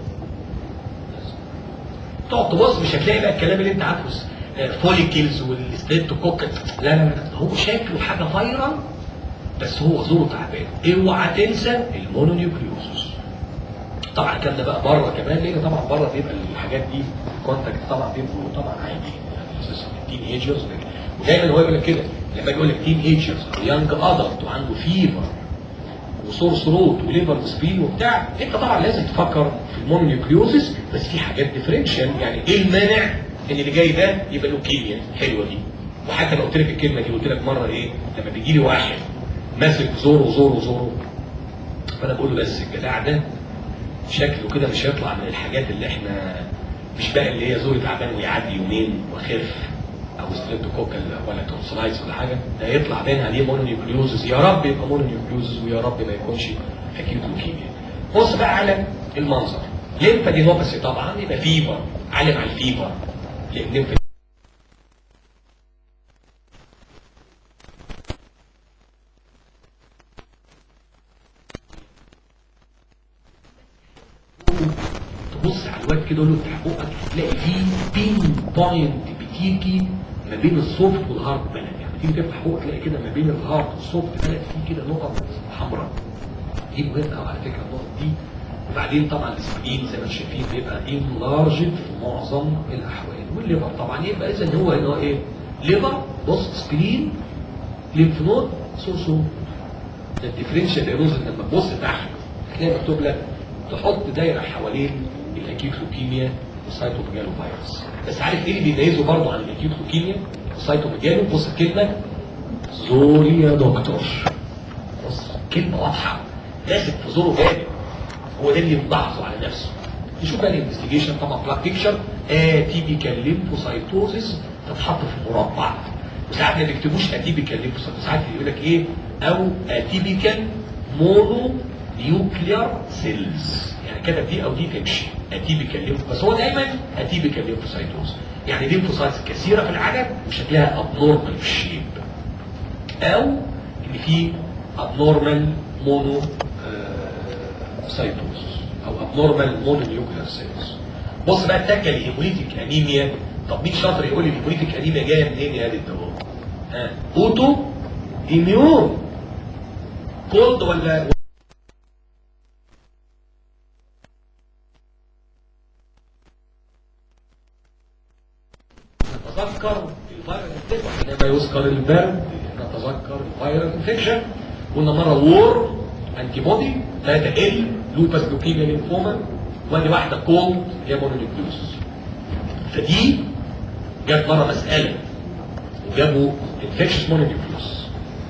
تقعد تبص مش هتلاقي بقى الكلام اللي انت عارفه فوليكلز والستريبتوكوكس لا لا لا هو شكله حاجه فايرال بس هو زوره تعبان اوعى تنسى المونونيوكليوسس طبعا الكلام ده بقى بره كمان لان طبعا بره بيبقى الحاجات دي كونتاكت طبعا بيبقوا طبعا عادي يعني اساسا التين ايجرز ودايما هو يقول لك كده لما يقول لك تين ايجرز يانج ادلت وعنده فيفر وصور ثروت وليفر سبين وبتاع انت طبعا لازم تفكر في المونونيوكليوزس بس في حاجات ديفرنشال يعني ايه المانع ان اللي جاي ده يبقى لوكيميا حلوه دي وحتى لو قلت لك الكلمه دي قلت لك مره ايه لما بيجي لي واحد ماسك زوره زوره زوره فانا بقول له بس الجدع ده شكله كده مش هيطلع من الحاجات اللي احنا مش بقى اللي هي زور تعبان ويعدي يومين وخف او ستريبتوكوكال ولا تونسلايتس ولا حاجه ده يطلع بين عليه مونونيوكليوزس يا رب يبقى مونونيوكليوزس ويا رب ما يكونش اكيد لوكيميا بص بقى على المنظر ليمفادينوباثي طبعا يبقى فيبر علم على الفيبر لان كده يقول له افتح بقك تلاقي فيه بين بوينت بتيجي ما بين السوفت والهارد بلد يعني تيجي تفتح بقك تلاقي كده ما بين الهارد والسوفت بلد فيه كده نقط حمراء دي مهمه قوي على فكره النقط دي وبعدين طبعا السكين زي ما انتم شايفين بيبقى انلارجد في معظم الاحوال والليفر طبعا يبقى اذا هو هنا ايه؟ ليفر بص سكرين ليمف نود سورسو ده الديفرنشال ايروز لما تبص تحت هتلاقي مكتوب لك تحط دايره حوالين الاكيوت لوكيميا والسايتوميجالو فيروس بس عارف ايه اللي بيميزه برضه عن الاكيوت لوكيميا والسايتوميجالو بص الكلمه زوري يا دكتور بص كلمه واضحه لازم في زوره جامد هو ده اللي ملاحظه على نفسه نشوف بقى الانفستيجيشن طبعا بلاك بيكتشر اتيبيكال ليمفوسايتوزيس تتحط في مربع وساعات ما بيكتبوش اتيبيكال ليمفوسايتوزيس ساعات يقول لك ايه او اتيبيكال مونو نيوكليار سيلز يعني كده دي او دي تمشي اتيبيكال ليمف بس هو دايما اتيبيكال ليمفوسايتوز يعني ليمفوسايتس كثيره في العدد وشكلها ابنورمال في الشيب او ان في ابنورمال مونو سايتوز او ابنورمال مونو نيوكليار سيلز بص بقى التكه الهيموليتيك انيميا طب مين شاطر يقول لي الهيموليتيك انيميا جايه منين يا دكتور ها اوتو اميون كولد ولا نتذكر الفيرال انفكشن عندما يذكر البرد نتذكر الفيرال انفكشن قلنا مره وور انتي بودي 3 ال لوباس لوكيميا لينفوما وادي واحده كولد هي مونونيوكليوس فدي جت مره مساله وجابوا انفكشن مونونيوكليوس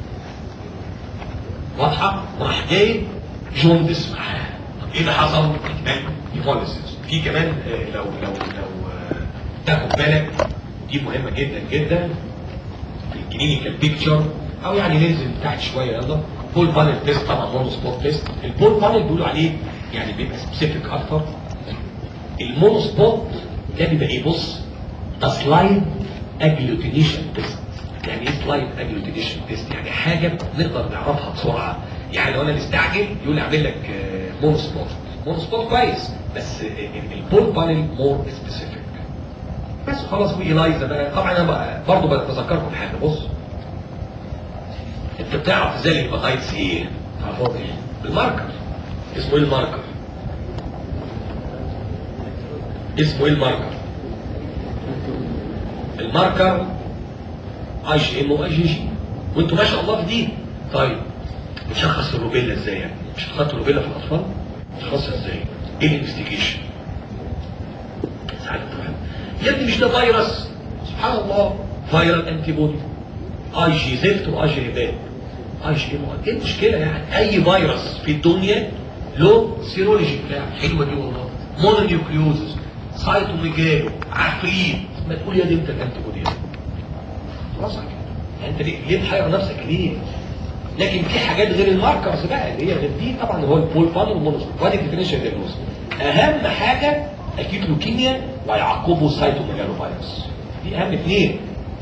واضحه راح جايب جوندس معاه طب ايه اللي حصل؟ كمان هيموليسيس في كمان آه، لو لو لو آه، تاخد بالك دي مهمه جدا جدا في الكلينيكال بيكتشر او يعني ننزل تحت شويه يلا بول بانل تيست طبعا مونو سبوت تيست البول بانل بيقولوا عليه يعني بيبقى سبيسيفيك اكتر المونو سبوت ده بيبقى ايه بص ده سلايد اجلوتينيشن تيست يعني ايه سلايد اجلوتينيشن تيست يعني حاجه نقدر نعرفها بسرعه يعني لو انا مستعجل يقول لي اعمل لك مونو سبوت مونو سبوت كويس بس البول بانل مور سبيسيفيك بس خلاص وإلايزا بقى طبعا انا برضه بذكركم حاجه بص انت بتعرف ازاي الهيباتايتس ايه؟ تعرفوها ايه؟ بالماركر اسمه ايه الماركر؟ اسمه ايه الماركر؟ الماركر اي جي ام واي جي جي وانتوا ما شاء الله في دي طيب نشخص الروبيلا ازاي يعني؟ مش هتحط الروبيلا في الاطفال؟ نشخصها ازاي؟ ايه الانفستيجيشن؟ ساعات تروح يا ابني مش ده فيروس سبحان الله فيرال انتي بودي اي جي زفت واي جي هبات اي جي ام ايه المشكله يعني اي فيروس في الدنيا له سيرولوجي بتاعه حلوه دي والله مونونيوكليوزس سايتوميجالو عفريت ما تقول يا دي انت الانتي بودي خلاص كده يعني انت ليه ليه تحير نفسك ليه؟ لكن في حاجات غير الماركرز بقى اللي هي غير دي طبعا هو البول فان والمونوس وادي الديفينيشن دياجنوز اهم حاجه اكيد لوكيميا ويعقبه سايتوميجالو فيروس دي اهم اثنين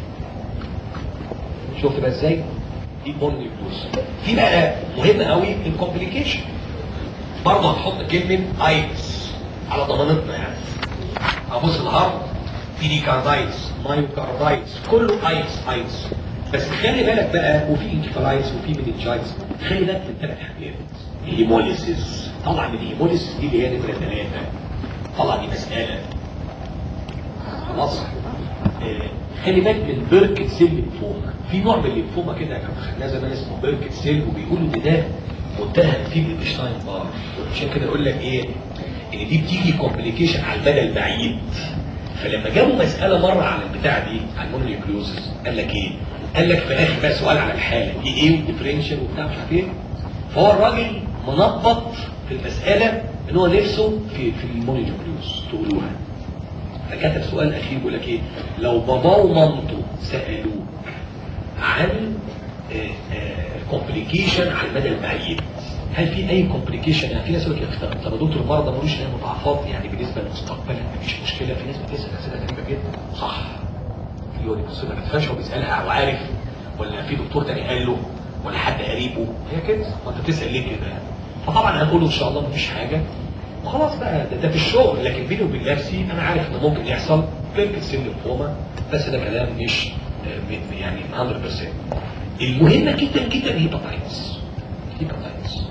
شفت بقى ازاي؟ دي مونيوكلوز في بقى مهم قوي الكومبليكيشن برضه هنحط كلمه ايتس على ضمانتنا يعني ابص الهارت في ديكاردايتس مايوكاردايتس كله ايتس ايتس بس خلي بالك بقى وفي انكفالايتس وفي مننجايتس خلي بالك من ثلاث حاجات الهيموليسيس طلع من الهيموليسيس دي اللي هي نمره ثلاثه طلع دي مساله خلاص آه، خلي بالك من بيركت سيل ليمفوما في نوع من الليمفوما كده كان خدناه زمان اسمه بيركت سيل وبيقولوا ان ده متهم فيه بالشتاين بار عشان كده يقول لك ايه ان دي بتيجي كومبليكيشن على المدى البعيد فلما جابوا مساله مره على البتاع دي على المونيوكليوزس قال لك ايه؟ قال لك في الاخر بقى سؤال على الحاله دي ايه وديفرنشال وبتاع مش عارف ايه فهو الراجل منبط في المساله ان هو نفسه في في المونيوكليوز تقولوها فكتب سؤال اخير بيقول لك ايه؟ لو باباه ومامته سالوه عن كومبليكيشن على المدى البعيد هل في اي كومبليكيشن يعني في ناس يقول لك يا أخي، طب يا دكتور المرضى ملوش اي مضاعفات يعني بالنسبه للمستقبل مفيش مشكله في ناس بتسال اسئله غريبه جدا صح في يقول لك بس ما تفهمش هو بيسالها او عارف ولا في دكتور تاني قال له ولا حد قريبه هي كده وانت بتسال ليه كده فطبعا هنقول له ان شاء الله مفيش حاجه وخلاص بقى ده, ده في الشغل لكن بيني وبين نفسي انا عارف ان ممكن يحصل بيركت سن الكوما بس ده كلام مش آه، م- يعني 100% المهمه جدا جدا هيباتايتس هيباتايتس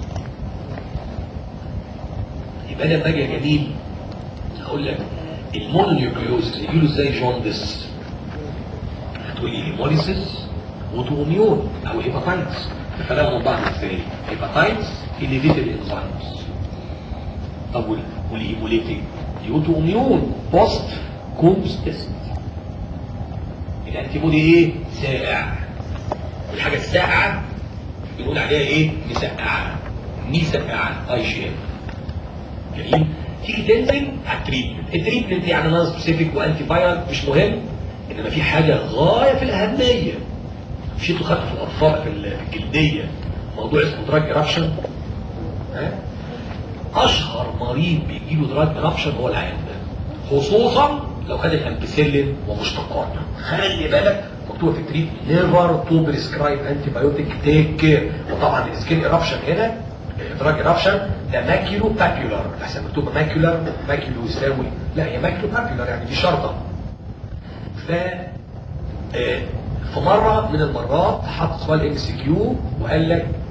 يبقى انا لما اجي يا جميل هقول لك المونونيوكليوز يجي له ازاي جوندس هتقول لي هيموليسيس اوتوميون او هيباتايتس تفرقوا من بعض ازاي هيباتايتس اليفيتد انزيمز طب وال- والهيموليتيك الاوتوميون بوست كومز تيست الانتي بودي ايه سائع الحاجه الساقعه بنقول عليها ايه مسقعه مسقعه اي شيء جميل تيجي تنزل على التريتمنت التريتمنت يعني نون سبيسيفيك وانتي فايرال مش مهم انما في حاجه غايه في الاهميه مش انتوا خدتوا في الاطفال في ال- في الجلديه موضوع اسمه دراج ايرابشن ها اشهر مريض بيجي له دراج ايرابشن هو العيان ده خصوصا لو خد الامبيسيلين ومشتقاته خلي بالك مكتوبه في التريت نيفر تو بريسكرايب انتي بايوتيك تيك كير وطبعا السكين ايرابشن هنا دراج ايرابشن ده ماكيولو بابيولار احسن مكتوبه ماكيولار ماكيولو يساوي لا هي ماكيولو بابيولار يعني دي شرطه ف آه، في مره من المرات حط سؤال ام سي كيو وقال لك